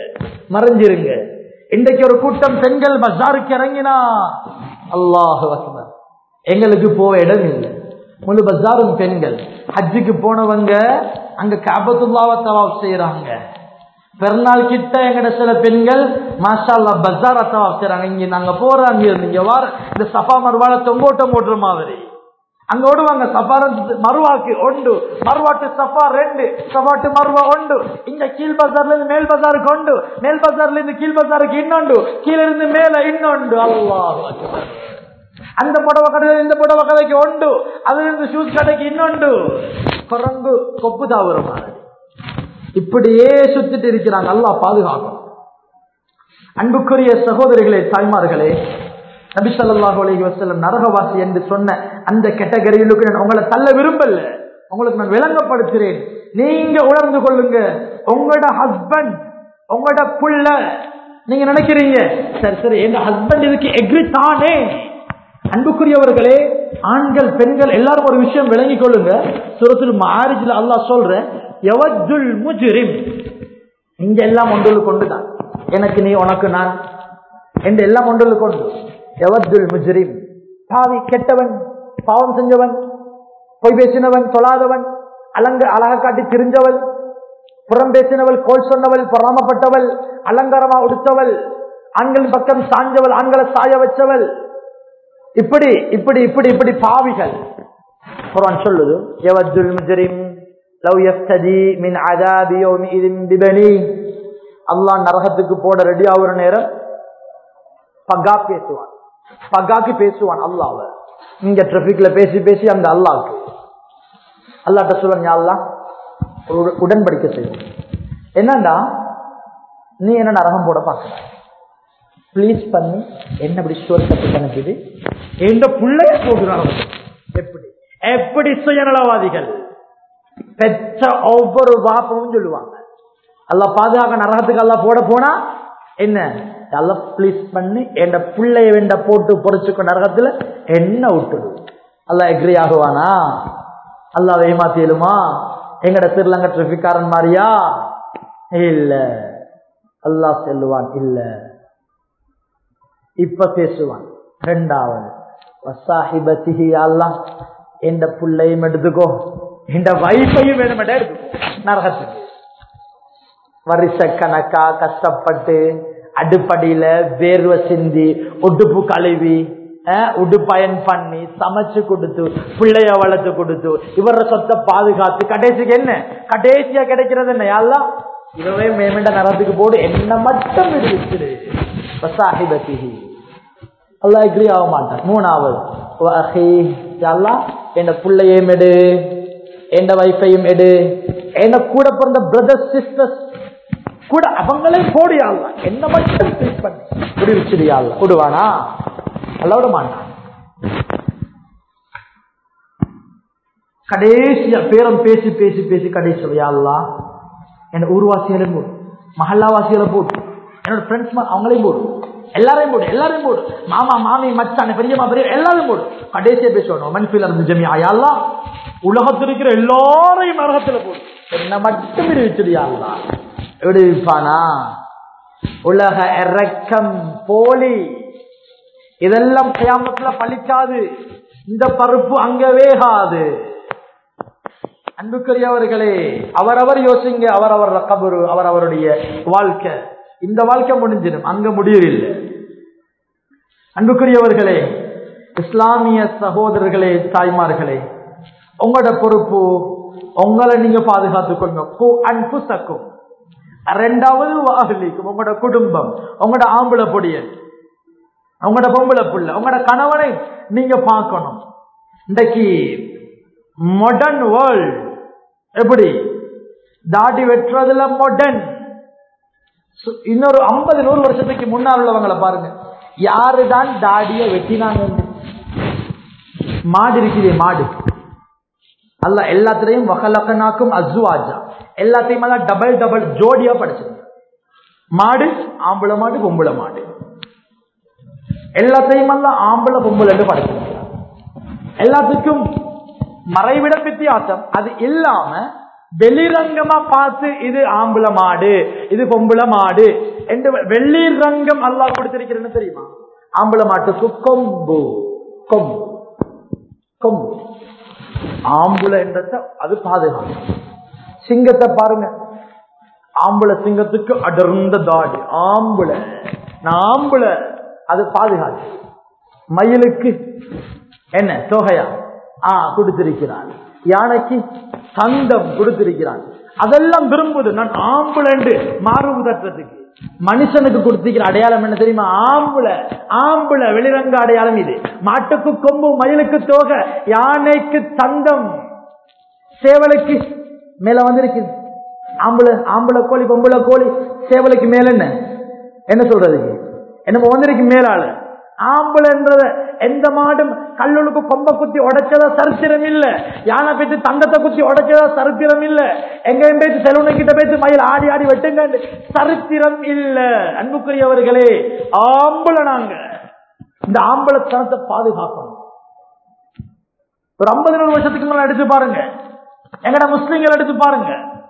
மறைஞ்சிருங்க இன்றைக்கு ஒரு கூட்டம் பெண்கள் பஜாருக்கு இறங்கினா அல்லாஹ் அக்பர் எங்களுக்கு போக இடம் இல்லை முழு பஜாரும் பெண்கள் ஹஜ்ஜுக்கு போனவங்க அங்க காபத்துல்லாவை தவாப் செய்யறாங்க பெருநாள் கிட்ட எங்கட சில பெண்கள் மாஷா அல்லா பஜார் தவாப் செய்யறாங்க இங்க நாங்க போறோம் இருந்து இங்க வார இந்த சஃபா மறுவால தொங்கோட்டம் ஓட்டுற மாதிரி அங்க ஓடுவாங்க சஃபார மறுவாக்கு ஒன்று மறுவாட்டு சஃபா ரெண்டு சஃபாட்டு மறுவா ஒன்று இந்த கீழ் பஜார்ல இருந்து மேல் பஜாருக்கு ஒன்று மேல் பஜார்ல இருந்து கீழ் பஜாருக்கு இன்னொன்று கீழ இருந்து மேல இன்னொன்று அல்லாஹ் அந்த புடவை கடையில் இந்த புடவை கடைக்கு ஒன்று அதுல இருந்து ஷூஸ் கடைக்கு இன்னொன்று குரங்கு கொப்பு தாவுற மாதிரி இப்படியே சுத்திட்டு இருக்கிறாங்க நல்லா பாதுகாக்கணும் அன்புக்குரிய சகோதரிகளே தாய்மார்களே நபி ஸல்லல்லாஹு அலைஹி வஸல்லம் நரகவாசி என்று சொன்ன அந்த கேட்டகரியிலுக்கு நான் உங்களை தள்ள விரும்பல உங்களுக்கு நான் விளங்கப்படுத்துறேன் நீங்க உணர்ந்து கொள்ளுங்க உங்களோட ஹஸ்பண்ட் உங்களோட புள்ள நீங்க நினைக்கிறீங்க சரி சரி எங்க ஹஸ்பண்ட் இதுக்கு எக்ரி தானே அன்புக்குரியவர்களே ஆண்கள் பெண்கள் எல்லாரும் ஒரு விஷயம் விளங்கிக் கொள்ளுங்க சுரத்தில் மாரிஜில் அல்லாஹ் சொல்ற எவஜுல் முஜ்ரிம் இங்க எல்லாம் ஒன்றுல கொண்டுதான் எனக்கு நீ உனக்கு நான் என்று எல்லாம் ஒன்றுல கொண்டு எவஜுல் முஜ்ரிம் பாவி கெட்டவன் பாவம் செஞ்சவன் பொய் பேசினவன் தொழாதவன் அலங்க அழக காட்டி திரிஞ்சவள் புறம் பேசினவள் கோல் சொன்னவள் பொறாமப்பட்டவள் அலங்காரமா உடுத்தவள் ஆண்களின் பக்கம் சாஞ்சவள் ஆண்களை சாய வச்சவள் இப்படி இப்படி இப்படி இப்படி பாவிகள் குர்ஆன் சொல்லுது யவஜுல் முஜ்ரிம் லவ் யஃப்ததி மின் அதாபி யௌமிஇதின் பிபனி அல்லாஹ் நரகத்துக்கு போட ரெடி ஆகுற நேரம் பகா பேசுவான் பகாக்கு பேசுவான் அல்லாஹ் இங்க டிராபிக்ல பேசி பேசி அந்த அல்லாஹ்க்கு அல்லாஹ்ட்ட சொல்லுவாங்க அல்லாஹ் ஒரு உடன்படிக்கை செய்வோம் என்னண்டா நீ என்ன நரகம் போட பார்க்க ப்ளீஸ் பண்ணி என்ன இப்படி சுவர்க்கத்துக்கு அனுப்பிது எந்த பிள்ளைய போடுறாங்க எப்படி எப்படி சுயநலவாதிகள் பெற்ற ஒவ்வொரு பாப்பமும் சொல்லுவாங்க அல்ல பாதுகாக்க நரகத்துக்கு அல்ல போட போனா என்ன அல்ல ப்ளீஸ் பண்ணி என் பிள்ளைய வேண்ட போட்டு பொறிச்சுக்க நரகத்துல என்ன விட்டுடு அல்ல எக்ரி ஆகுவானா அல்ல ஏமாத்தியலுமா எங்கட திருலங்க டிராபிக்காரன் மாதிரியா இல்ல அல்லாஹ் செல்லுவான் இல்ல இப்ப பேசுவான் ரெண்டாவது வசாஹிபத்திஹி அல்லாஹ் எந்த புள்ளையும் எடுத்துக்கோ இந்த வைஃபையும் வேணுமெண்டா எடுத்துக்கோ நரகத்துக்கு வருஷ கணக்கா கஷ்டப்பட்டு அடுப்படியில வேர்வை சிந்தி உடுப்பு கழுவி உடுப்பயன் பண்ணி சமைச்சு கொடுத்து பிள்ளைய வளர்த்து கொடுத்து இவர சொத்தை பாதுகாத்து கடைசிக்கு என்ன கடைசியா கிடைக்கிறது என்ன யாரெல்லாம் இவவே மேமெண்ட நரத்துக்கு போடு என்ன மட்டும் விடுவிச்சிரு வசாஹிபத்திஹி அல்லா எக்ரி ஆக மாட்டான் மூணாவது என் பிள்ளையும் எடு என் வைஃபையும் எடு என்ன கூட பிறந்த பிரதர்ஸ் சிஸ்டர்ஸ் கூட அவங்களே போடியாள் என்ன மட்டும் ட்ரீட் பண்ணி விடுவிச்சிடியாள் விடுவானா அல்ல விட மாட்டான் கடைசியா பேரம் பேசி பேசி பேசி கடைசி யாழ்லாம் என்ன ஊர்வாசிகளையும் போடு மஹல்லாவாசிகளை போடு என்னோட ஃப்ரெண்ட்ஸ் அவங்களையும் போடு எல்லாரையும் போடு எல்லாரையும் போடு மாமா மாமி மச்சான் பெரியமா பெரிய எல்லாரையும் போடு கடைசியா பேசணும் மன்ஃபீல் இருந்து ஜமியா யாழ்லாம் உலகத்தில் இருக்கிற எல்லாரையும் நரகத்துல போடு என்ன மட்டும் விடுவிச்சிடியாள்லா விடுவிப்பானா உலக இறக்கம் போலி இதெல்லாம் கியாமத்துல பழிக்காது இந்த பருப்பு அங்க வேகாது அன்புக்குரியவர்களே அவரவர் யோசிங்க அவரவர் கபரு அவரவருடைய வாழ்க்கை இந்த வாழ்க்கை முடிஞ்சிடும் அங்க முடியவில்லை அன்புக்குரியவர்களே இஸ்லாமிய சகோதரர்களே தாய்மார்களே உங்களோட பொறுப்பு உங்களை நீங்க பாதுகாத்துக் கொள்ளுங்க அன்புசக்கும் ரெண்டாவது வாகலிக்கும் உங்களோட குடும்பம் உங்களோட ஆம்பளை பொடியன் உங்களோட பொம்பளை புள்ள உங்களோட கணவனை நீங்க பார்க்கணும் இன்றைக்கு மாடர்ன் வேர்ல்ட் எப்படி தாடி வெட்டுறதுல மாடர்ன் இன்னொரு ஐம்பது நூறு வருஷத்துக்கு முன்னால் உள்ளவங்களை பாருங்க யாருதான் தாடிய வெட்டினாங்க மாடு இருக்குது மாடு அல்ல எல்லாத்திலையும் வகலக்கனாக்கும் அசுவாஜா எல்லாத்தையும் எல்லாம் டபுள் டபுள் ஜோடியா படிச்சிருங்க மாடு ஆம்பளை மாடு பொம்பளை மாடு எல்லாத்தையும் எல்லாம் ஆம்பளை பொம்பளை படிச்சிருங்க எல்லாத்துக்கும் மறைவிட வித்தியாசம் அது இல்லாம வெளிரங்கமா பார்த்து இது ஆம்பளை மாடு இது பொம்பளை மாடு என்று வெள்ளீர் ரங்கம் அல்லாஹ் கொடுத்திருக்கிறேன்னு தெரியுமா ஆம்பளை மாட்டுக்கு கொம்பு கொம்பு கொம்பு ஆம்பளை என்றத அது பாதுகாப்பு சிங்கத்தை பாருங்க ஆம்பளை சிங்கத்துக்கு அடர்ந்த தாடி ஆம்பளை நான் ஆம்பளை அது பாதுகாப்பு மயிலுக்கு என்ன தொகையா ஆ கொடுத்திருக்கிறான் யானைக்கு தந்தம் கொடுத்திருக்கிறான் அதெல்லாம் விரும்புது நான் ஆம்புல என்று மார்பு தட்டுறதுக்கு மனுஷனுக்கு கொடுத்திருக்கிற அடையாளம் என்ன தெரியுமா ஆம்புல ஆம்புல வெளிரங்க அடையாளம் இது மாட்டுக்கு கொம்பு மயிலுக்கு தோகை யானைக்கு தந்தம் சேவலுக்கு மேல வந்திருக்கு ஆம்பளை ஆம்பளை கோழி பொம்பளை கோழி சேவலுக்கு மேல என்ன என்ன சொல்றதுக்கு என்ன வந்திருக்கு மேலால ஆம்பளைன்றத எந்த மாடும் கல்லுளுக்கு கொம்ப குத்தி உடைச்சதா சரித்திரம் இல்ல யானை பேச்சு தங்கத்தை குத்தி உடைச்சதா சரித்திரம் இல்ல எங்கேயும் பேச்சு செலவுன கிட்ட பேச்சு மயில் ஆடி ஆடி வெட்டுங்க சரித்திரம் இல்ல அன்புக்குரியவர்களே ஆம்பளை நாங்க இந்த ஆம்பளை தனத்தை பாதுகாக்கணும் ஒரு ஐம்பது நூறு வருஷத்துக்கு மேல எடுத்து பாருங்க எங்கட முஸ்லிம்கள் எடுத்து பாருங்க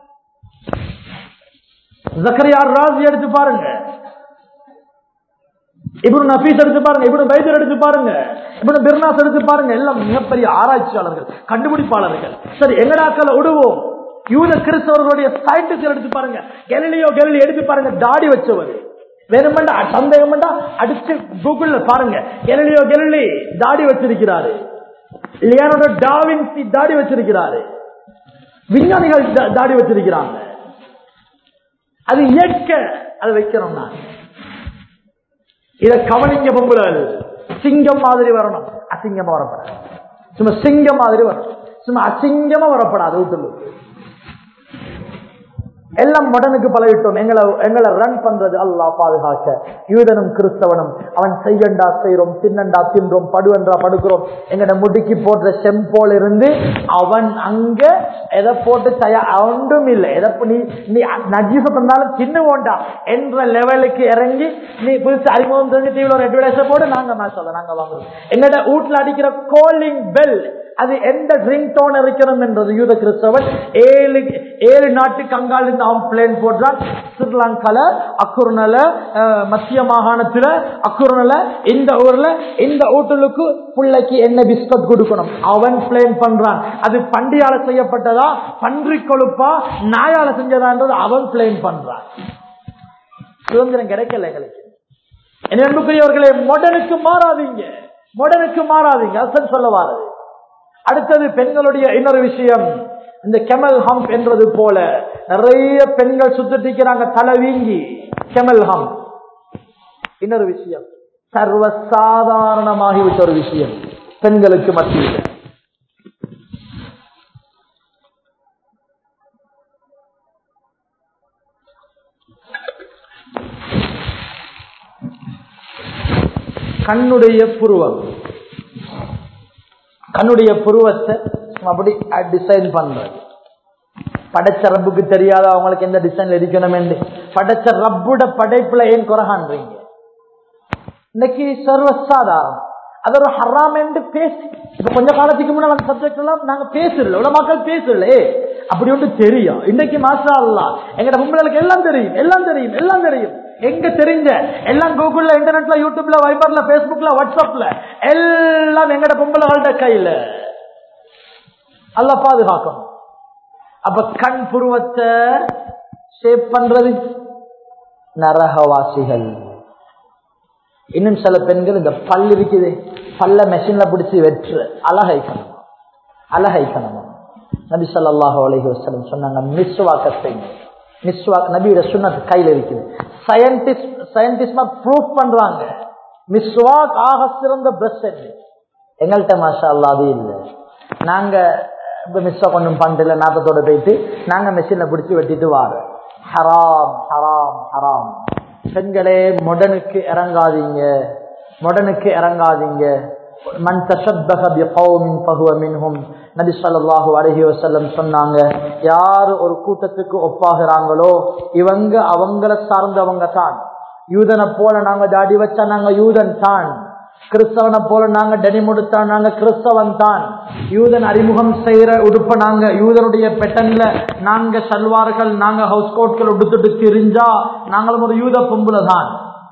ஜக்கரியார் ராஜி எடுத்து பாருங்க இவரு நபீஸ் எடுத்து பாருங்க இவரு வைத்தியர் எடுத்து பாருங்க இவரு பிர்னாஸ் எடுத்து பாருங்க எல்லாம் மிகப்பெரிய ஆராய்ச்சியாளர்கள் கண்டுபிடிப்பாளர்கள் சரி எங்கடாக்களை விடுவோம் யூத கிறிஸ்தவர்களுடைய சயின்டிஸ்ட் எடுத்து பாருங்க கெலிலியோ கெலிலி எடுத்து பாருங்க தாடி வச்சவர் வேணுமெண்டா சந்தேகமெண்டா அடிச்சு கூகுள்ல பாருங்க கெலிலியோ கெலிலி தாடி வச்சிருக்கிறாரு லியானோட டாவின்சி தாடி வச்சிருக்கிறாரு விஞ்ஞானிகள் தா- தாடி வச்சிருக்கிறாங்க அது இயற்கை அதை வைக்கிறோம் நான் இத கவனிங்க பொம்புல சிங்கம் மாதிரி வரணும் அசிங்கமா வரப்படாது சும்மா சிங்கம் மாதிரி வரணும் சும்மா அசிங்கமா வரப்படாது வீட்டுல எல்லாம் மடனுக்கு பழகிட்டோம் எங்களை எங்களை ரன் பண்றது அல்லாஹ் பாதுகாக்க யூதனும் கிறிஸ்தவனும் அவன் செய்யண்டா செய்யறோம் தின்னண்டா தின்றோம் படுவன்றா படுக்கிறோம் எங்கட முடிக்கு போடுற செம்போல் இருந்து அவன் அங்க எதை போட்டு தயா ஒன்றும் இல்லை எதை நீ நீ நஜீச தந்தாலும் தின்னுவோண்டா என்ற லெவலுக்கு இறங்கி நீ புதுசு அறிமுகம் தெரிஞ்சு டிவில ஒரு அட்வர்டைஸ் போட்டு நாங்க மாசம் நாங்க வாங்குறோம் எங்கட வீட்டுல அடிக்கிற கோலிங் பெல் அது எந்த ரிங் டோன் இருக்கணும் என்றது யூத கிறிஸ்தவன் ஏழு ஏழு நாட்டுக்கு அங்கால் இருந்து அவன் பிளேன் போடுறான் ஸ்ரீலங்கால அக்குர்னல அஹ், மத்திய மாகாணத்துல அக்குர்னல இந்த ஊர்ல இந்த ஊட்டலுக்கு பிள்ளைக்கு என்ன பிஸ்கட் கொடுக்கணும் அவன் பிளேன் பண்றான் அது பண்டியால செய்யப்பட்டதா பன்றி கொழுப்பா நாயால செஞ்சதான்றது அவன் பிளேன் பண்றான் சுதந்திரம் கிடைக்கல எங்களுக்கு என் அன்புக்குரியவர்களே மொடனுக்கு மாறாதீங்க மொடனுக்கு மாறாதீங்க அசன் சொல்ல வாரது அடுத்தது பெண்களுடைய இன்னொரு விஷயம் இந்த கெமல் ஹம்ப் என்றது போல நிறைய பெண்கள் சுத்திட்டிக்கிறாங்க தலை வீங்கி கெமல் ஹம்ப் இன்னொரு விஷயம் சர்வசாதாரணமாகிவிட்ட ஒரு விஷயம் பெண்களுக்கு மத்தியில் கண்ணுடைய புருவம் கண்ணுடைய புருவத்தை அப்படி டிசைன் பண்றது படைச்ச ரப்புக்கு தெரியாத அவங்களுக்கு எந்த டிசைன்ல இருக்கணும் என்று படைச்ச ரப்புட படைப்புல ஏன் குறகான்றீங்க இன்னைக்கு சர்வசாதாரணம் அது ஒரு ஹராம் என்று பேசி இப்ப கொஞ்ச காலத்துக்கு முன்னாடி அந்த சப்ஜெக்ட் எல்லாம் நாங்க பேசல இவ்வளவு மக்கள் பேசல அப்படி ஒன்று தெரியும் இன்னைக்கு மாசா அல்ல எங்கட பொம்பளைகளுக்கு எல்லாம் தெரியும் எல்லாம் தெரியும் எல்லாம் தெரியும் எங்க தெரிஞ்ச எல்லாம் கூகுள்ல இன்டர்நெட்ல யூடியூப்ல வைபர்ல பேஸ்புக்ல வாட்ஸ்அப்ல எல்லாம் எங்கட பொம்பளைகள்ட கையில அல்ல பாதுகாக்கணும் அப்ப கண் புருவத்தை ஷேப் பண்றது நரகவாசிகள் இன்னும் சில பெண்கள் இந்த பல் இருக்குது பல்ல மெஷின்ல பிடிச்சி வெற்று அழகைக்கணும் அழகைக்கணும் நபி ஸல்லல்லாஹு அலைஹி வஸல்லம் சொன்னாங்க மிஸ்வாக்க செய்யுங்க மிஸ்வாக் நபியோட சுன்னத் கையில இருக்குது சயின்டிஸ்ட் சயின்டிஸ்ட் ப்ரூஃப் பண்றாங்க மிஸ்வாக் ஆக சிறந்த பிரஷ் எங்கள்கிட்ட மாஷா அல்லா அது இல்லை நாங்க இப்ப மிஸ்வாக் ஒன்றும் பண்றல நாத்தத்தோட போயிட்டு நாங்க மெஷின்ல பிடிச்சி வெட்டிட்டு வாரோம் ஹராம் ஹராம் ஹராம் பெண்களே மொடனுக்கு இறங்காதீங்க மொடனுக்கு இறங்காதீங்க மன் தஷப்பக பிகௌமின் ஃபஹுவ மின்ஹும் நபி ஸல்லல்லாஹு அலைஹி வஸல்லம் சொன்னாங்க யார் ஒரு கூட்டத்துக்கு ஒப்பாகிறாங்களோ இவங்க அவங்கள சார்ந்தவங்க தான் யூதனை போல நாங்க தாடி வச்சா நாங்க யூதன் தான் கிறிஸ்தவனை போல நாங்க டெனிமுடுத்தா நாங்க கிறிஸ்தவன் தான் யூதன் அறிமுகம் செய்யற உடுப்ப நாங்க யூதனுடைய பெட்டன்ல நாங்க சல்வார்கள் நாங்க ஹவுஸ் கோட்கள் உடுத்துட்டு திரிஞ்சா நாங்களும் ஒரு யூத பொம்புல தான்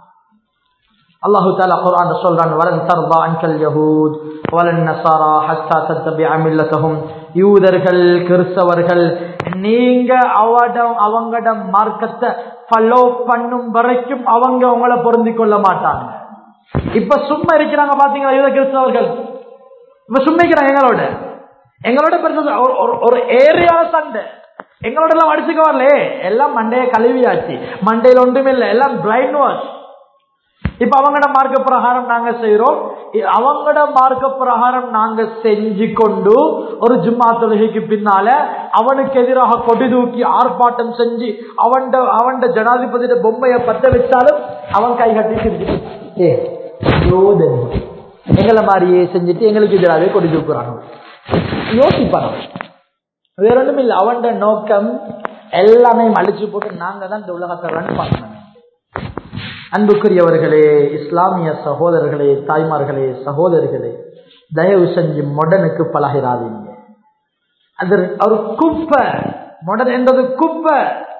அல்லாஹு தாலா குர்ஆன் சொல்றான் வலன் தர்பா அன்கல் யஹூத் வலன் நசாரா ஹத்தா தத்தபிஅ மில்லத்தஹும் யூதர்கள் கிறிஸ்தவர்கள் நீங்க அவடம் அவங்கட மார்க்கத்தை ஃபாலோ பண்ணும் வரைக்கும் அவங்க உங்களை பொருந்திக் கொள்ள மாட்டாங்க இப்ப சும்மா இருக்கிறாங்க பாத்தீங்களா யூத கிறிஸ்தவர்கள் இப்ப சும்மா இருக்கிறாங்க எங்களோட எங்களோட பெருசு ஒரு- ஒரு- ஒரு ஏரியா சண்டை எங்களோட எல்லாம் அடிச்சுக்க வரல எல்லாம் மண்டைய கழுவியாச்சு மண்டையில ஒன்றுமே இல்லை எல்லாம் பிளைண்ட் வாஷ் இப்ப அவங்களோட மார்க்க பிரகாரம் நாங்க செய்யறோம் இ- அவங்களோட மார்க்க பிரகாரம் நாங்க செஞ்சு கொண்டு ஒரு ஜும்மா தொழுகைக்கு பின்னால அவனுக்கு எதிராக கொடி தூக்கி ஆர்ப்பாட்டம் செஞ்சு அவன் அவன் ஜனாதிபதியோட பொம்மையை பத்த வச்சாலும் அவன் கை கட்டி சிரிச்சு ஏ யோதன் எங்களை மாதிரியே செஞ்சுட்டு எங்களுக்கு எதிராகவே கொடி தூக்குறாங்க யோசிப்பாங்க வேற ஒண்ணும் இல்லை அவன் நோக்கம் எல்லாமே அழிச்சு போட்டு நாங்க தான் இந்த உலகத்தை ரன் பண்ணணும் அன்புக்குரியவர்களே இஸ்லாமிய சகோதரர்களே தாய்மார்களே சகோதரிகளே தயவு செஞ்சு மொடனுக்கு பழகிறாதீங்க அது ஒரு குப்பை மொடன் என்றது குப்பை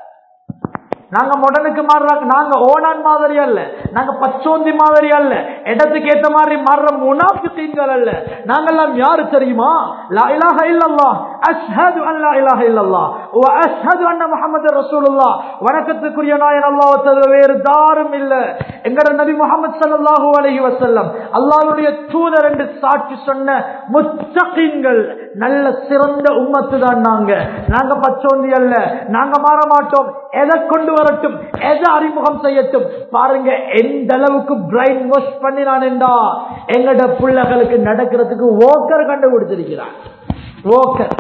நாங்க மொடனுக்கு மாறுறாங்க நாங்க ஓனான் மாதிரி அல்ல நாங்க பச்சோந்தி மாதிரி அல்ல இடத்துக்கு ஏத்த மாதிரி மாறுற முனாஃபிகீன்கள் அல்ல நாங்கெல்லாம் யாரு தெரியுமா லா இலாஹ இல்லல்லாஹ் அஷ்ஹது அன் லா இலாஹ இல்லல்லாஹ் வ அஷ்ஹது அன்ன முஹம்மது ரசூலுல்லாஹ் வணக்கத்துக்குரிய நாயன் அல்லாஹ் தவிர வேறு தாரும் இல்ல எங்கட நபி முஹம்மது ஸல்லல்லாஹு அலைஹி வஸல்லம் அல்லாஹ்வுடைய தூதர் என்று சாட்சி சொன்ன முத்தகீன்கள் நல்ல சிறந்த உம்மத்து தான் நாங்க நாங்க பச்சோந்தி அல்ல நாங்க மாற மாட்டோம் எதை கொண்டு வரட்டும் எதை அறிமுகம் செய்யட்டும் பாருங்க எந்த அளவுக்கு பிரைன் வாஷ் பண்ணினான் என்றா எங்கட பிள்ளைகளுக்கு நடக்கிறதுக்கு ஓக்கர் கண்டுபிடிச்சிருக்கிறான் ஓக்கர்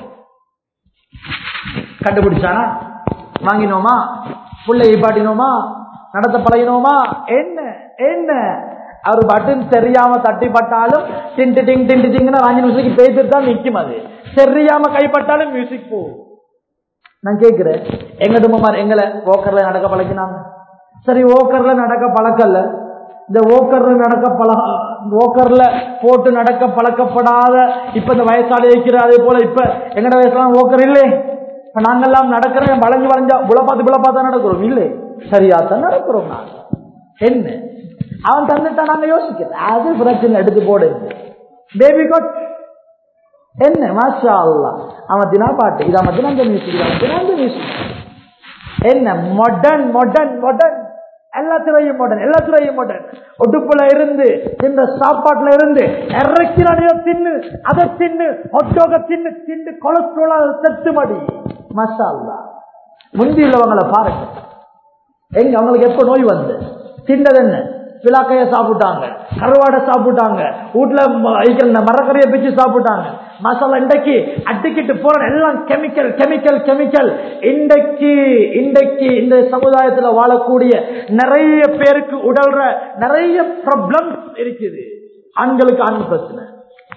கண்டுபிடிச்சானா வாங்கினோமா பிள்ளையை பாட்டினோமா நடத்த பழகினோமா என்ன என்ன அவர் பட்டன் தெரியாம தட்டி பட்டாலும் டிண்டு டிங் டிண்டு டிங்னு அஞ்சு நிமிஷத்துக்கு பேசிட்டு தான் நிக்கும் அது தெரியாம கைப்பட்டாலும் மியூசிக் போகும் நான் கேட்கிறேன் எங்க தும்மமார் எங்களை ஓக்கர்ல நடக்க பழக்கினாங்க சரி ஓக்கர்ல நடக்க பழக்கல இந்த ஓக்கர்ல நடக்க பழக ஓக்கர்ல போட்டு நடக்க பழக்கப்படாத இப்ப இந்த வயசால இருக்கிற அதே போல இப்ப எங்கட வயசுலாம் ஓக்கர் இல்லை இப்ப நாங்கெல்லாம் நடக்கிறோம் வளைஞ்சு வளைஞ்சா புல பார்த்து புல பார்த்தா நடக்கிறோம் இல்லை சரியா தான் நடக்கிறோம் நாங்க என்ன அவன் தந்துட்டா நாங்க யோசிக்கிறோம் அது பிரச்சனை எடுத்து போடு பேபி கோட் என்ன மாஷா அல்லா அவன் தினா பாட்டு இது அவன் தினாந்த மியூசிக் அவன் தினாந்த மியூசிக் என்ன மாடர்ன் மாடர்ன் மாடர்ன் எல்லாத்துறையும் மாடர்ன் எல்லாத்துறையும் மாடர்ன் ஒடுப்புல இருந்து இந்த சாப்பாட்டுல இருந்து இறக்கிறானையோ தின்னு அதை தின்னு ஒட்டோக தின்னு தின்னு கொலஸ்ட்ரோல் செத்து மடி மஷா அல்லா முந்தி உள்ளவங்களை பாருங்க எங்க அவங்களுக்கு எப்ப நோய் வந்து திண்டது என்ன பிளாக்கைய சாப்பிட்டாங்க கருவாடை சாப்பிட்டாங்க வீட்டுல ம- இருக்கிற இந்த மரக்கறியை பிச்சு சாப்பிட்டாங்க மசாலா இன்றைக்கு அடிக்கிட்டு போற எல்லாம் கெமிக்கல் கெமிக்கல் கெமிக்கல் இன்றைக்கு இன்றைக்கு இந்த சமுதாயத்துல வாழக்கூடிய நிறைய பேருக்கு உடல்ற நிறைய ப்ராப்ளம்ஸ் இருக்குது ஆண்களுக்கு ஆண் பிரச்சனை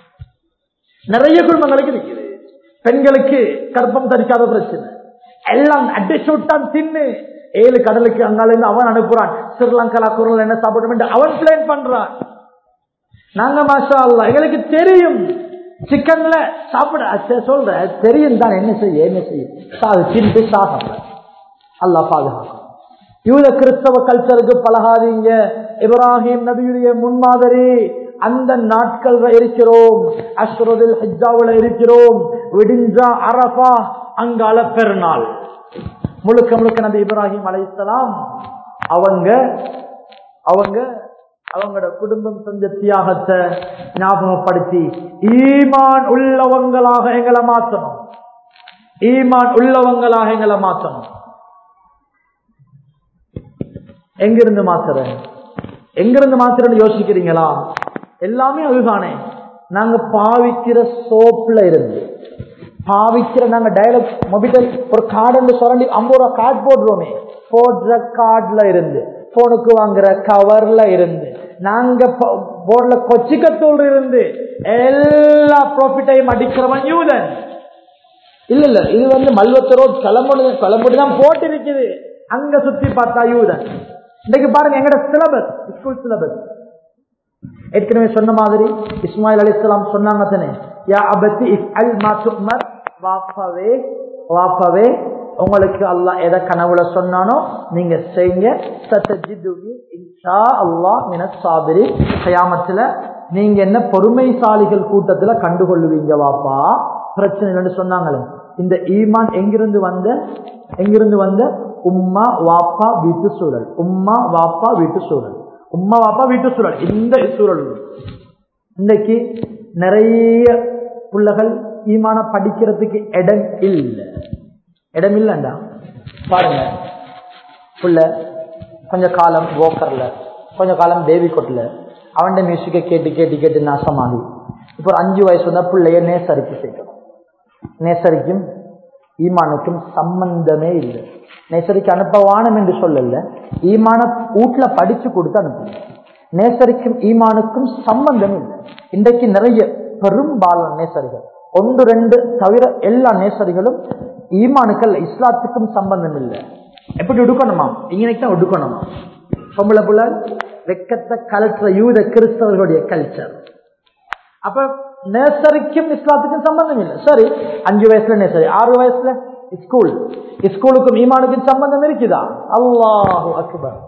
நிறைய குடும்பங்களுக்கு இருக்குது பெண்களுக்கு கர்ப்பம் தரிக்காத பிரச்சனை எல்லாம் அடிச்சு விட்டான் தின்னு ஏழு கடலுக்கு அங்கால இருந்து அவன் அனுப்புறான் ஸ்ரீலங்கா குரல் என்ன சாப்பிடும் அவன் பிளான் பண்றான் நாங்க மாஷா அல்லா எங்களுக்கு தெரியும் சிக்கன்ல சாப்பிட அச்சே, சொல்றேன் அது தெரியும் தான் என்ன செய்ய என்ன செய்ய சாது தின்ட்டு சாப்பிட அல்லா பாதுகாக்கும் யூத கிறிஸ்தவ கல்ச்சருக்கு பழகாதீங்க இப்ராஹிம் நபியுடைய முன்மாதிரி அந்த நாட்கள்ல இருக்கிறோம் அஸ்ரதில் ஹஜ்ஜாவுல இருக்கிறோம் விடிஞ்சா அரபா அங்கால பெருநாள் முழுக்க முழுக்க நபி இப்ராஹிம் அலைஹிஸ்ஸலாம் அவங்க அவங்க அவங்களோட குடும்பம் செஞ்ச தியாகத்தை ஞாபகப்படுத்தி ஈமான் உள்ளவங்களாக எங்களை மாற்றணும் ஈமான் உள்ளவங்களாக எங்களை மாற்றணும் எங்கிருந்து மாத்துற எங்கிருந்து மாத்துறன்னு யோசிக்கிறீங்களா எல்லாமே அதுதானே நாங்க பாவிக்கிற சோப்ல இருந்து பாவிக்கிற நாங்க டயலாக் மொபிட்டல் ஒரு கார்டு சுரண்டி ஐம்பது ரூபா கார்டு போடுறோமே போடுற கார்டுல இருந்து போனுக்கு வாங்குற கவர்ல இருந்து நாங்க போர்ட்ல கொச்சிக்கத்தூள் இருந்து எல்லா ப்ராஃபிட்டையும் அடிக்கிறவன் யூதன் இல்ல இல்ல இது வந்து மல்வத்து ரோட் கிளம்புடு கிளம்புடு தான் போட்டு இருக்குது அங்க சுத்தி பார்த்தா யூதன் இன்னைக்கு பாருங்க எங்கட சிலபஸ் ஸ்கூல் சிலபஸ் ஏற்கனவே சொன்ன மாதிரி இஸ்மாயில் அலிஸ்லாம் சொன்னாங்க தானே யா அபத்தி இஃப் அல் மாத்துமர் வாப்பவே வாப்பவே உங்களுக்கு அல்லாஹ் எதை கனவுல சொன்னானோ நீங்க செய்யுங்க சத்தஜிதுனி இன்ஷா அல்லாஹ் மின சாபிரி கயாமத்துல நீங்க என்ன பொறுமைசாலிகள் கூட்டத்துல கண்டுகொள்ளுவீங்க வாப்பா பிரச்சனை இல்லைன்னு சொன்னாங்களே இந்த ஈமான் எங்கிருந்து வந்த எங்கிருந்து வந்த உம்மா வாப்பா வீட்டு சூழல் உம்மா வாப்பா வீட்டு சூழல் உம்மா வாப்பா வீட்டு சூழல் இந்த சூழல் இன்னைக்கு நிறைய பிள்ளைகள் ஈமான படிக்கிறதுக்கு இடம் இல்லை இடம் இல்லைண்டா பாருங்க புள்ள கொஞ்ச காலம் வோக்கர்ல கொஞ்ச காலம் பேபி கொட்டில் அவன் மியூசிக்கை கேட்டு கேட்டு கேட்டு நாசமாகி இப்போ ஒரு அஞ்சு வயசு வந்தா பிள்ளைய நேசரிக்கு சேர்க்கணும் நேசரிக்கும் ஈமானுக்கும் சம்பந்தமே இல்லை நேசரிக்கு அனுப்பவானம் என்று சொல்லல ஈமான வீட்டுல படிச்சு கொடுத்து அனுப்பணும் நேசரிக்கும் ஈமானுக்கும் சம்பந்தம் இல்லை இன்றைக்கு நிறைய பெரும்பாலான நேசரிகள் ஒன்று ரெண்டு தவிர எல்லா நேசரிகளும் ஈமானுக்கள் இஸ்லாத்துக்கும் சம்பந்தம் இல்லை எப்படி உடுக்கணுமா இங்கனைக்கு தான் உடுக்கணுமா பொம்பளை புள்ள வெக்கத்தை கலற்ற யூத கிறிஸ்தவர்களுடைய கல்ச்சர் அப்ப நேசரிக்கும் இஸ்லாத்துக்கும் சம்பந்தம் இல்லை சரி அஞ்சு வயசுல நேசரி ஆறு வயசுல ஸ்கூல் ஸ்கூலுக்கும் ஈமானுக்கும் சம்பந்தம் இருக்குதா அல்லாஹு அக்பர்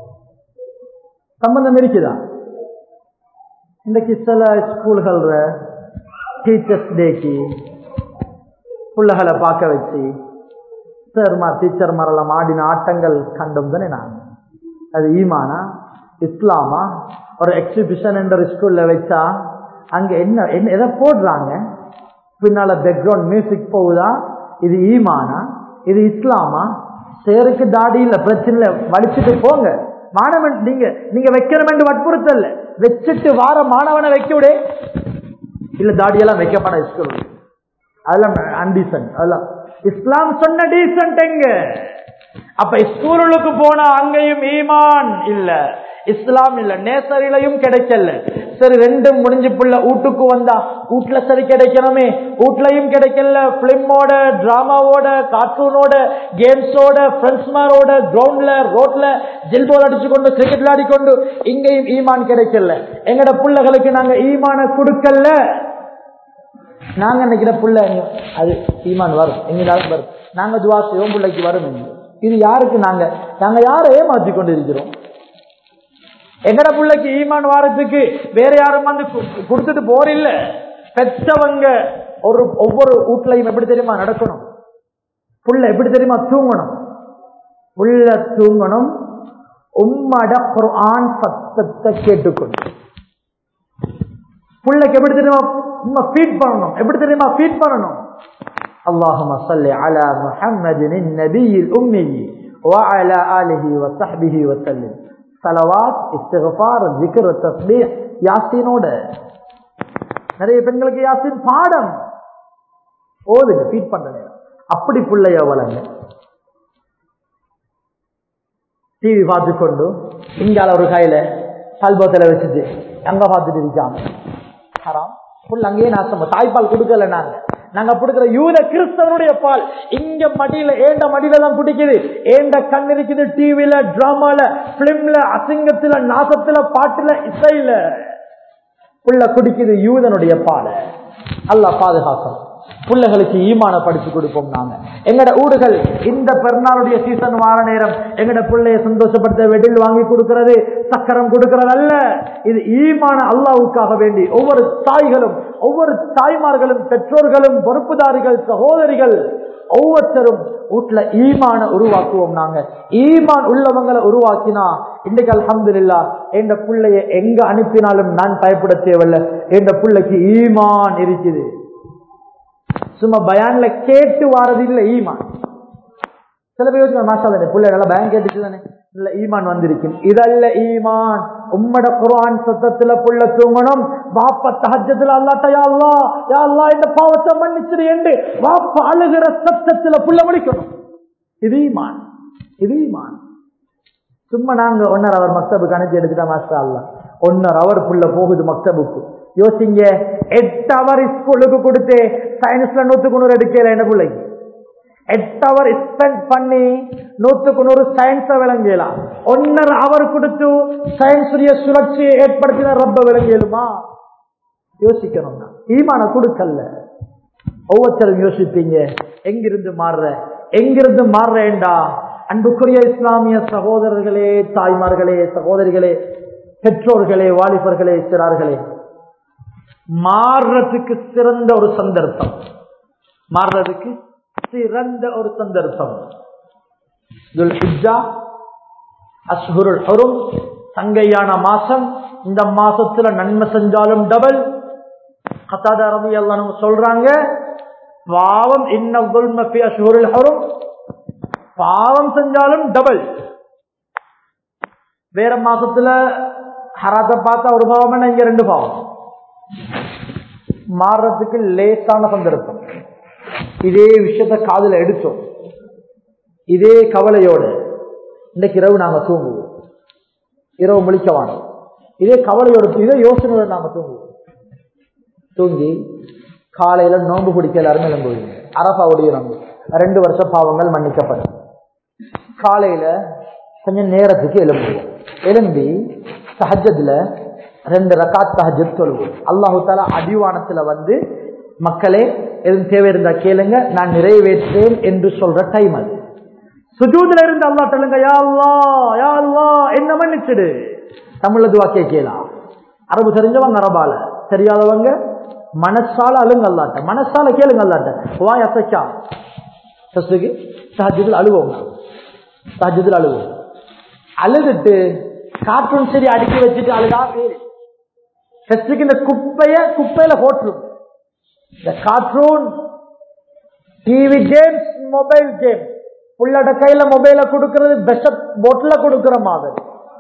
சம்பந்தம் இருக்குதா இன்றைக்கு சில ஸ்கூல்கள் டீச்சர்ஸ் டேக்கு பிள்ளைகளை பார்க்க வச்சு சார்மா டீச்சர் மரெல்லாம் ஆடின ஆட்டங்கள் கண்டும் தானே நான் அது ஈமானா இஸ்லாமா ஒரு எக்ஸிபிஷன் என்ற ஸ்கூல்ல வச்சா அங்க என்ன என்ன எதை போடுறாங்க பின்னால பேக்ரவுண்ட் மியூசிக் போகுதா இது ஈமானா இது இஸ்லாமா சேருக்கு தாடி இல்ல பிரச்சனை இல்லை வலிச்சுட்டு போங்க மாணவன் நீங்க நீங்க வைக்கிறமென்று வற்புறுத்தல் வச்சுட்டு வார மாணவனை வைக்க விடு இல்ல தாடியெல்லாம் வைக்கப்பட ஸ்கூல் அதெல்லாம் அன்டீசன்ட் அதெல்லாம் இஸ்லாம் சொன்ன டீசன்ட் எங்க அப்ப ஸ்கூலுக்கு போனா அங்கேயும் ஈமான் இல்ல இஸ்லாம் இல்ல நேசரிலையும் கிடைக்கல சரி ரெண்டும் முடிஞ்சு புள்ள வீட்டுக்கு வந்தா வீட்டுல சரி கிடைக்கணுமே வீட்லயும் கிடைக்கல பிலிமோட டிராமாவோட கார்ட்டூனோட கேம்ஸோட ஃப்ரெண்ட்ஸ்மாரோட கிரவுண்ட்ல ரோட்ல ஜெல் பால் அடிச்சு கொண்டு கிரிக்கெட் விளையாடி கொண்டு இங்கேயும் ஈமான் கிடைக்கல எங்கட பிள்ளைகளுக்கு நாங்க ஈமான கொடுக்கல நாங்க நினைக்கிற புள்ள அது ஈமான் வரும் எங்கேயாவது வரும் நாங்க துவா செய்வோம் பிள்ளைக்கு வரும் என்று. இது யாருக்கு நாங்க நாங்க யாரை ஏமாற்றி கொண்டு இருக்கிறோம் எங்கட பிள்ளைக்கு ஈமான் வாரத்துக்கு வேற யாரும் வந்து கு- கொடுத்துட்டு போறில்ல பெற்றவங்க ஒரு ஒவ்வொரு வீட்லையும் எப்படி தெரியுமா நடக்கணும் புள்ள எப்படி தெரியுமா தூங்கணும் புள்ள தூங்கணும் உம்மட குர்ஆன் சத்தத்தை கேட்டுக்கொண்டு புள்ளைக்கு எப்படி தெரியுமா உம்மா ஃபீட் பண்ணணும் எப்படி தெரியுமா ஃபீட் பண்ணணும் اللهم صل على محمد النبي الأمي وعلى آله وصحبه وسلم صلوات استغفار ذكر تஸ்பீஹ் யாசீனோட நிறைய பெண்களுக்கு யாசின் பாடம் ஓதுங்க ஃபீட் பண்ற நேரம் அப்படி பிள்ளைய வளங்க டிவி பார்த்து கொண்டு இங்கால ஒரு கையில பல்பத்தில் வச்சுட்டு அங்க பார்த்துட்டு இருக்காம ஹராம் புல் அங்கேயே நாசம் தாய்ப்பால் கொடுக்கல நாங்க நாங்க கொடுக்கிற யூத கிறிஸ்தவனுடைய பால் இங்க மடியில ஏண்ட மடியில தான் குடிக்குது ஏண்ட கண் இருக்குது டிவில டிராமால பிலிம்ல அசிங்கத்துல நாசத்துல பாட்டுல இசையில புள்ள குடிக்குது யூதனுடைய பாலை அல்லாஹ் பாதுகாக்கணும் பிள்ளைகளுக்கு ஈமான படிச்சு கொடுப்போம் நாங்க எங்கட ஊடுகள் இந்த பெருநாளுடைய சீசன் வார நேரம் எங்கட பிள்ளைய சந்தோஷப்படுத்த வெடில் வாங்கி கொடுக்கிறது சக்கரம் கொடுக்கிறது அல்ல இது ஈமான அல்லாவுக்காக வேண்டி ஒவ்வொரு தாய்களும் ஒவ்வொரு தாய்மார்களும் பெற்றோர்களும் பொறுப்புதாரிகள் சகோதரிகள் ஒவ்வொருத்தரும் வீட்டுல ஈமான உருவாக்குவோம் நாங்க ஈமான் உள்ளவங்களை உருவாக்கினா இன்றைக்கு அல்ஹம்துலில்லா எந்த பிள்ளைய எங்க அனுப்பினாலும் நான் பயப்பட தேவையில்ல எந்த பிள்ளைக்கு ஈமான் இருக்குது சும்மா பயான்ல கேட்டு வாரது இல்ல ஈமான் சில பேர் யோசிச்சு மாஷா தானே பிள்ளை நல்லா பயம் கேட்டுச்சு தானே இல்ல ஈமான் வந்திருக்கும் இதல்ல ஈமான் உம்மட குர்ஆன் சத்தத்துல புள்ள தூங்கணும் வாப்ப தஹஜத்துல அல்லாட்ட யா அல்லாஹ் யா அல்லாஹ் இந்த பாவத்தை மன்னிச்சிரு என்று வாப்ப அழுகிற சத்தத்துல புள்ள முடிக்கணும் இது ஈமான் இது ஈமான் சும்மா நாங்க ஒன்னரை அவர் மக்தபுக்கு அனுப்பி எடுத்துட்டா மாஸ்டர் அல்ல ஒன்னரை அவர் புள்ள போகுது மக்தபுக்கு யோசிங்க எட்டு அவர் ஸ்கூலுக்கு கொடுத்து சயின்ஸ்ல நூத்துக்கு நூறு எடுக்கல என்ன பிள்ளைக்கு எட்டு அவர் ஸ்பெண்ட் பண்ணி நூத்துக்கு நூறு சயின்ஸ விளங்கலாம் ஒன்னரை அவர் கொடுத்து சயின்ஸுடைய சுழற்சியை ஏற்படுத்தின ரப்ப விளங்கலுமா யோசிக்கணும்னா ஈமான கொடுக்கல ஒவ்வொருத்தரும் யோசிப்பீங்க எங்கிருந்து மாறுற எங்கிருந்து மாறுறேன்டா அன்புக்குரிய இஸ்லாமிய சகோதரர்களே தாய்மார்களே சகோதரிகளே பெற்றோர்களே வாலிபர்களே சிறார்களே மாறுறதுக்கு சிறந்த ஒரு சந்தர்ப்பம் மாறுறதுக்கு சிறந்த ஒரு சந்தர்ப்பம் அஸ்ஹுருல் ஹுரும் சங்கையான மாசம் இந்த மாசத்துல நன்மை செஞ்சாலும் டபுள் கத்தாத ரவி எல்லாம் சொல்றாங்க பாவம் இன்னும் அஸ்ஹுருல் ஹுரும் பாவம் செஞ்சாலும் டபுள் வேற மாசத்துல ஹராத்த பார்த்தா ஒரு பாவம் இங்க ரெண்டு பாவம் மாறுறதுக்கு லேசான சந்தர்ப்பம் இதே விஷயத்த காதல எடுத்தோம் இதே கவலையோட இன்றைக்கு இரவு நாங்க தூங்குவோம் இரவு முழிக்க வேணும் இதே கவலையோட இதே யோசனையோட நாம தூங்குவோம் தூங்கி காலையில நோன்பு பிடிக்க எல்லாருமே எழும்புவீங்க அரபாவுடைய நோன்பு ரெண்டு வருஷம் பாவங்கள் மன்னிக்கப்படும் காலையில கொஞ்சம் நேரத்துக்கு எழும்புவோம் எழும்பி சஹஜத்துல ரெண்டு ரகாத் சஹஜத் தொழுவோம் அல்லாஹு தாலா அடிவானத்துல வந்து மக்களே எதுவும் தேவை இருந்தா கேளுங்க நான் நிறைவேற்றேன் என்று சொல்ற டைம் அது சுஜூதுல இருந்து அல்லா சொல்லுங்க யா அல்லா யா அல்லா என்ன மன்னிச்சிடு தமிழ்ல துவா கேட்கலாம் அரபு தெரிஞ்சவங்க அரபால தெரியாதவங்க மனசால அழுங்க அல்லாட்ட மனசால கேளுங்க அல்லாட்ட வாய் அசைக்கா சசுக்கு சஹஜத்தில் அழுவோம் சஹஜத்தில் அழுவோம் அழுதுட்டு கார்ட்டூன் சரி அடுக்கி வச்சுட்டு அழுதா பேரு சசுக்கு இந்த குப்பைய குப்பையில போட்டுரும் இந்த cartoon TV games mobile game புள்ளட கையில மொபைல கொடுக்கறது பெஸ்ட் பொட்ல கொடுக்கிற மாதிரி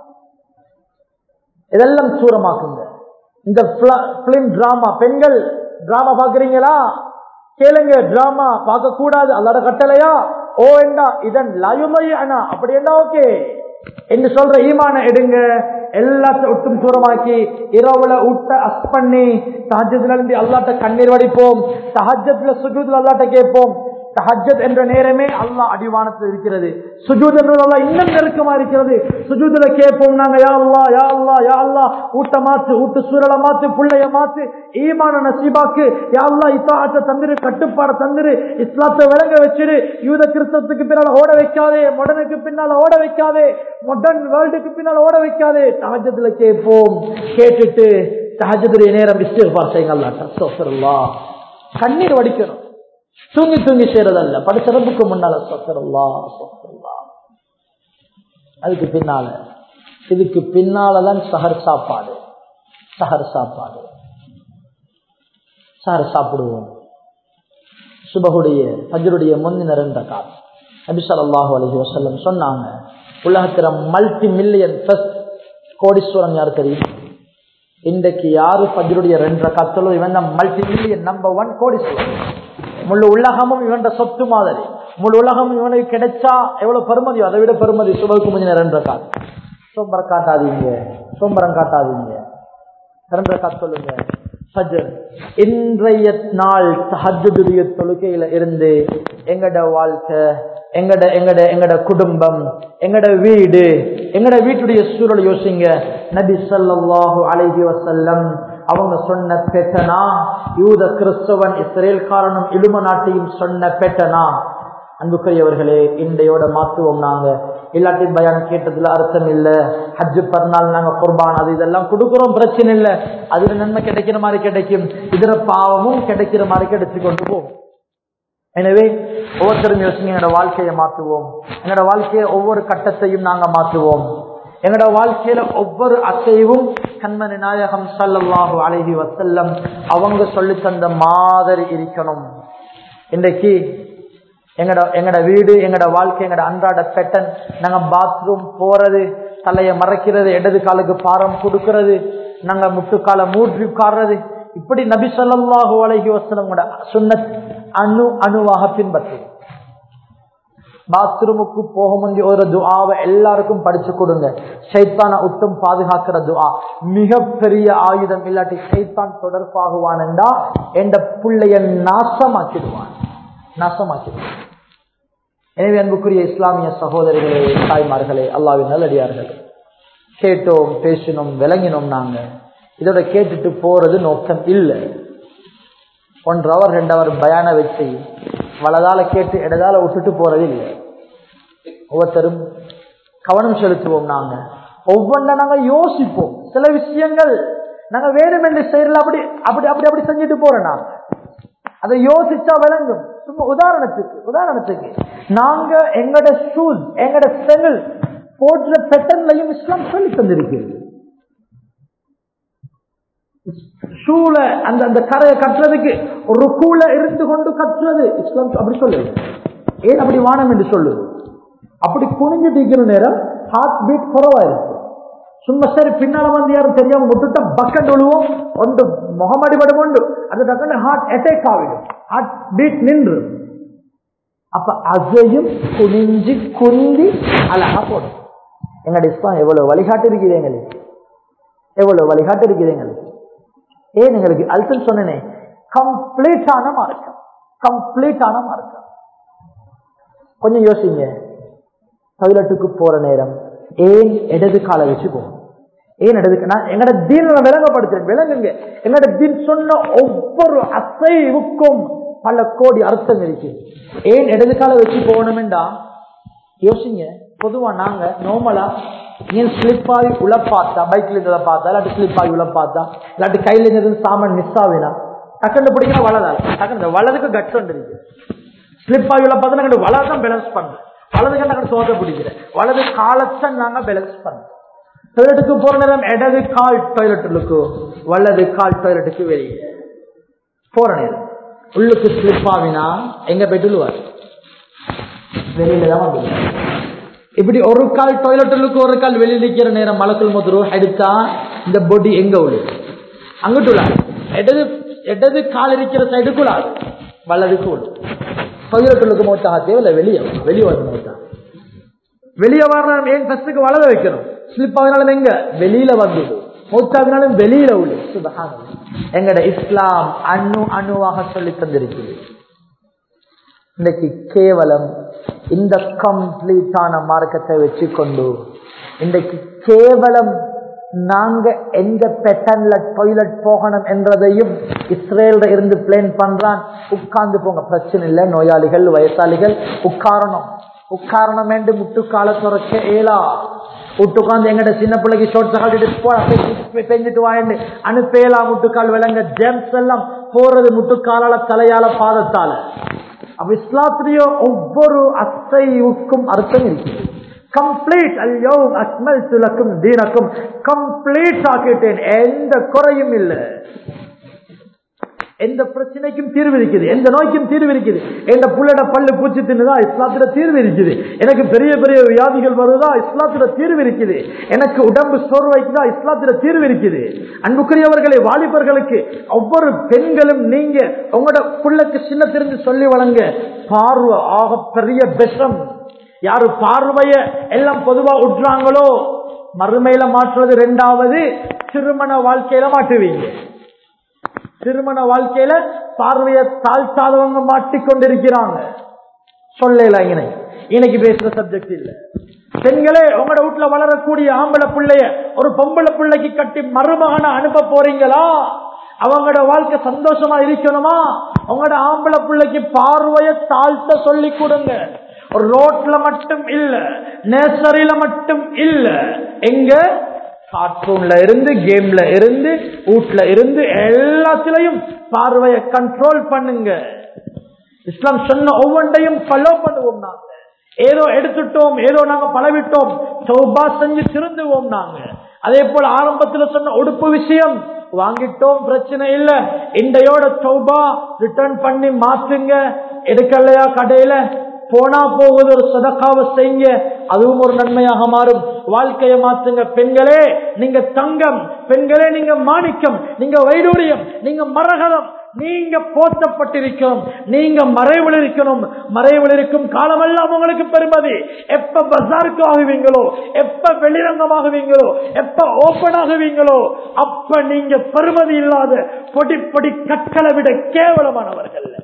இதெல்லாம் தூரமாக்குங்க இந்த பிலிம் டிராமா பெண்கள் டிராமா பாக்குறீங்களா கேளுங்க டிராமா பார்க்க கூடாது அல்லாத கட்டளையா ஓ என்ன இதன் லயுமையானா அப்படி என்ன ஓகே என்று சொல்ற ஈமான எடுங்க எல்லாத்தையும் ஒட்டும் தூரமாக்கி இரவுல ஊட்ட அஸ் பண்ணி சஹஜத்துல இருந்து அல்லாட்ட கண்ணீர் வடிப்போம் சஹஜத்துல சுஜூதுல அல்லாட்ட கேட்போம் தஹஜத் என்ற நேரமே அல்லாஹ் அடிவானத்தில் இருக்கிறது சுஜூத் என்ற அல்லாஹ் இன்னும் நெருக்கமா இருக்கிறது சுஜூதுல கேட்போம் நாங்க யா அல்லா யா அல்லா யா அல்லா ஊட்ட மாத்து ஊட்டு சூழலை மாத்து புள்ளைய மாத்து ஈமான நசீபாக்கு யா அல்லா இத்தாத்த தந்திரு கட்டுப்பாட தந்திரு இஸ்லாத்தை விளங்க வச்சிரு யூத கிறிஸ்தத்துக்கு பின்னால ஓட வைக்காதே மொடனுக்கு பின்னால ஓட வைக்காதே மொடன் வேர்ல்டுக்கு பின்னால ஓட வைக்காதே தஹஜத்துல கேட்போம் கேட்டுட்டு தஹஜத்துடைய நேரம் இஸ்திஃபார் செய்யுங்க அல்லாஹ் கண்ணீர் வடிக்கணும் தூங்கி தூங்கி செய்யறதல்ல படிச்சிறப்புக்கு முன்னால சொத்தரல்லா சொத்தரல்லா அதுக்கு பின்னால இதுக்கு பின்னாலதான் சஹர் சாப்பாடு சஹர் சாப்பாடு சஹர் சாப்பிடுவோம் சுபகுடைய பஜருடைய முந்தின ரெண்ட கால் நபிசல்லாஹு அலஹி வசல்லம் சொன்னாங்க உலகத்தில மல்டி மில்லியன் ஃபர்ஸ்ட் கோடீஸ்வரன் யார் தெரியும் இன்றைக்கு யாரு பஜருடைய ரெண்டு ரக்காத்தலோ இவன் தான் மல்டி மில்லியன் நம்பர் ஒன் கோடீஸ்வரன் முழு உலகமும் இவன் சொத்து மாதிரி முழு உலகம் இவனுக்கு கிடைச்சா எவ்வளவு பெருமதியோ அதை விட பெருமதி சுபகுக்கு முந்தின ரெண்டு ரக்காத் சோம்பரம் காட்டாதீங்க சோம்பரம் காட்டாதீங்க ரெண்டு ரக்காத் சொல்லுங்க ஃபஜர் இன்றைய நாள் தஹஜுடைய தொழுகையில இருந்து எங்கட வாழ்க்கை எங்கட எங்கட எங்கட குடும்பம் எங்கட வீடு எங்கட வீட்டுடைய சூழல் யோசிங்க நபி ஸல்லல்லாஹு அலைஹி வஸல்லம் அவங்க சொன்ன பெட்டனா யூத கிறிஸ்தவன் இஸ்ரேல்காரனும் இழும நாட்டையும் சொன்ன பெட்டனா அன்புக்குரியவர்களே இன்றையோட மாத்துவோம் நாங்க இல்லாட்டி பயான் கேட்டதுல அர்த்தம் இல்ல ஹஜ்ஜு பர்நாள் நாங்க குர்பான் அது இதெல்லாம் கொடுக்குறோம் பிரச்சனை இல்ல அதுல நன்மை கிடைக்கிற மாதிரி கிடைக்கும் இதுல பாவமும் கிடைக்கிற மாதிரி கிடைச்சு கொண்டு போகும் எனவே ஒவ்வொருத்தரும் யோசிங்க எங்களோட வாழ்க்கையை மாற்றுவோம் எங்களோட வாழ்க்கையை ஒவ்வொரு கட்டத்தையும் நாங்க மாற்றுவோம் எங்களோட வாழ்க்கையில ஒவ்வொரு அசைவும் கண்மணி நாயகம் சல்லல்லாஹு அலைஹி வசல்லம் அவங்க சொல்லி தந்த மாதிரி இருக்கணும் இன்றைக்கு எங்கட எங்கட வீடு எங்கட வாழ்க்கை எங்கட அன்றாட பெட்டன் நாங்க பாத்ரூம் போறது தலையை மறைக்கிறது இடது காலுக்கு பாரம் கொடுக்கிறது நாங்க முட்டுக்கால மூற்றி உட்கார்றது இப்படி நபி சொல்லாஹு அலஹி வசலம் சுண்ணத் அணு அணுவாக பின்பற்றுவோம் பாத்ரூமுக்கு போக முந்தைய ஒரு துஆவை எல்லாருக்கும் படிச்சு கொடுங்க சைத்தான உட்டும் பாதுகாக்கிற துஆ மிகப்பெரிய ஆயுதம் இல்லாட்டி சைத்தான் தொடர்பாகுவான் என்றா என்ற பிள்ளைய நாசமாக்கிடுவான் நாசமாக்கிடுவான் எனவே அன்புக்குரிய இஸ்லாமிய சகோதரிகளே தாய்மார்களே அல்லாவின் நல்லடியார்களே கேட்டோம் பேசினோம் விளங்கினோம் நாங்க இதோட கேட்டுட்டு போறது நோக்கம் இல்லை ஒன்று அவர் ரெண்டு அவர் பயான வச்சு வலதால கேட்டு இடதால விட்டுட்டு போறது இல்லை ஒவ்வொருத்தரும் கவனம் செலுத்துவோம் நாங்க ஒவ்வொன்றை நாங்க யோசிப்போம் சில விஷயங்கள் நாங்க வேணுமென்று செய்யல அப்படி அப்படி அப்படி அப்படி செஞ்சுட்டு போறோம் நாங்க அதை யோசிச்சா விளங்கும் சும்மா உதாரணத்துக்கு உதாரணத்துக்கு நாங்க எங்கட ஷூஸ் எங்கட செங்கல் போடுற பெட்டன்லையும் இஸ்லாம் சொல்லி தந்திருக்கிறது ஷூல அந்த அந்த கரையை கட்டுறதுக்கு ஒரு கூல இருந்து கொண்டு கட்டுறது இஸ்லாம் அப்படி சொல்லுது ஏன் அப்படி வானம் என்று சொல்லுது அப்படி குனிஞ்சு தீக்கிற நேரம் ஹார்ட் பீட் குறவா இருக்கு சும்மா சரி பின்னால வந்து யாரும் தெரியாம விட்டுட்ட பக்கெட் விழுவோம் ஒன்று முகமடிபடும் உண்டு அது டக்குன்னு ஹார்ட் அட்டாக் ஆகிடும் ஹார்ட் பீட் நின்று அப்ப அதையும் குனிஞ்சு குந்தி அழகா போடும் எங்க இஸ்லாம் எவ்வளவு வழிகாட்டு இருக்குது எங்களுக்கு எவ்வளவு வழிகாட்டு இருக்குது எங்களுக்கு ஏன் எங்களுக்கு அல்சன் சொன்னேனே கம்ப்ளீட்டான மார்க்கம் கம்ப்ளீட்டான மார்க்கம் கொஞ்சம் யோசிங்க டாய்லெட்டுக்கு போற நேரம் ஏன் இடது காலை வச்சு போகணும் ஏன் இடது நான் எங்கட தீன் விளங்கப்படுத்துறேன் விளங்குங்க எங்கட தீன் சொன்ன ஒவ்வொரு அசைவுக்கும் பல கோடி அர்த்தம் இருக்கு ஏன் இடது காலை வச்சு போகணும்டா யோசிங்க பொதுவா நாங்க நார்மலா ஏன் ஸ்லிப் ஆகி உள்ள பார்த்தா பைக்ல இருந்ததை பார்த்தா இல்லாட்டி ஸ்லிப் ஆகி உள்ள பார்த்தா இல்லாட்டி கையில இருந்து சாமான் மிஸ் ஆகினா டக்குன்னு பிடிக்கிற வலதால் டக்குன்னு வலதுக்கு கட் இருக்கு ஸ்லிப் ஆகி உள்ள பார்த்தா வலது தான் பேலன்ஸ் பண்ணுறேன் வலது கண்ட சோத பிடிக்கிறேன் வலது காலத்தை நாங்க பேலன்ஸ் பண்ணோம் டாய்லெட்டுக்கு போற நேரம் இடது கால் டாய்லெட்டுக்கு வலது கால் டாய்லெட்டுக்கு வெளியே போற நேரம் உள்ளுக்கு ஸ்லிப் ஆகினா எங்க பெட்டுலுவார் வெளியில தான் வந்து இப்படி ஒரு கால் டாய்லெட்டுக்கு ஒரு கால் வெளியில் நிற்கிற நேரம் மலக்குள் முதரு எடுத்தா இந்த பொடி எங்க உள்ளது அங்கிட்டு இடது இடது கால் இருக்கிற சைடுக்குள்ள வலதுக்கு உள்ளது டாய்லெட்டுக்கு மௌத்தாக தேவையில்லை வெளியே வெளியே வரணும் மௌத்தா வெளியே வரணும் ஏன் ஃபர்ஸ்டுக்கு வளர வைக்கணும் ஸ்லிப் ஆகினாலும் எங்க வெளியில வந்துடும் மௌத்தாவினாலும் வெளியில உள்ள சுபகான எங்கட இஸ்லாம் அணு அணுவாக சொல்லி தந்திருக்குது இன்னைக்கு கேவலம் இந்த கம்ப்ளீட்டான மார்க்கத்தை வச்சு கொண்டு இன்றைக்கு கேவலம் நாங்க எந்த பெட்டன்ல டாய்லெட் போகணும் என்றதையும் இஸ்ரேல இருந்து பிளேன் பண்றான் உட்கார்ந்து போங்க பிரச்சனை இல்லை நோயாளிகள் வயசாளிகள் உட்காரணும் உட்காரணம் என்று முட்டுக்கால துறக்க ஏலா உட்காந்து எங்கட சின்ன பிள்ளைக்கு ஷோட் சகாட்டிட்டு பெஞ்சிட்டு வாயண்டு அனுப்பேலா முட்டுக்கால் விளங்க ஜேம்ஸ் எல்லாம் போறது முட்டுக்காலால தலையால பாதத்தால அப்ப இஸ்லாத்திலேயோ ஒவ்வொரு அசைவுக்கும் அர்த்தம் இருக்குது கம்ப்ளீட் ஐயோ அஸ்மல் துலக்கும் தீனக்கும் கம்ப்ளீட் ஆக்கிட்டேன் எந்த குறையும் இல்லை எந்த பிரச்சனைக்கும் தீர்வு இருக்குது எந்த நோய்க்கும் தீர்வு இருக்குது எந்த புள்ளட பல்லு பூச்சி தின்னுதா இஸ்லாத்துல தீர்வு இருக்குது எனக்கு பெரிய பெரிய வியாதிகள் வருதா இஸ்லாத்துல தீர்வு இருக்குது எனக்கு உடம்பு சோர்வைக்குதா இஸ்லாத்துல தீர்வு இருக்குது அன்புக்குரியவர்களை வாலிபர்களுக்கு ஒவ்வொரு பெண்களும் நீங்க உங்களோட புள்ளக்கு சின்ன தெரிஞ்சு சொல்லி வழங்க பார்வை ஆக பெரிய விஷம் யாரு பார்வைய எல்லாம் பொதுவா உட்றாங்களோ மறுமையில மாற்றுவது ரெண்டாவது திருமண வாழ்க்கையில மாட்டுவீங்க திருமண வாழ்க்கையில பார்வையை தாழ்த்தாதவங்க மாட்டிக்கொண்டிருக்கிறாங்க சொல்லல இணை இன்னைக்கு பேசுற சப்ஜெக்ட் இல்ல பெண்களே உங்களோட வீட்டுல வளரக்கூடிய ஆம்பளை பிள்ளைய ஒரு பொம்பளை பிள்ளைக்கு கட்டி மருமகனை அனுப்ப போறீங்களா அவங்களோட வாழ்க்கை சந்தோஷமா இருக்கணுமா உங்களோட ஆம்பளை பிள்ளைக்கு பார்வையை தாழ்த்த சொல்லி கொடுங்க ரோட்ல மட்டும் இல்ல நேசரியில மட்டும் இல்ல எங்க கார்ட்டூன்ல இருந்து கேம்ல இருந்து வீட்டுல இருந்து எல்லாத்திலையும் பார்வையை கண்ட்ரோல் பண்ணுங்க இஸ்லாம் சொன்ன ஒவ்வொன்றையும் ஃபாலோ பண்ணுவோம் நாங்க ஏதோ எடுத்துட்டோம் ஏதோ நாங்க பழவிட்டோம் சௌபா செஞ்சு திருந்துவோம் நாங்க அதே போல ஆரம்பத்துல சொன்ன உடுப்பு விஷயம் வாங்கிட்டோம் பிரச்சனை இல்ல இண்டையோட சௌபா ரிட்டர்ன் பண்ணி மாற்றுங்க எடுக்கலையா கடையில போனா போகுது ஒரு சதக்காவை செய்யுங்க அதுவும் ஒரு நன்மையாக மாறும் வாழ்க்கையை மாற்றுங்க பெண்களே நீங்க தங்கம் பெண்களே நீங்க மாணிக்கம் நீங்க வைடூரியம் நீங்க மரகதம் நீங்க போத்தப்பட்டிருக்கணும் நீங்க மறைவில் இருக்கணும் மறைவில் இருக்கும் காலமெல்லாம் உங்களுக்கு பெருமதி எப்ப பசாருக்கு ஆகுவீங்களோ எப்ப வெளிரங்கமாகுவீங்களோ எப்ப ஓபன் ஆகுவீங்களோ அப்ப நீங்க பெருமதி இல்லாத பொடி பொடி கற்களை விட கேவலமானவர்கள்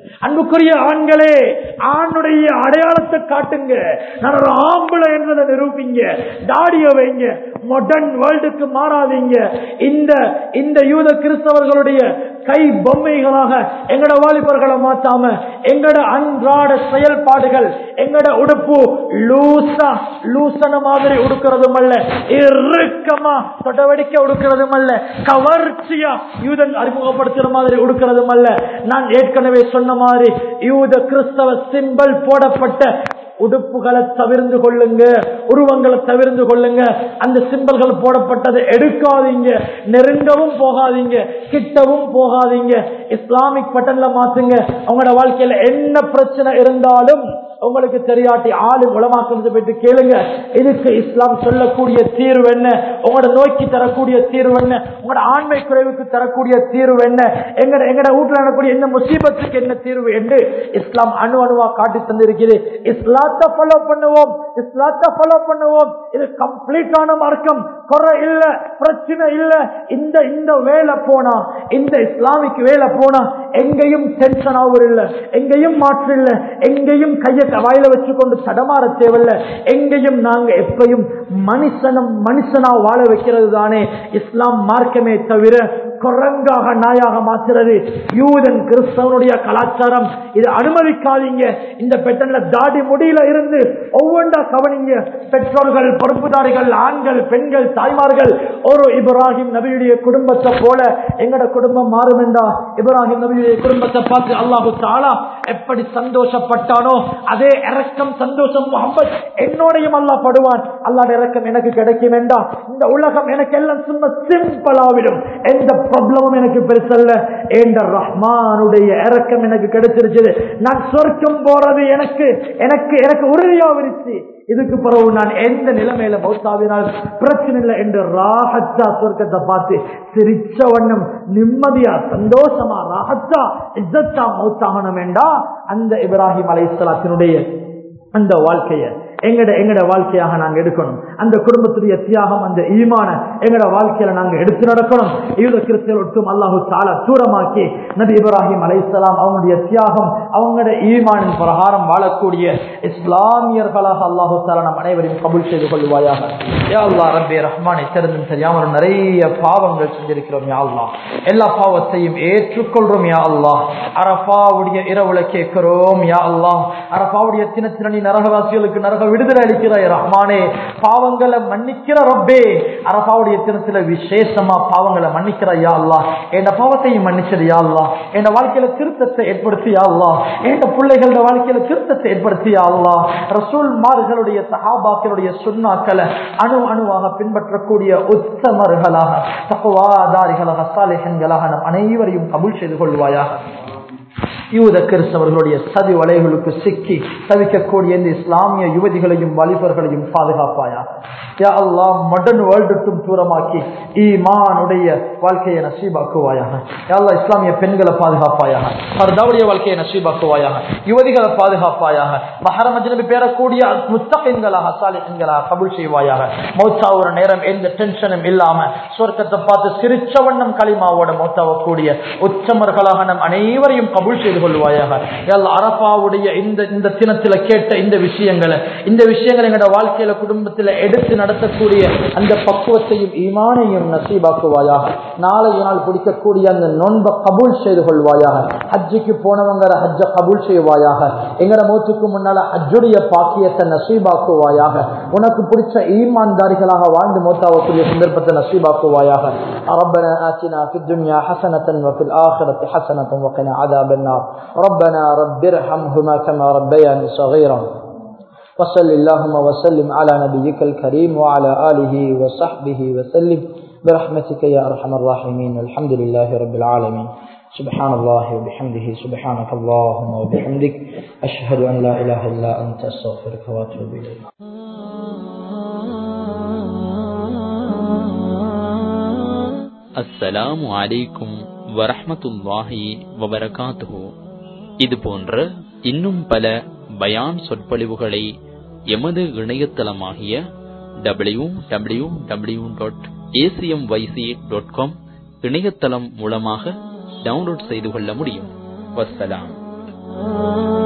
அன்புக்குரிய ஆண்களே ஆணுடைய அடையாளத்தை காட்டுங்க நான் ஒரு ஆம்பளை என்றதை நிரூபிங்க தாடிய வைங்க மாடர்ன் வேர்ல்டுக்கு மாறாதீங்க இந்த இந்த யூத கிறிஸ்தவர்களுடைய கை பொம்மைகளாக எங்கட வாலிபர்களை மாத்தாம எங்கட அன்றாட செயல்பாடுகள் எங்கட உடுப்பு லூசா லூசன மாதிரி உடுக்கிறதும் அல்ல இறுக்கமா தொடவடிக்க உடுக்கிறதும் அல்ல கவர்ச்சியா யூதன் அறிமுகப்படுத்துற மாதிரி உடுக்கிறதும் அல்ல நான் ஏற்கனவே சொன்ன மாதிரி யூத கிறிஸ்தவ சிம்பல் போடப்பட்ட உடுப்புகளை தவிர்ந்து கொள்ளுங்க உருவங்களை தவிர்ந்து கொள்ளுங்க அந்த சிம்பல்கள் போடப்பட்டதை எடுக்காதீங்க நெருங்கவும் போகாதீங்க கிட்டவும் போகாதீங்க இஸ்லாமிக் பட்டன்ல மாத்துங்க உங்களோட வாழ்க்கையில என்ன பிரச்சனை இருந்தாலும் உங்களுக்கு தெரியாட்டி ஆளு உலமாக்கம் போயிட்டு கேளுங்க இதுக்கு இஸ்லாம் சொல்லக்கூடிய தீர்வு என்ன உங்களோட நோய்க்கு தரக்கூடிய தீர்வு என்ன உங்களோட ஆண்மை குறைவுக்கு தரக்கூடிய தீர்வு என்ன எங்கட எங்கட வீட்டுல நடக்கூடிய இந்த முசீபத்துக்கு என்ன தீர்வு என்று இஸ்லாம் அணு அணுவா காட்டி தந்திருக்கிறது இஸ்லாத்தை ஃபாலோ பண்ணுவோம் இஸ்லாத்தை ஃபாலோ பண்ணுவோம் இது கம்ப்ளீட்டான மார்க்கம் குறை இல்ல பிரச்சனை இல்ல இந்த இந்த வேலை போனா இந்த இஸ்லாமிக் வேலை போனா எங்கேயும் டென்ஷன் ஆகும் இல்ல எங்கேயும் மாற்று இல்ல எங்கேயும் கைய வாயில வச்சுக்கொண்டு தடமாற தேவையில்ல எங்கேயும் நாங்க எப்பயும் மனுஷனும் மனுஷனா வாழ வைக்கிறது தானே இஸ்லாம் மார்க்கமே தவிர குரங்காக நாயாக மாற்றுறது யூதன் கிறிஸ்தவனுடைய கலாச்சாரம் இது அனுமதிக்காதீங்க இந்த பெட்டன்ல தாடி முடியில இருந்து ஒவ்வொன்றா கவனிங்க பெற்றோர்கள் பொறுப்புதாரிகள் ஆண்கள் பெண்கள் தாய்மார்கள் ஒரு இப்ராஹிம் நபியுடைய குடும்பத்தை போல எங்கட குடும்பம் மாறும் என்றா இப்ராஹிம் நபியுடைய குடும்பத்தை பார்த்து அல்லாஹு தாலா எப்படி சந்தோஷப்பட்டானோ அதே இறக்கம் சந்தோஷம் முகமது என்னோடையும் அல்லா படுவான் அல்லாட இறக்கம் எனக்கு கிடைக்கும் வேண்டாம் இந்த உலகம் எனக்கு எல்லாம் சும்மா சிம்பிளாவிடும் எந்த ப்ராப்ளமும் எனக்கு பெருசல்ல என்ற ரஹ்மானுடைய இறக்கம் எனக்கு கிடைச்சிருச்சு நான் சொர்க்கம் போறது எனக்கு எனக்கு எனக்கு உறுதியாவிருச்சு இதுக்கு பிறகு நான் எந்த நிலைமையில மௌத்தாவினால் பிரச்சனை இல்லை என்று ராகத்தா சொர்க்கத்தை பார்த்து சிரிச்ச வண்ணம் நிம்மதியா சந்தோஷமா ராகத்தா இஸ்ஸத்தா மௌத்தாகணும் வேண்டா அந்த இப்ராஹிம் அலைசலாத்தினுடைய அந்த வாழ்க்கைய எங்கட எங்கட வாழ்க்கையாக நாங்க எடுக்கணும் அந்த குடும்பத்துடைய தியாகம் அந்த ஈமான எங்கட வாழ்க்கையில நாங்க எடுத்து நடக்கணும் யூத கிறிஸ்தல் ஒட்டும் அல்லாஹு தாலா தூரமாக்கி நபி இப்ராஹிம் அலைசலாம் அவங்களுடைய தியாகம் அவங்களோட ஈமானின் பிரகாரம் வாழக்கூடிய இஸ்லாமியர்களாக அல்லாஹு தாலா நம் அனைவரையும் கபுல் செய்து கொள்வாயாக யா அல்லா ரப்பே ரஹ்மானை தெரிந்தும் தெரியாமல் நிறைய பாவங்கள் செஞ்சிருக்கிறோம் யா அல்லா எல்லா பாவத்தையும் ஏற்றுக்கொள்றோம் யா அல்லா அரபாவுடைய இரவுல கேட்கிறோம் யா அல்லா அரபாவுடைய தினத்தினி நரகவாசிகளுக்கு நரக விடுதலை அளிக்கிறாய் ரஹ்மானே பாவங்களை மன்னிக்கிற ரப்பே அரபாவுடைய தினத்துல விசேஷமா பாவங்களை மன்னிக்கிறாய் அல்லா என் பாவத்தையும் மன்னிச்சது யா அல்லா என் வாழ்க்கையில திருத்தத்தை ஏற்படுத்தியா அல்லா என் பிள்ளைகளோட வாழ்க்கையில திருத்தத்தை ஏற்படுத்தியா அல்லா ரசூல் மார்களுடைய சஹாபாக்களுடைய சுண்ணாக்களை அணு அணுவாக பின்பற்றக்கூடிய உத்தமர்களாக தக்குவாதாரிகளாக சாலைகளாக நம் அனைவரையும் கபூல் செய்து கொள்வாயாக யூத கிறிஸ்தவர்களுடைய சதி வலைகளுக்கு சிக்கி தவிக்கக்கூடிய இந்த இஸ்லாமிய யுவதிகளையும் வாலிபர்களையும் பாதுகாப்பாயா யா அல்லா மாடர்ன் வேர்ல்டுக்கும் தூரமாக்கி ஈமானுடைய வாழ்க்கையை நசீபாக்குவாயாக யா அல்லா இஸ்லாமிய பெண்களை பாதுகாப்பாயாக பர்தாவுடைய வாழ்க்கையை நசீபாக்குவாயாக யுவதிகளை பாதுகாப்பாயாக மஹரமஜனபி பேரக்கூடிய முத்தகங்களாக சாலிகங்களாக கபுல் செய்வாயாக மௌத்தா ஒரு நேரம் எந்த டென்ஷனும் இல்லாம சொர்க்கத்தை பார்த்து சிரிச்ச வண்ணம் களிமாவோட மௌத்தாவக்கூடிய உச்சமர்களாக நம் அனைவரையும் கபுல் செய்து கொள்வாயாக எல்லா அரபாவுடைய இந்த இந்த தினத்துல கேட்ட இந்த விஷயங்களை இந்த விஷயங்களை எங்களோட வாழ்க்கையில குடும்பத்துல எடுத்து நடத்தக்கூடிய அந்த பக்குவத்தையும் ஈமானையும் நசீபாக்குவாயாக நாளைய நாள் பிடிக்கக்கூடிய அந்த நோன்பை கபூல் செய்து கொள்வாயாக ஹஜ்ஜுக்கு போனவங்க ஹஜ்ஜ கபூல் செய்வாயாக எங்கட மூத்துக்கு முன்னால ஹஜ்ஜுடைய பாக்கியத்தை நசீபாக்குவாயாக உனக்கு பிடிச்ச ஈமான்தாரிகளாக வாழ்ந்து மோத்தாவக்கூடிய சந்தர்ப்பத்தை நசீபாக்குவாயாக ربنا آتنا في الدنيا حسنة وفي الآخرة حسنة وقنا عذاب النار ربنا رب ارحمهما كما ربياني صغيرا وصل اللهم وسلم على نبيك الكريم وعلى آله وصحبه وسلم برحمتك يا أرحم الراحمين الحمد لله رب العالمين سبحان الله وبحمده سبحانك اللهم وبحمدك أشهد أن لا إله إلا أنت أستغفرك وأتوب إليك அஸ்ஸலாமு அலைக்கும் வரஹ்மத்துல்லாஹி வபரகாத்துஹு இது போன்ற இன்னும் பல பயான் சொற்பொழிவுகளை எமது இணையதளமாகிய W W W dot ACM YC dot com இணையதளம் மூலமாக டவுன்லோட் செய்து கொள்ள முடியும் வஸ்ஸலாம் Ah